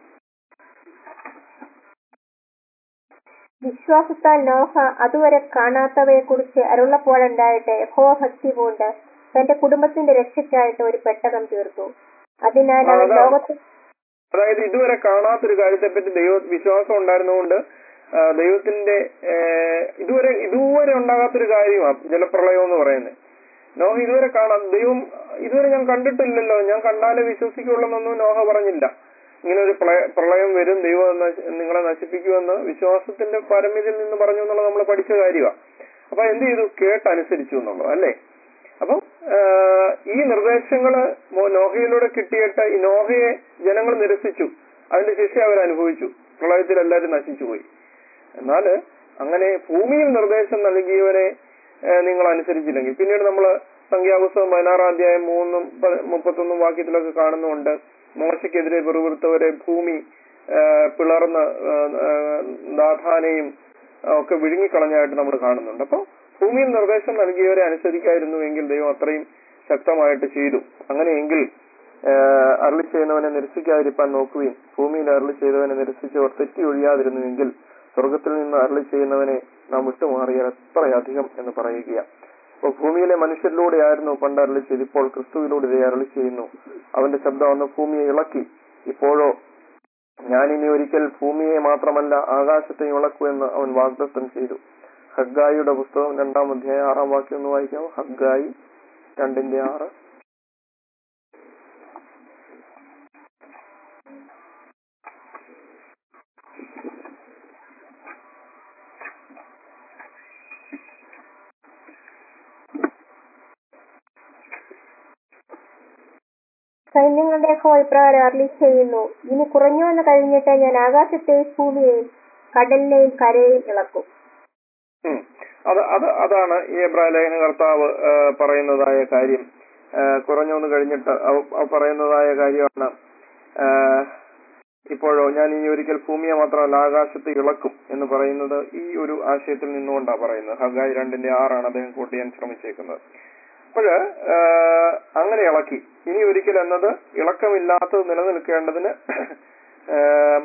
വിശ്വാസത്താൽ നോഹ അതുവരെ കാണാത്തവയെ കുറിച്ച് അരുളപ്പോഴുണ്ടായിട്ട് യഹോവ ഭക്തി പൂണ്ട് തന്റെ കുടുംബത്തിന്റെ രക്ഷയ്ക്കായിട്ട് ഒരു പെട്ടകം തീർത്തു അതിനാൽ ആ, അവൻ അതാ. ലോകത്ത് അതായത് ഇതുവരെ കാണാത്തൊരു കാര്യത്തെപ്പറ്റി ദൈവ വിശ്വാസം ഉണ്ടായിരുന്നുകൊണ്ട് ആ, ദൈവത്തിന്റെ ഏ, ഇതുവരെ ഇതുവരെ ഉണ്ടാകാത്തൊരു കാര്യമാണ് ജലപ്രളയം എന്ന് പറയുന്നത് നോഹ ഇതുവരെ കാണാം ദൈവം ഇതുവരെ ഞാൻ കണ്ടിട്ടില്ലല്ലോ ഞാൻ കണ്ടാലേ വിശ്വസിക്കുള്ളൂ നോഹ പറഞ്ഞില്ല ഇങ്ങനെ ഒരു പ്രളയ- പ്രളയം വരും ദൈവം നശി- നിങ്ങളെ നശിപ്പിക്കുമെന്ന് വിശ്വാസത്തിന്റെ പരമിതിൽ നിന്ന് പറഞ്ഞു എന്നുള്ളത് നമ്മൾ പഠിച്ച കാര്യമാണ് അപ്പൊ എന്ത് ചെയ്തു കേട്ടനുസരിച്ചു എന്നുള്ളത് അല്ലേ അപ്പം ആ, ഈ നിർദ്ദേശങ്ങള് മോ- നോഹയിലൂടെ കിട്ടിയിട്ട് ഈ നോഹയെ ജനങ്ങൾ നിരസിച്ചു അതിന്റെ ശിക്ഷ അവർ അനുഭവിച്ചു പ്രളയത്തിൽ എല്ലാവരും നശിച്ചുപോയി എന്നാല് അങ്ങനെ ഭൂമിയിൽ നിർദ്ദേശം നൽകിയവരെ ആ, നിങ്ങൾ അനുസരിച്ചില്ലെങ്കിൽ പിന്നീട് നമ്മൾ സംഖ്യാപുസ്തകം പതിനാറാം അധ്യായം മൂന്നും പ- മുപ്പത്തൊന്നും വാക്യത്തിലൊക്കെ കാണുന്നുണ്ട് മോശയ്ക്കെതിരെ വെറുവിറുത്തവരെ ഭൂമി ആ, പിളർന്ന് ആ, ആ, ദാധാനെയും ആ, ഒക്കെ വിഴുങ്ങിക്കളഞ്ഞായിട്ട് നമ്മൾ കാണുന്നുണ്ട് അപ്പോൾ ഭൂമിയിൽ നിർദ്ദേശം നൽകിയവരെ അനുസരിക്കായിരുന്നുവെങ്കിൽ ദൈവം അത്രയും ശക്തമായിട്ട് ചെയ്തു അങ്ങനെയെങ്കിൽ ആഹ് അരുളി ചെയ്യുന്നവനെ നിരസിക്കാതിരിപ്പാൻ നോക്കുകയും ഭൂമിയിൽ അരുളി ചെയ്തവനെ നിരസിച്ചവർ തെറ്റി ഒഴിയാതിരുന്നുവെങ്കിൽ സ്വർഗത്തിൽ നിന്ന് അരുളി ചെയ്യുന്നവനെ നാം വിട്ടുമാറിയാൽ എത്രയധികം എന്ന് പറയുക അപ്പോൾ ഭൂമിയിലെ മനുഷ്യരിലൂടെയായിരുന്നു പണ്ട് അരുളി ചെയ്ത് ഇപ്പോൾ ക്രിസ്തുവിലൂടെ ഇതേ അരുളി ചെയ്യുന്നു അവന്റെ ശബ്ദം അന്ന് ഭൂമിയെ ഇളക്കി ഇപ്പോഴോ ഞാൻ ഇനി ഒരിക്കൽ ഭൂമിയെ മാത്രമല്ല ആകാശത്തെയും ഇളക്കുമെന്ന് അവൻ വാഗ്ദത്തം ചെയ്തു ഹഗ്ഗായിയുടെ പുസ്തകം രണ്ടാം അധ്യായം ആറാം വാക്യം ഒന്ന് വായിക്കാമോ ഹഗ്ഗായി രണ്ടിന്റെ ആറ് സൈന്യങ്ങളുടെ യഹോവ ഇപ്രകാരം അരുളി ചെയ്യുന്നു ഇനി കുറഞ്ഞു വന്ന് കഴിഞ്ഞിട്ട് ഞാൻ ആകാശത്തെയും ഭൂമിയെയും കടലിനെയും കരയെയും ഇളക്കും ഉം. അത് അത് അതാണ് ഈ എബ്രാഹിം ലേഖന കർത്താവ് ആ, പറയുന്നതായ കാര്യം ആ, കുറഞ്ഞൊന്ന് കഴിഞ്ഞിട്ട് അവ- അവ പറയുന്നതായ കാര്യമാണ് ആ, ഇപ്പോഴോ ഞാൻ ഇനി ഒരിക്കൽ ഭൂമിയെ മാത്രമല്ല ആകാശത്തെ ഇളക്കും എന്ന് പറയുന്നത് ഈ ഒരു ആശയത്തിൽ നിന്നുകൊണ്ടാണ് പറയുന്നത് ഹഗായി രണ്ടിന്റെ ആറാണ് അദ്ദേഹം കോട്ട് ചെയ്യാൻ ശ്രമിച്ചേക്കുന്നത് അപ്പോഴ് അങ്ങനെ ഇളക്കി ഇനി ഒരിക്കൽ എന്നത് ഇളക്കമില്ലാത്തത് നിലനിൽക്കേണ്ടതിന് ആ,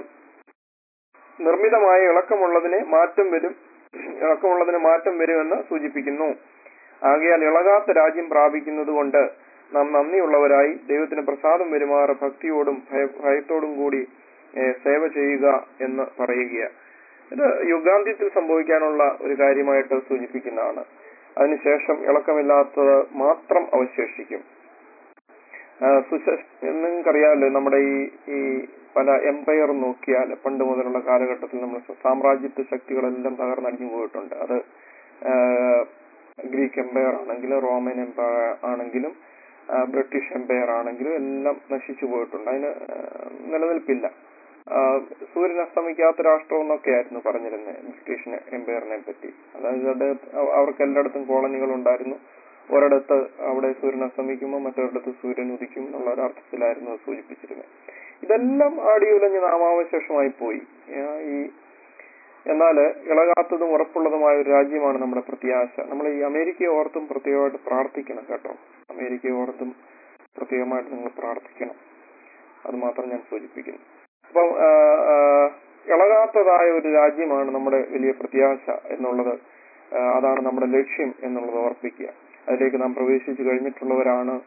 നിർമ്മിതമായ ഇളക്കമുള്ളതിനെ മാറ്റം വരും ഇളക്കമുള്ളതിന് മാറ്റം വരുമെന്ന് സൂചിപ്പിക്കുന്നു ആകയാൽ ഇളകാത്ത രാജ്യം പ്രാപിക്കുന്നത് കൊണ്ട് നാം നന്ദിയുള്ളവരായി ദൈവത്തിന് പ്രസാദം വരുമാറ് ഭക്തിയോടും ഭയ- ഭയത്തോടും കൂടി ഏ, സേവ ചെയ്യുക എന്ന് പറയുക ഇത് യുഗാന്ത്യത്തിൽ സംഭവിക്കാനുള്ള ഒരു കാര്യമായിട്ട് സൂചിപ്പിക്കുന്നതാണ് അതിനുശേഷം ഇളക്കമില്ലാത്തത് മാത്രം അവശേഷിക്കും ആ, സുശ- നിങ്ങൾക്കറിയാമല്ലോ നമ്മുടെ ഈ ഈ പല എംപയർ നോക്കിയാൽ പണ്ട് മുതലുള്ള കാലഘട്ടത്തിൽ നമ്മൾ സാമ്രാജ്യത്വ ശക്തികളെല്ലാം തകർന്നടിഞ്ഞു പോയിട്ടുണ്ട് അത് ആ, ഗ്രീക്ക് എംപയർ ആണെങ്കിലും റോമൻ എംപയർ ആണെങ്കിലും ആ, ബ്രിട്ടീഷ് എംപയർ ആണെങ്കിലും എല്ലാം നശിച്ചു പോയിട്ടുണ്ട് അതിന് ആ, നിലനിൽപ്പില്ല ആ, സൂര്യൻ അസ്തമിക്കാത്ത രാഷ്ട്രം എന്നൊക്കെയായിരുന്നു പറഞ്ഞിരുന്നത് ബ്രിട്ടീഷ് എംപയറിനെ പറ്റി അതായത് അദ്ദേഹം അവർക്ക് എല്ലായിടത്തും കോളനികൾ ഉണ്ടായിരുന്നു ഒരിടത്ത് അവിടെ സൂര്യൻ അസ്തമിക്കുമ്പോൾ മറ്റൊരിടത്ത് സൂര്യൻ ഉദിക്കും എന്നുള്ള ഒരർത്ഥത്തിലായിരുന്നു അത് സൂചിപ്പിച്ചിരുന്നത് ഇതെല്ലാം ആടിയുലഞ്ഞ് നാമാവശേഷമായി പോയി ആ, ഈ എന്നാല് ഇളകാത്തതും ഉറപ്പുള്ളതുമായ ഒരു രാജ്യമാണ് നമ്മുടെ പ്രത്യാശ നമ്മൾ ഈ അമേരിക്കയെ ഓർത്തും പ്രത്യേകമായിട്ട് പ്രാർത്ഥിക്കണം കേട്ടോ അമേരിക്കയെ ഓർത്തും പ്രത്യേകമായിട്ട് നിങ്ങൾ പ്രാർത്ഥിക്കണം അത് മാത്രം ഞാൻ സൂചിപ്പിക്കുന്നു അപ്പം ആ, ആ, ഇളകാത്തതായ ഒരു രാജ്യമാണ് നമ്മുടെ വലിയ പ്രത്യാശ എന്നുള്ളത് ആ, അതാണ് നമ്മുടെ ലക്ഷ്യം എന്നുള്ളത് ഓർപ്പിക്കുക അതിലേക്ക് നാം പ്രവേശിച്ചു കഴിഞ്ഞിട്ടുള്ളവരാണ്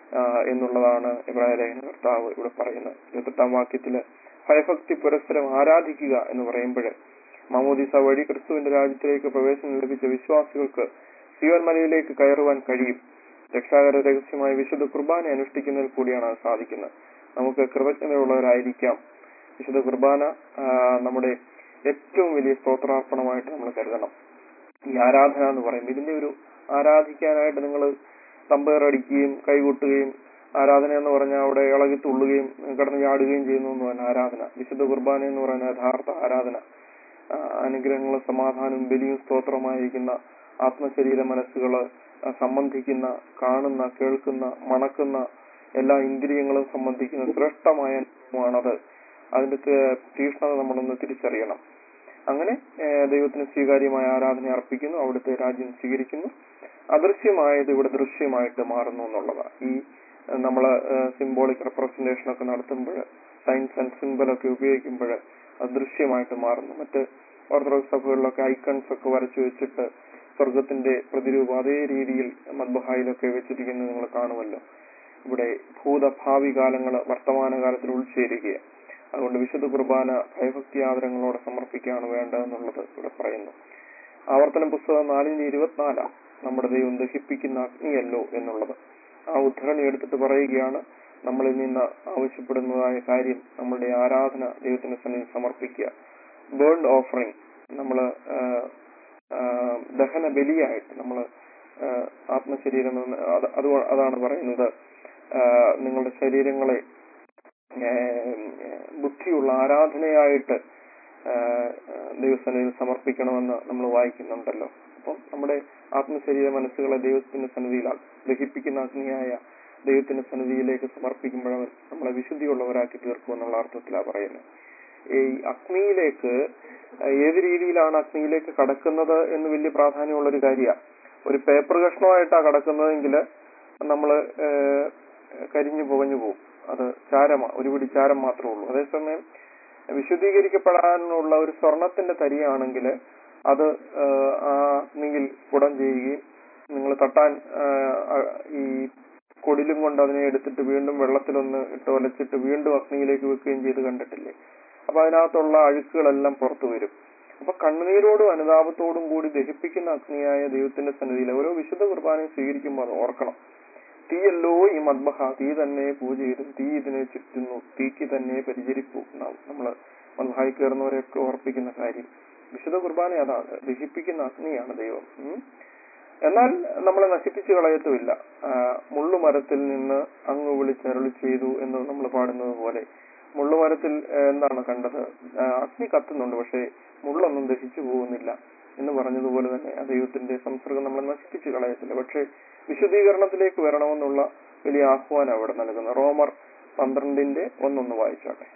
ആ, എന്നുള്ളതാണ് ഇബ്രാഹിം ലേഖന കർത്താവ് ഇവിടെ പറയുന്നത് ഇരുപത്തെട്ടാം വാക്യത്തില് ഭയഭക്തി പുരസ്സരം ആരാധിക്കുക എന്ന് പറയുമ്പോൾ മമോദിസ വഴി ക്രിസ്തുവിന്റെ രാജ്യത്തിലേക്ക് പ്രവേശനം ലഭിച്ച വിശ്വാസികൾക്ക് സിയോൻ മലയിലേക്ക് കയറുവാൻ കഴിയും രക്ഷാകര രഹസ്യമായ വിശുദ്ധ കുർബാന അനുഷ്ഠിക്കുന്നതിൽ കൂടിയാണ് അത് സാധിക്കുന്നത് നമുക്ക് കൃതജ്ഞതയുള്ളവരായിരിക്കാം വിശുദ്ധ കുർബാന ആ, നമ്മുടെ ഏറ്റവും വലിയ സ്തോത്രാർപ്പണമായിട്ട് നമ്മൾ കരുതണം ഈ ആരാധന എന്ന് പറയുമ്പോൾ ഇതിന്റെ ഒരു ആരാധിക്കാനായിട്ട് നിങ്ങൾ തമ്പേറടിക്കുകയും കൈകൊട്ടുകയും ആരാധന എന്ന് പറഞ്ഞാൽ അവിടെ ഇളകി തുള്ളുകയും കിടന്ന് ചാടുകയും ചെയ്യുന്നു എന്ന് പറഞ്ഞ ആരാധന വിശുദ്ധ കുർബാന എന്ന് പറയുന്ന യഥാർത്ഥ ആരാധന ആ, അനുഗ്രഹങ്ങളും സമാധാനവും ബലിയും സ്തോത്രമായിരിക്കുന്ന ആത്മശരീര മനസ്സുകള് ആ, സംബന്ധിക്കുന്ന കാണുന്ന കേൾക്കുന്ന മണക്കുന്ന എല്ലാ ഇന്ദ്രിയങ്ങളും സംബന്ധിക്കുന്ന ശ്രേഷ്ഠമായ അനുഭവമാണത് അതിന്റെ ത- തീക്ഷ്ണത നമ്മളൊന്ന് തിരിച്ചറിയണം അങ്ങനെ ഏഹ്, ദൈവത്തിന് സ്വീകാര്യമായ ആരാധന അർപ്പിക്കുന്നു അവിടുത്തെ രാജ്യം സ്വീകരിക്കുന്നു അദൃശ്യമായത് ഇവിടെ ദൃശ്യമായിട്ട് മാറുന്നു എന്നുള്ളതാണ് ഈ ഏഹ്, നമ്മള് സിംബോളിക് റെപ്രസെന്റേഷൻ ഒക്കെ നടത്തുമ്പോൾ സയൻസ് ആൻഡ് സിംബൽ ഒക്കെ ഉപയോഗിക്കുമ്പോൾ അത് ദൃശ്യമായിട്ട് മാറുന്നു മറ്റ് ഓർത്തഡോക്സ് സഭകളിലൊക്കെ ഐക്കൺസ് ഒക്കെ വരച്ചു വെച്ചിട്ട് സ്വർഗത്തിന്റെ പ്രതിരൂപം അതേ രീതിയിൽ മദ്ബഹായിലൊക്കെ വെച്ചിരിക്കുന്നത് നിങ്ങൾ കാണുമല്ലോ ഇവിടെ ഭൂതഭാവി കാലങ്ങള് വർത്തമാനകാലത്തിൽ ഉൾച്ചേരുകയാണ് അതുകൊണ്ട് വിശുദ്ധ കുർബാന ഭയഭക്തി ആദരങ്ങളോടെ സമർപ്പിക്കുകയാണ് വേണ്ടതെന്നുള്ളത് ഇവിടെ പറയുന്നു ആവർത്തന പുസ്തകം നാലിന് ഇരുപത്തിനാലാം നമ്മുടെ ദൈവം ദഹിപ്പിക്കുന്ന അഗ്നിയല്ലോ എന്നുള്ളത് ആ ഉദ്ധരണി എടുത്തിട്ട് പറയുകയാണ് നമ്മളിൽ നിന്ന് ആവശ്യപ്പെടുന്നതായ കാര്യം നമ്മളുടെ ആരാധന ദൈവത്തിന് സന്നിധി സമർപ്പിക്കുക ബേൺഡ് ഓഫറിങ് നമ്മള് ആ, ആ, ദഹന ബലിയായിട്ട് നമ്മള് ആ, ആത്മശരീരം എന്ന് അത് അത് അതാണ് പറയുന്നത് ആ, നിങ്ങളുടെ ശരീരങ്ങളെ ഏം, ബുദ്ധിയുള്ള ആരാധനയായിട്ട് ആ, ദൈവസന്നിധിയിൽ സമർപ്പിക്കണമെന്ന് നമ്മൾ വായിക്കുന്നുണ്ടല്ലോ അപ്പം നമ്മുടെ ആത്മശരീര മനസ്സുകളെ ദൈവത്തിന്റെ സന്നിധിയിൽ ദഹിപ്പിക്കുന്ന അഗ്നിയായ ദൈവത്തിന്റെ സന്നിധിയിലേക്ക് സമർപ്പിക്കുമ്പോഴവൻ നമ്മളെ വിശുദ്ധിയുള്ളവരാക്കി തീർക്കും എന്നുള്ള അർത്ഥത്തിലാണ് പറയുന്നത് ഈ അഗ്നിയിലേക്ക് ഏത് രീതിയിലാണ് അഗ്നിയിലേക്ക് കടക്കുന്നത് എന്ന് വലിയ പ്രാധാന്യമുള്ള ഒരു കാര്യമാണ് ഒരു പേപ്പർ കഷ്ണമായിട്ടാണ് കടക്കുന്നതെങ്കിൽ നമ്മൾ കരിഞ്ഞു പുകഞ്ഞു പോകും അത് ചാരമാ ഒരു പിടി ചാരം മാത്രമേ ഉള്ളൂ അതേസമയം വിശുദ്ധീകരിക്കപ്പെടാനുള്ള ഒരു സ്വർണത്തിന്റെ തരിയാണെങ്കിൽ അത് ഏഹ്, ആ അഗ്നിയിൽ കുടം ചെയ്യുകയും നിങ്ങൾ തട്ടാൻ ഏഹ്, അ- ഈ കൊടിലും കൊണ്ട് അതിനെ എടുത്തിട്ട് വീണ്ടും വെള്ളത്തിലൊന്ന് ഇട്ട് ഒലച്ചിട്ട് വീണ്ടും അഗ്നിയിലേക്ക് വെക്കുകയും ചെയ്ത് കണ്ടിട്ടില്ലേ അപ്പൊ അതിനകത്തുള്ള അഴുക്കുകളെല്ലാം പുറത്തു വരും അപ്പൊ കണ്ണുനീരോടും അനുതാപത്തോടും കൂടി ദഹിപ്പിക്കുന്ന അഗ്നിയായ ദൈവത്തിന്റെ സന്നിധിയിൽ ഓരോ വിശുദ്ധ കുർബാനയും സ്വീകരിക്കുമ്പോൾ അത് ഓർക്കണം തീയല്ലോ ഈ മദ്ബഹ തീ തന്നെ പൂജ ചെയ്തും തീ ഇതിനെ ചുറ്റുന്നു തീക്ക് തന്നെ പരിചരിപ്പു എന്നാവും നമ്മള് മദ്ബഹായി കയറുന്നവരെയൊക്കെ ഓർപ്പിക്കുന്ന കാര്യം വിശുദ്ധ കുർബാന അതാണ് ദഹിപ്പിക്കുന്ന അഗ്നിയാണ് ദൈവം ഉം. എന്നാൽ നമ്മളെ നശിപ്പിച്ചു കളയത്തുമില്ല ആ, മുള്ളുമരത്തിൽ നിന്ന് അങ്ങ് വിളിച്ചരുളി ചെയ്തു എന്ന് നമ്മൾ പാടുന്നത് പോലെ മുള്ളുമരത്തിൽ ആ, എന്താണ് കണ്ടത് ആ, അഗ്നി കത്തുന്നുണ്ട് പക്ഷേ മുള്ളൊന്നും ദഹിച്ചു പോകുന്നില്ല എന്ന് പറഞ്ഞതുപോലെ തന്നെ ആ ദൈവത്തിന്റെ സംസർഗം നമ്മളെ നശിപ്പിച്ചു കളയത്തില്ല പക്ഷേ വിശുദ്ധീകരണത്തിലേക്ക് വരണമെന്നുള്ള വലിയ ആഹ്വാനം അവിടെ നൽകുന്നത് റോമർ പന്ത്രണ്ടിന്റെ ഒന്നൊന്ന് വായിച്ചാട്ടെ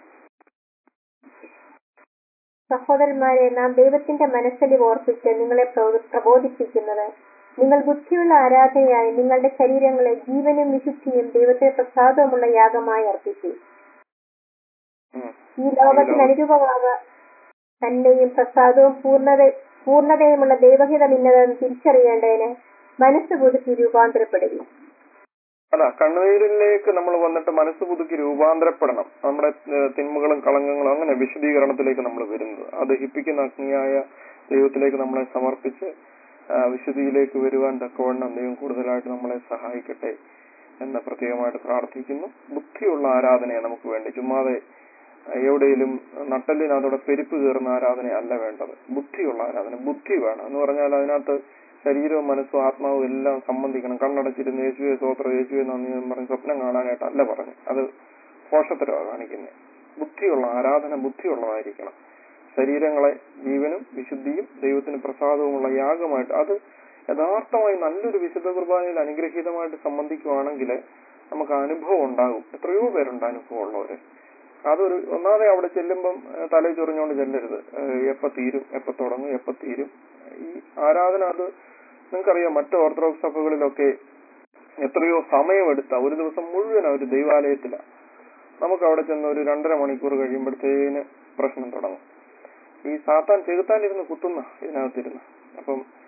സഹോദരന്മാരെ നാം ദൈവത്തിന്റെ മനസ്സലിവ് ഓർപ്പിച്ച് നിങ്ങളെ പ്രബോ- പ്രബോധിപ്പിക്കുന്നത് നിങ്ങൾ ബുദ്ധിയുള്ള ആരാധനയായി നിങ്ങളുടെ ശരീരങ്ങളെ ജീവനും വിശുദ്ധിയും ദൈവത്തെ പ്രസാദവുമുള്ള യാഗമായി അർപ്പിച്ചു ഉം. ഈ ലോകത്തിന് അനുരൂപമാക തന്റെയും പ്രസാദവും പൂർണ്ണത പൂർണ്ണതയുമുള്ള ദൈവഹിതമിന്നതെന്ന് തിരിച്ചറിയേണ്ടതിന് മനസ്സ് പുതുക്കി രൂപാന്തരപ്പെടുകയും അല്ല കണ്ണുനീരിലേക്ക് നമ്മൾ വന്നിട്ട് മനസ്സ് പുതുക്കി രൂപാന്തരപ്പെടണം നമ്മുടെ ഏഹ്, തിന്മകളും കളങ്കങ്ങളും അങ്ങനെ വിശദീകരണത്തിലേക്ക് നമ്മൾ വരുന്നത് ആ ദഹിപ്പിക്കുന്ന അഗ്നിയായ ദൈവത്തിലേക്ക് നമ്മളെ സമർപ്പിച്ച് ആ, വിശുദ്ധിയിലേക്ക് വരുവാൻ തക്കവണ്ണം ദൈവം കൂടുതലായിട്ട് നമ്മളെ സഹായിക്കട്ടെ എന്ന് പ്രത്യേകമായിട്ട് പ്രാർത്ഥിക്കുന്നു ബുദ്ധിയുള്ള ആരാധനയാണ് നമുക്ക് വേണ്ടി ചുമ്മാതെ എവിടെയും നട്ടലിനകത്തോടെ പെരുപ്പ് കയറുന്ന ആരാധന അല്ല വേണ്ടത് ബുദ്ധിയുള്ള ആരാധന ബുദ്ധി വേണം എന്ന് പറഞ്ഞാൽ അതിനകത്ത് ശരീരവും മനസ്സും ആത്മാവും എല്ലാം സംബന്ധിക്കണം കണ്ണടച്ചിരുന്ന് യേശുവെ സ്വോത്ര യേശുവെ നന്ദി എന്ന് പറഞ്ഞ് സ്വപ്നം കാണാനായിട്ടല്ല പറഞ്ഞു അത് പോഷത്തരമാണ് കാണിക്കുന്നത് ബുദ്ധിയുള്ള ആരാധന ബുദ്ധിയുള്ളതായിരിക്കണം ശരീരങ്ങളെ ജീവനും വിശുദ്ധിയും ദൈവത്തിന് പ്രസാദവുമുള്ള യാഗമായിട്ട് അത് യഥാർത്ഥമായി നല്ലൊരു വിശുദ്ധ കുർബാനയിൽ അനുഗ്രഹീതമായിട്ട് സംബന്ധിക്കുവാണെങ്കിൽ നമുക്ക് അനുഭവം ഉണ്ടാകും എത്രയോ പേരുണ്ട് അനുഭവം ഉള്ളവര് അതൊരു ഒന്നാമതെ അവിടെ ചെല്ലുമ്പം ഏഹ്, തലയിൽ ചൊറിഞ്ഞുകൊണ്ട് ചെല്ലരുത് ഏഹ്, എപ്പ തീരും എപ്പ തുടങ്ങും എപ്പ തീരും ഈ ആരാധന അത് നിങ്ങൾക്കറിയാം മറ്റ് ഓർത്തഡോക്സ് സഭകളിലൊക്കെ എത്രയോ സമയമെടുത്ത ഒരു ദിവസം മുഴുവൻ അവർ ദൈവാലയത്തിലാണ് നമുക്ക് അവിടെ ചെന്ന് ഒരു രണ്ടര മണിക്കൂർ കഴിയുമ്പോഴത്തേന് പ്രശ്നം തുടങ്ങും ഈ സാത്താൻ ചെകുത്താനിരുന്ന് കുത്തുന്ന ഇതിനകത്തിരുന്ന് അപ്പം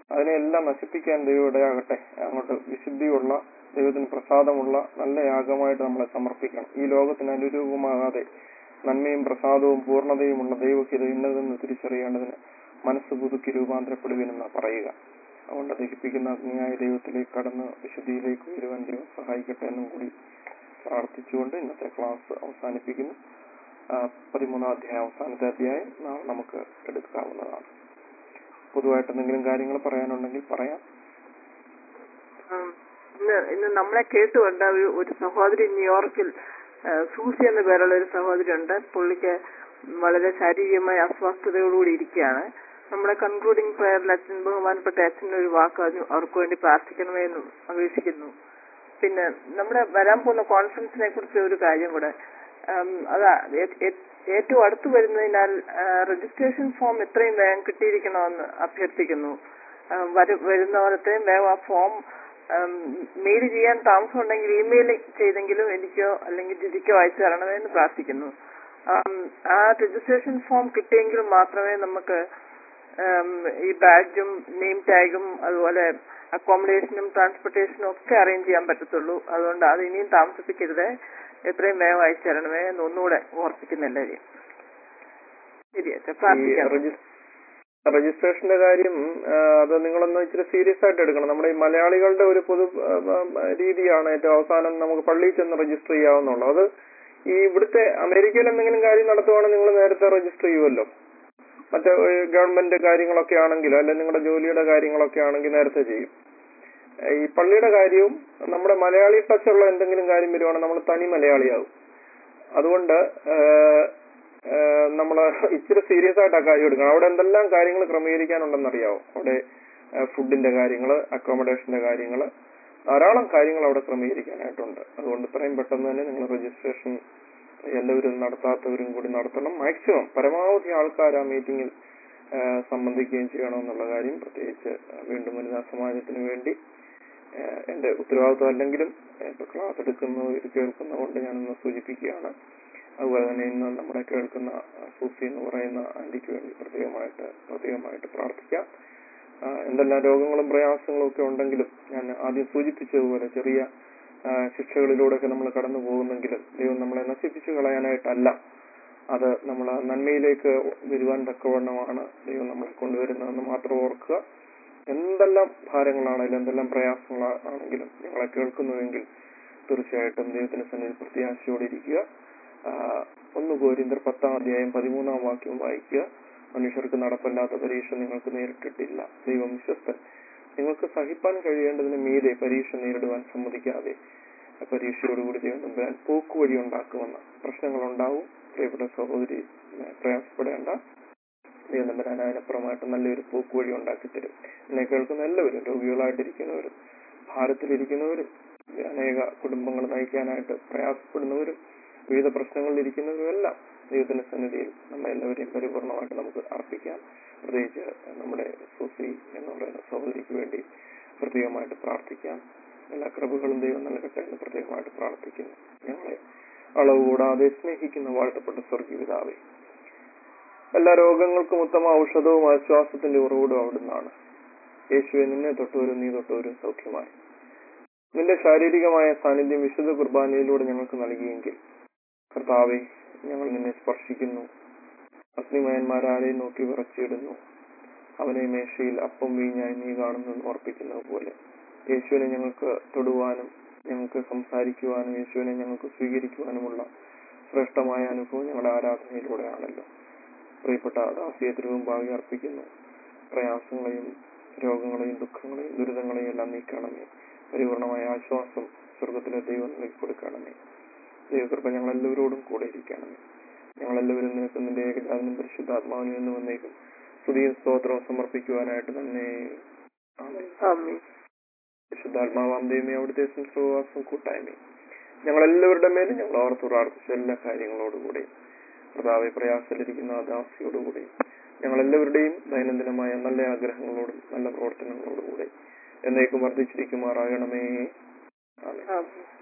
അതിനെല്ലാം നശിപ്പിക്കാൻ ദൈവം ഇടയാകട്ടെ അങ്ങോട്ട് വിശുദ്ധിയുള്ള ദൈവത്തിന് പ്രസാദമുള്ള നല്ല യാഗമായിട്ട് നമ്മളെ സമർപ്പിക്കണം ഈ ലോകത്തിന് അനുരൂപമാകാതെ നന്മയും പ്രസാദവും പൂർണ്ണതയുമുള്ള ദൈവഹിത ഇന്നതെന്ന് തിരിച്ചറിയേണ്ടതിന് മനസ്സ് പുതുക്കി രൂപാന്തരപ്പെടുവിനെന്ന് പറയുക അതുകൊണ്ട് ദഹിപ്പിക്കുന്ന അഗ്നിയായ ദൈവത്തിലേക്ക് കടന്ന് വിശുദ്ധിയിലേക്ക് വരുവാൻ ദൈവം സഹായിക്കട്ടെ എന്നും കൂടി പ്രാർത്ഥിച്ചുകൊണ്ട് ഇന്നത്തെ ക്ലാസ് അവസാനിപ്പിക്കുന്നു ആ, പതിമൂന്നാം അധ്യായം അവസാനത്തെ അധ്യായം നാളെ നമുക്ക് എടുക്കാവുന്നതാണ് പൊതുവായിട്ട് എന്തെങ്കിലും കാര്യങ്ങൾ പറയാനുണ്ടെങ്കിൽ പറയാം ഉം. ഇന്ന് ഇന്ന് നമ്മളെ കേട്ടുകൊണ്ട് ഒരു ഒരു സഹോദരി ന്യൂയോർക്കിൽ ആ, സൂസി എന്ന പേരുള്ള ഒരു സഹോദരി ഉണ്ട് പുള്ളിക്ക് വളരെ ശാരീരികമായ അസ്വസ്ഥതയോടുകൂടി ഇരിക്കുകയാണ് നമ്മുടെ കൺക്ലൂഡിംഗ് പ്രയറിൽ അച്ഛൻ ബഹുമാനപ്പെട്ട അച്ഛൻ്റെ ഒരു വാക്ക് അതിന് അവർക്ക് വേണ്ടി പ്രാർത്ഥിക്കണമേ എന്ന് അപേക്ഷിക്കുന്നു പിന്നെ നമ്മുടെ വരാൻ പോകുന്ന കോൺഫറൻസിനെ കുറിച്ച് ഒരു കാര്യം കൂടെ ഉം, അതാ ഏ- ഏ- ഏറ്റവും അടുത്ത് വരുന്നതിനാൽ രജിസ്ട്രേഷൻ ഫോം എത്രയും വേഗം കിട്ടിയിരിക്കണമെന്ന് അഭ്യർത്ഥിക്കുന്നു ആ, വരു- വരുന്നവർ എത്രയും വേഗം ആ ഫോം മെയിൽ ചെയ്യാൻ താമസം ഉണ്ടെങ്കിൽ ഇമെയിൽ ചെയ്തെങ്കിലും എനിക്കോ അല്ലെങ്കിൽ ജിജിക്കോ അയച്ചു തരണമെന്ന് പ്രാർത്ഥിക്കുന്നു ആം, ആ രജിസ്ട്രേഷൻ ഫോം കിട്ടിയെങ്കിൽ മാത്രമേ നമുക്ക് ഉം, ഈ ബാഡ്ജും നെയിം ടാഗും അതുപോലെ അക്കോമഡേഷനും ട്രാൻസ്പോർട്ടേഷനും ഒക്കെ അറേഞ്ച് ചെയ്യാൻ പറ്റത്തുള്ളൂ അതുകൊണ്ട് അത് ഇനിയും താമസിപ്പിക്കരുത് എത്രയും വേഗം അയച്ചു തരണമേ എന്ന് ഒന്നുകൂടെ ഓർപ്പിക്കുന്ന എല്ലാവരെയും ശരി അച്ഛാ ഈ പ്രാർത്ഥിക്കാം രജിസ്- രജിസ്ട്രേഷന്റെ കാര്യം ആ, അത് നിങ്ങളൊന്ന് ഇച്ചിരി സീരിയസ് ആയിട്ട് എടുക്കണം നമ്മുടെ ഈ മലയാളികളുടെ ഒരു പൊതു ആ, ആ, രീതിയാണ് ഏറ്റവും അവസാനം നമുക്ക് പള്ളിയിൽ ചെന്ന് രജിസ്റ്റർ ചെയ്യാവുന്നുള്ളൂ അത് ഈ ഇവിടുത്തെ അമേരിക്കയിൽ എന്തെങ്കിലും കാര്യം നടത്തുവാണെങ്കിൽ നിങ്ങൾ നേരത്തെ രജിസ്റ്റർ ചെയ്യുമല്ലോ മറ്റേ ഏ, ഗവൺമെന്റ് കാര്യങ്ങളൊക്കെ ആണെങ്കിൽ അല്ലെങ്കിൽ നിങ്ങളുടെ ജോലിയുടെ കാര്യങ്ങളൊക്കെ ആണെങ്കിൽ നേരത്തെ ചെയ്യും ഏ, ഈ പള്ളിയുടെ കാര്യവും നമ്മുടെ മലയാളി ടച്ചുള്ള എന്തെങ്കിലും കാര്യം വരുവാണെങ്കിൽ നമ്മൾ തനി മലയാളിയാവും അതുകൊണ്ട് നമ്മൾ ഇച്ചിരി സീരിയസ് ആയിട്ട് ആ കാര്യം എടുക്കണം അവിടെ എന്തെല്ലാം കാര്യങ്ങൾ ക്രമീകരിക്കാനുണ്ടെന്ന് അറിയാവോ അവിടെ ഫുഡിന്റെ കാര്യങ്ങൾ അക്കോമഡേഷന്റെ കാര്യങ്ങൾ ധാരാളം കാര്യങ്ങൾ അവിടെ ക്രമീകരിക്കാനായിട്ടുണ്ട് അതുകൊണ്ട് ഇത്രയും പെട്ടെന്ന് തന്നെ നിങ്ങൾ രജിസ്ട്രേഷൻ എല്ലാവരും നടത്താത്തവരും കൂടി നടത്തണം മാക്സിമം പരമാവധി ആൾക്കാർ ആ മീറ്റിംഗിൽ സംബന്ധിക്കുകയും ചെയ്യണമെന്നുള്ള കാര്യം പ്രത്യേകിച്ച് ആ, വീണ്ടും വനിതാ സമാജത്തിന് വേണ്ടി ആ, എന്റെ ഉത്തരവാദിത്വം അല്ലെങ്കിലും ഇപ്പൊ ക്ലാസ് എടുക്കുന്നവർ കേൾക്കുന്നതുകൊണ്ട് ഞാനൊന്ന് സൂചിപ്പിക്കുകയാണ് അതുപോലെ തന്നെ ഇന്ന് നമ്മുടെ കേൾക്കുന്ന ആ, സൂസി എന്ന് പറയുന്ന ആന്റിക്ക് വേണ്ടി പ്രത്യേകമായിട്ട് പ്രത്യേകമായിട്ട് പ്രാർത്ഥിക്കാം ആ, എന്തെല്ലാം രോഗങ്ങളും പ്രയാസങ്ങളും ഒക്കെ ഉണ്ടെങ്കിലും ഞാൻ ആദ്യം സൂചിപ്പിച്ചതുപോലെ ചെറിയ ആ, ശിക്ഷകളിലൂടെയൊക്കെ നമ്മൾ കടന്നു പോകുന്നെങ്കിലും ദൈവം നമ്മളെ നശിപ്പിച്ചു കളയാനായിട്ടല്ല അത് നമ്മൾ നന്മയിലേക്ക് വരുവാൻ തക്കവണ്ണമാണ് ദൈവം നമ്മളെ കൊണ്ടുവരുന്നതെന്ന് മാത്രം ഓർക്കുക എന്തെല്ലാം ഭാരങ്ങളാണെങ്കിലും എന്തെല്ലാം പ്രയാസങ്ങളാണെങ്കിലും നിങ്ങളെ കേൾക്കുന്നുവെങ്കിൽ തീർച്ചയായിട്ടും ദൈവത്തിന്റെ സന്നിധി പ്രത്യാശയോടെ ഇരിക്കുക ആ, ഒന്ന് കോരിന്തർ പത്താം അധ്യായം പതിമൂന്നാം വാക്യം വായിക്കുക മനുഷ്യർക്ക് നടപ്പല്ലാത്ത പരീക്ഷ നിങ്ങൾക്ക് നേരിട്ടിട്ടില്ല ദൈവം വിശ്വസ്തൻ നിങ്ങൾക്ക് സഹിപ്പാൻ കഴിയേണ്ടതിന് മീതെ പരീക്ഷ നേരിടുവാൻ സമ്മതിക്കാതെ ആ പരീക്ഷയോടുകൂടി ദൈവം തമ്പുരാൻ പോക്കുവഴി ഉണ്ടാക്കുമെന്ന് പ്രശ്നങ്ങൾ ഉണ്ടാവും പ്രിയപ്പെട്ട സഹോദരി ഏ, പ്രയാസപ്പെടേണ്ട ദൈവം തമ്പുരാൻ അതിനപ്പുറമായിട്ട് നല്ലൊരു പോക്കുവഴി ഉണ്ടാക്കി തരും എന്നെ കേൾക്കുന്ന എല്ലാവരും രോഗികളായിട്ടിരിക്കുന്നവരും ഭാരത്തിലിരിക്കുന്നവരും അനേക കുടുംബങ്ങൾ നയിക്കാനായിട്ട് പ്രയാസപ്പെടുന്നവരും വിവിധ പ്രശ്നങ്ങളിൽ ഇരിക്കുന്നവരും എല്ലാം ദൈവത്തിന്റെ സന്നിധിയിൽ നമ്മെ എല്ലാവരെയും പരിപൂർണമായിട്ട് നമുക്ക് അർപ്പിക്കാം പ്രത്യേകിച്ച് നമ്മുടെ സൂസി എന്ന് പറയുന്ന സഹോദരിക്ക് വേണ്ടി പ്രത്യേകമായിട്ട് പ്രാർത്ഥിക്കാം എല്ലാ കൃപകളും ദൈവം നൽകട്ടെ എന്ന് പ്രത്യേകമായിട്ട് പ്രാർത്ഥിക്കുന്നു ഞങ്ങളെ അളവ് കൂടാതെ സ്നേഹിക്കുന്ന വാഴ്ത്തപ്പെട്ട സ്വർഗീയപിതാവേ എല്ലാ രോഗങ്ങൾക്കും ഉത്തമ ഔഷധവും ആശ്വാസത്തിന്റെ ഉറവിടും അവിടുന്നാണ് യേശുവെ നിന്നെ തൊട്ടവരും നീ തൊട്ടവരും സൗഖ്യമായി നിന്റെ ശാരീരികമായ സാന്നിധ്യം വിശുദ്ധ കുർബാനയിലൂടെ ഞങ്ങൾക്ക് നൽകിയെങ്കിൽ കർത്താവെ ഞങ്ങൾ നിന്നെ സ്പർശിക്കുന്നു അഗ്നിമയന്മാരാരെ നോക്കി വിറച്ചിടുന്നു അവനെ മേശയിൽ അപ്പം വീഞ്ഞായി നീ കാണുന്നു എന്ന് ഓർപ്പിക്കുന്നത് പോലെ യേശുവിനെ ഞങ്ങൾക്ക് തൊടുവാനും ഞങ്ങൾക്ക് സംസാരിക്കുവാനും യേശുവിനെ ഞങ്ങൾക്ക് സ്വീകരിക്കുവാനുമുള്ള ശ്രേഷ്ഠമായ അനുഭവം ഞങ്ങളുടെ ആരാധനയിലൂടെയാണല്ലോ പ്രിയപ്പെട്ട ദാസിയെ തിരുവുമ്പാകെ അർപ്പിക്കുന്നു പ്രയാസങ്ങളെയും രോഗങ്ങളെയും ദുഃഖങ്ങളെയും ദുരിതങ്ങളെയും എല്ലാം നീക്കണമേ പരിപൂർണമായ ആശ്വാസം സ്വർഗത്തിലെ ദൈവം നൽകി കൊടുക്കണമേ ദൈവകൃപ ഞങ്ങളെല്ലാവരോടും കൂടെ ഇരിക്കണമേ ഞങ്ങളെല്ലാവരും നിനക്ക് നിന്റെ ഏകജാതനും പരിശുദ്ധാത്മാവിനും എന്ന് വന്നേക്കും സ്തുതിയും സ്തോത്രവും സമർപ്പിക്കുവാനായിട്ട് തന്നെ ആമേൻ. ആമേൻ പരിശുദ്ധാത്മാവാം ദൈവമേ അവിടുത്തെ സംസ്രവാസം കൂട്ടായ്മയും ഞങ്ങളെല്ലാവരുടെ മേലും ഞങ്ങൾ ഓർത്ത് പ്രാർത്ഥിച്ച എല്ലാ കാര്യങ്ങളോടുകൂടി കർത്താവെ പ്രയാസത്തിലിരിക്കുന്ന ആ ദാസിയോടുകൂടി ഞങ്ങളെല്ലാവരുടെയും ദൈനംദിനമായ നല്ല ആഗ്രഹങ്ങളോടും നല്ല പ്രവർത്തനങ്ങളോടുകൂടി എന്നേക്കും വർദ്ധിച്ചിരിക്കുമാറാകണമേ ആമേൻ ആമേൻ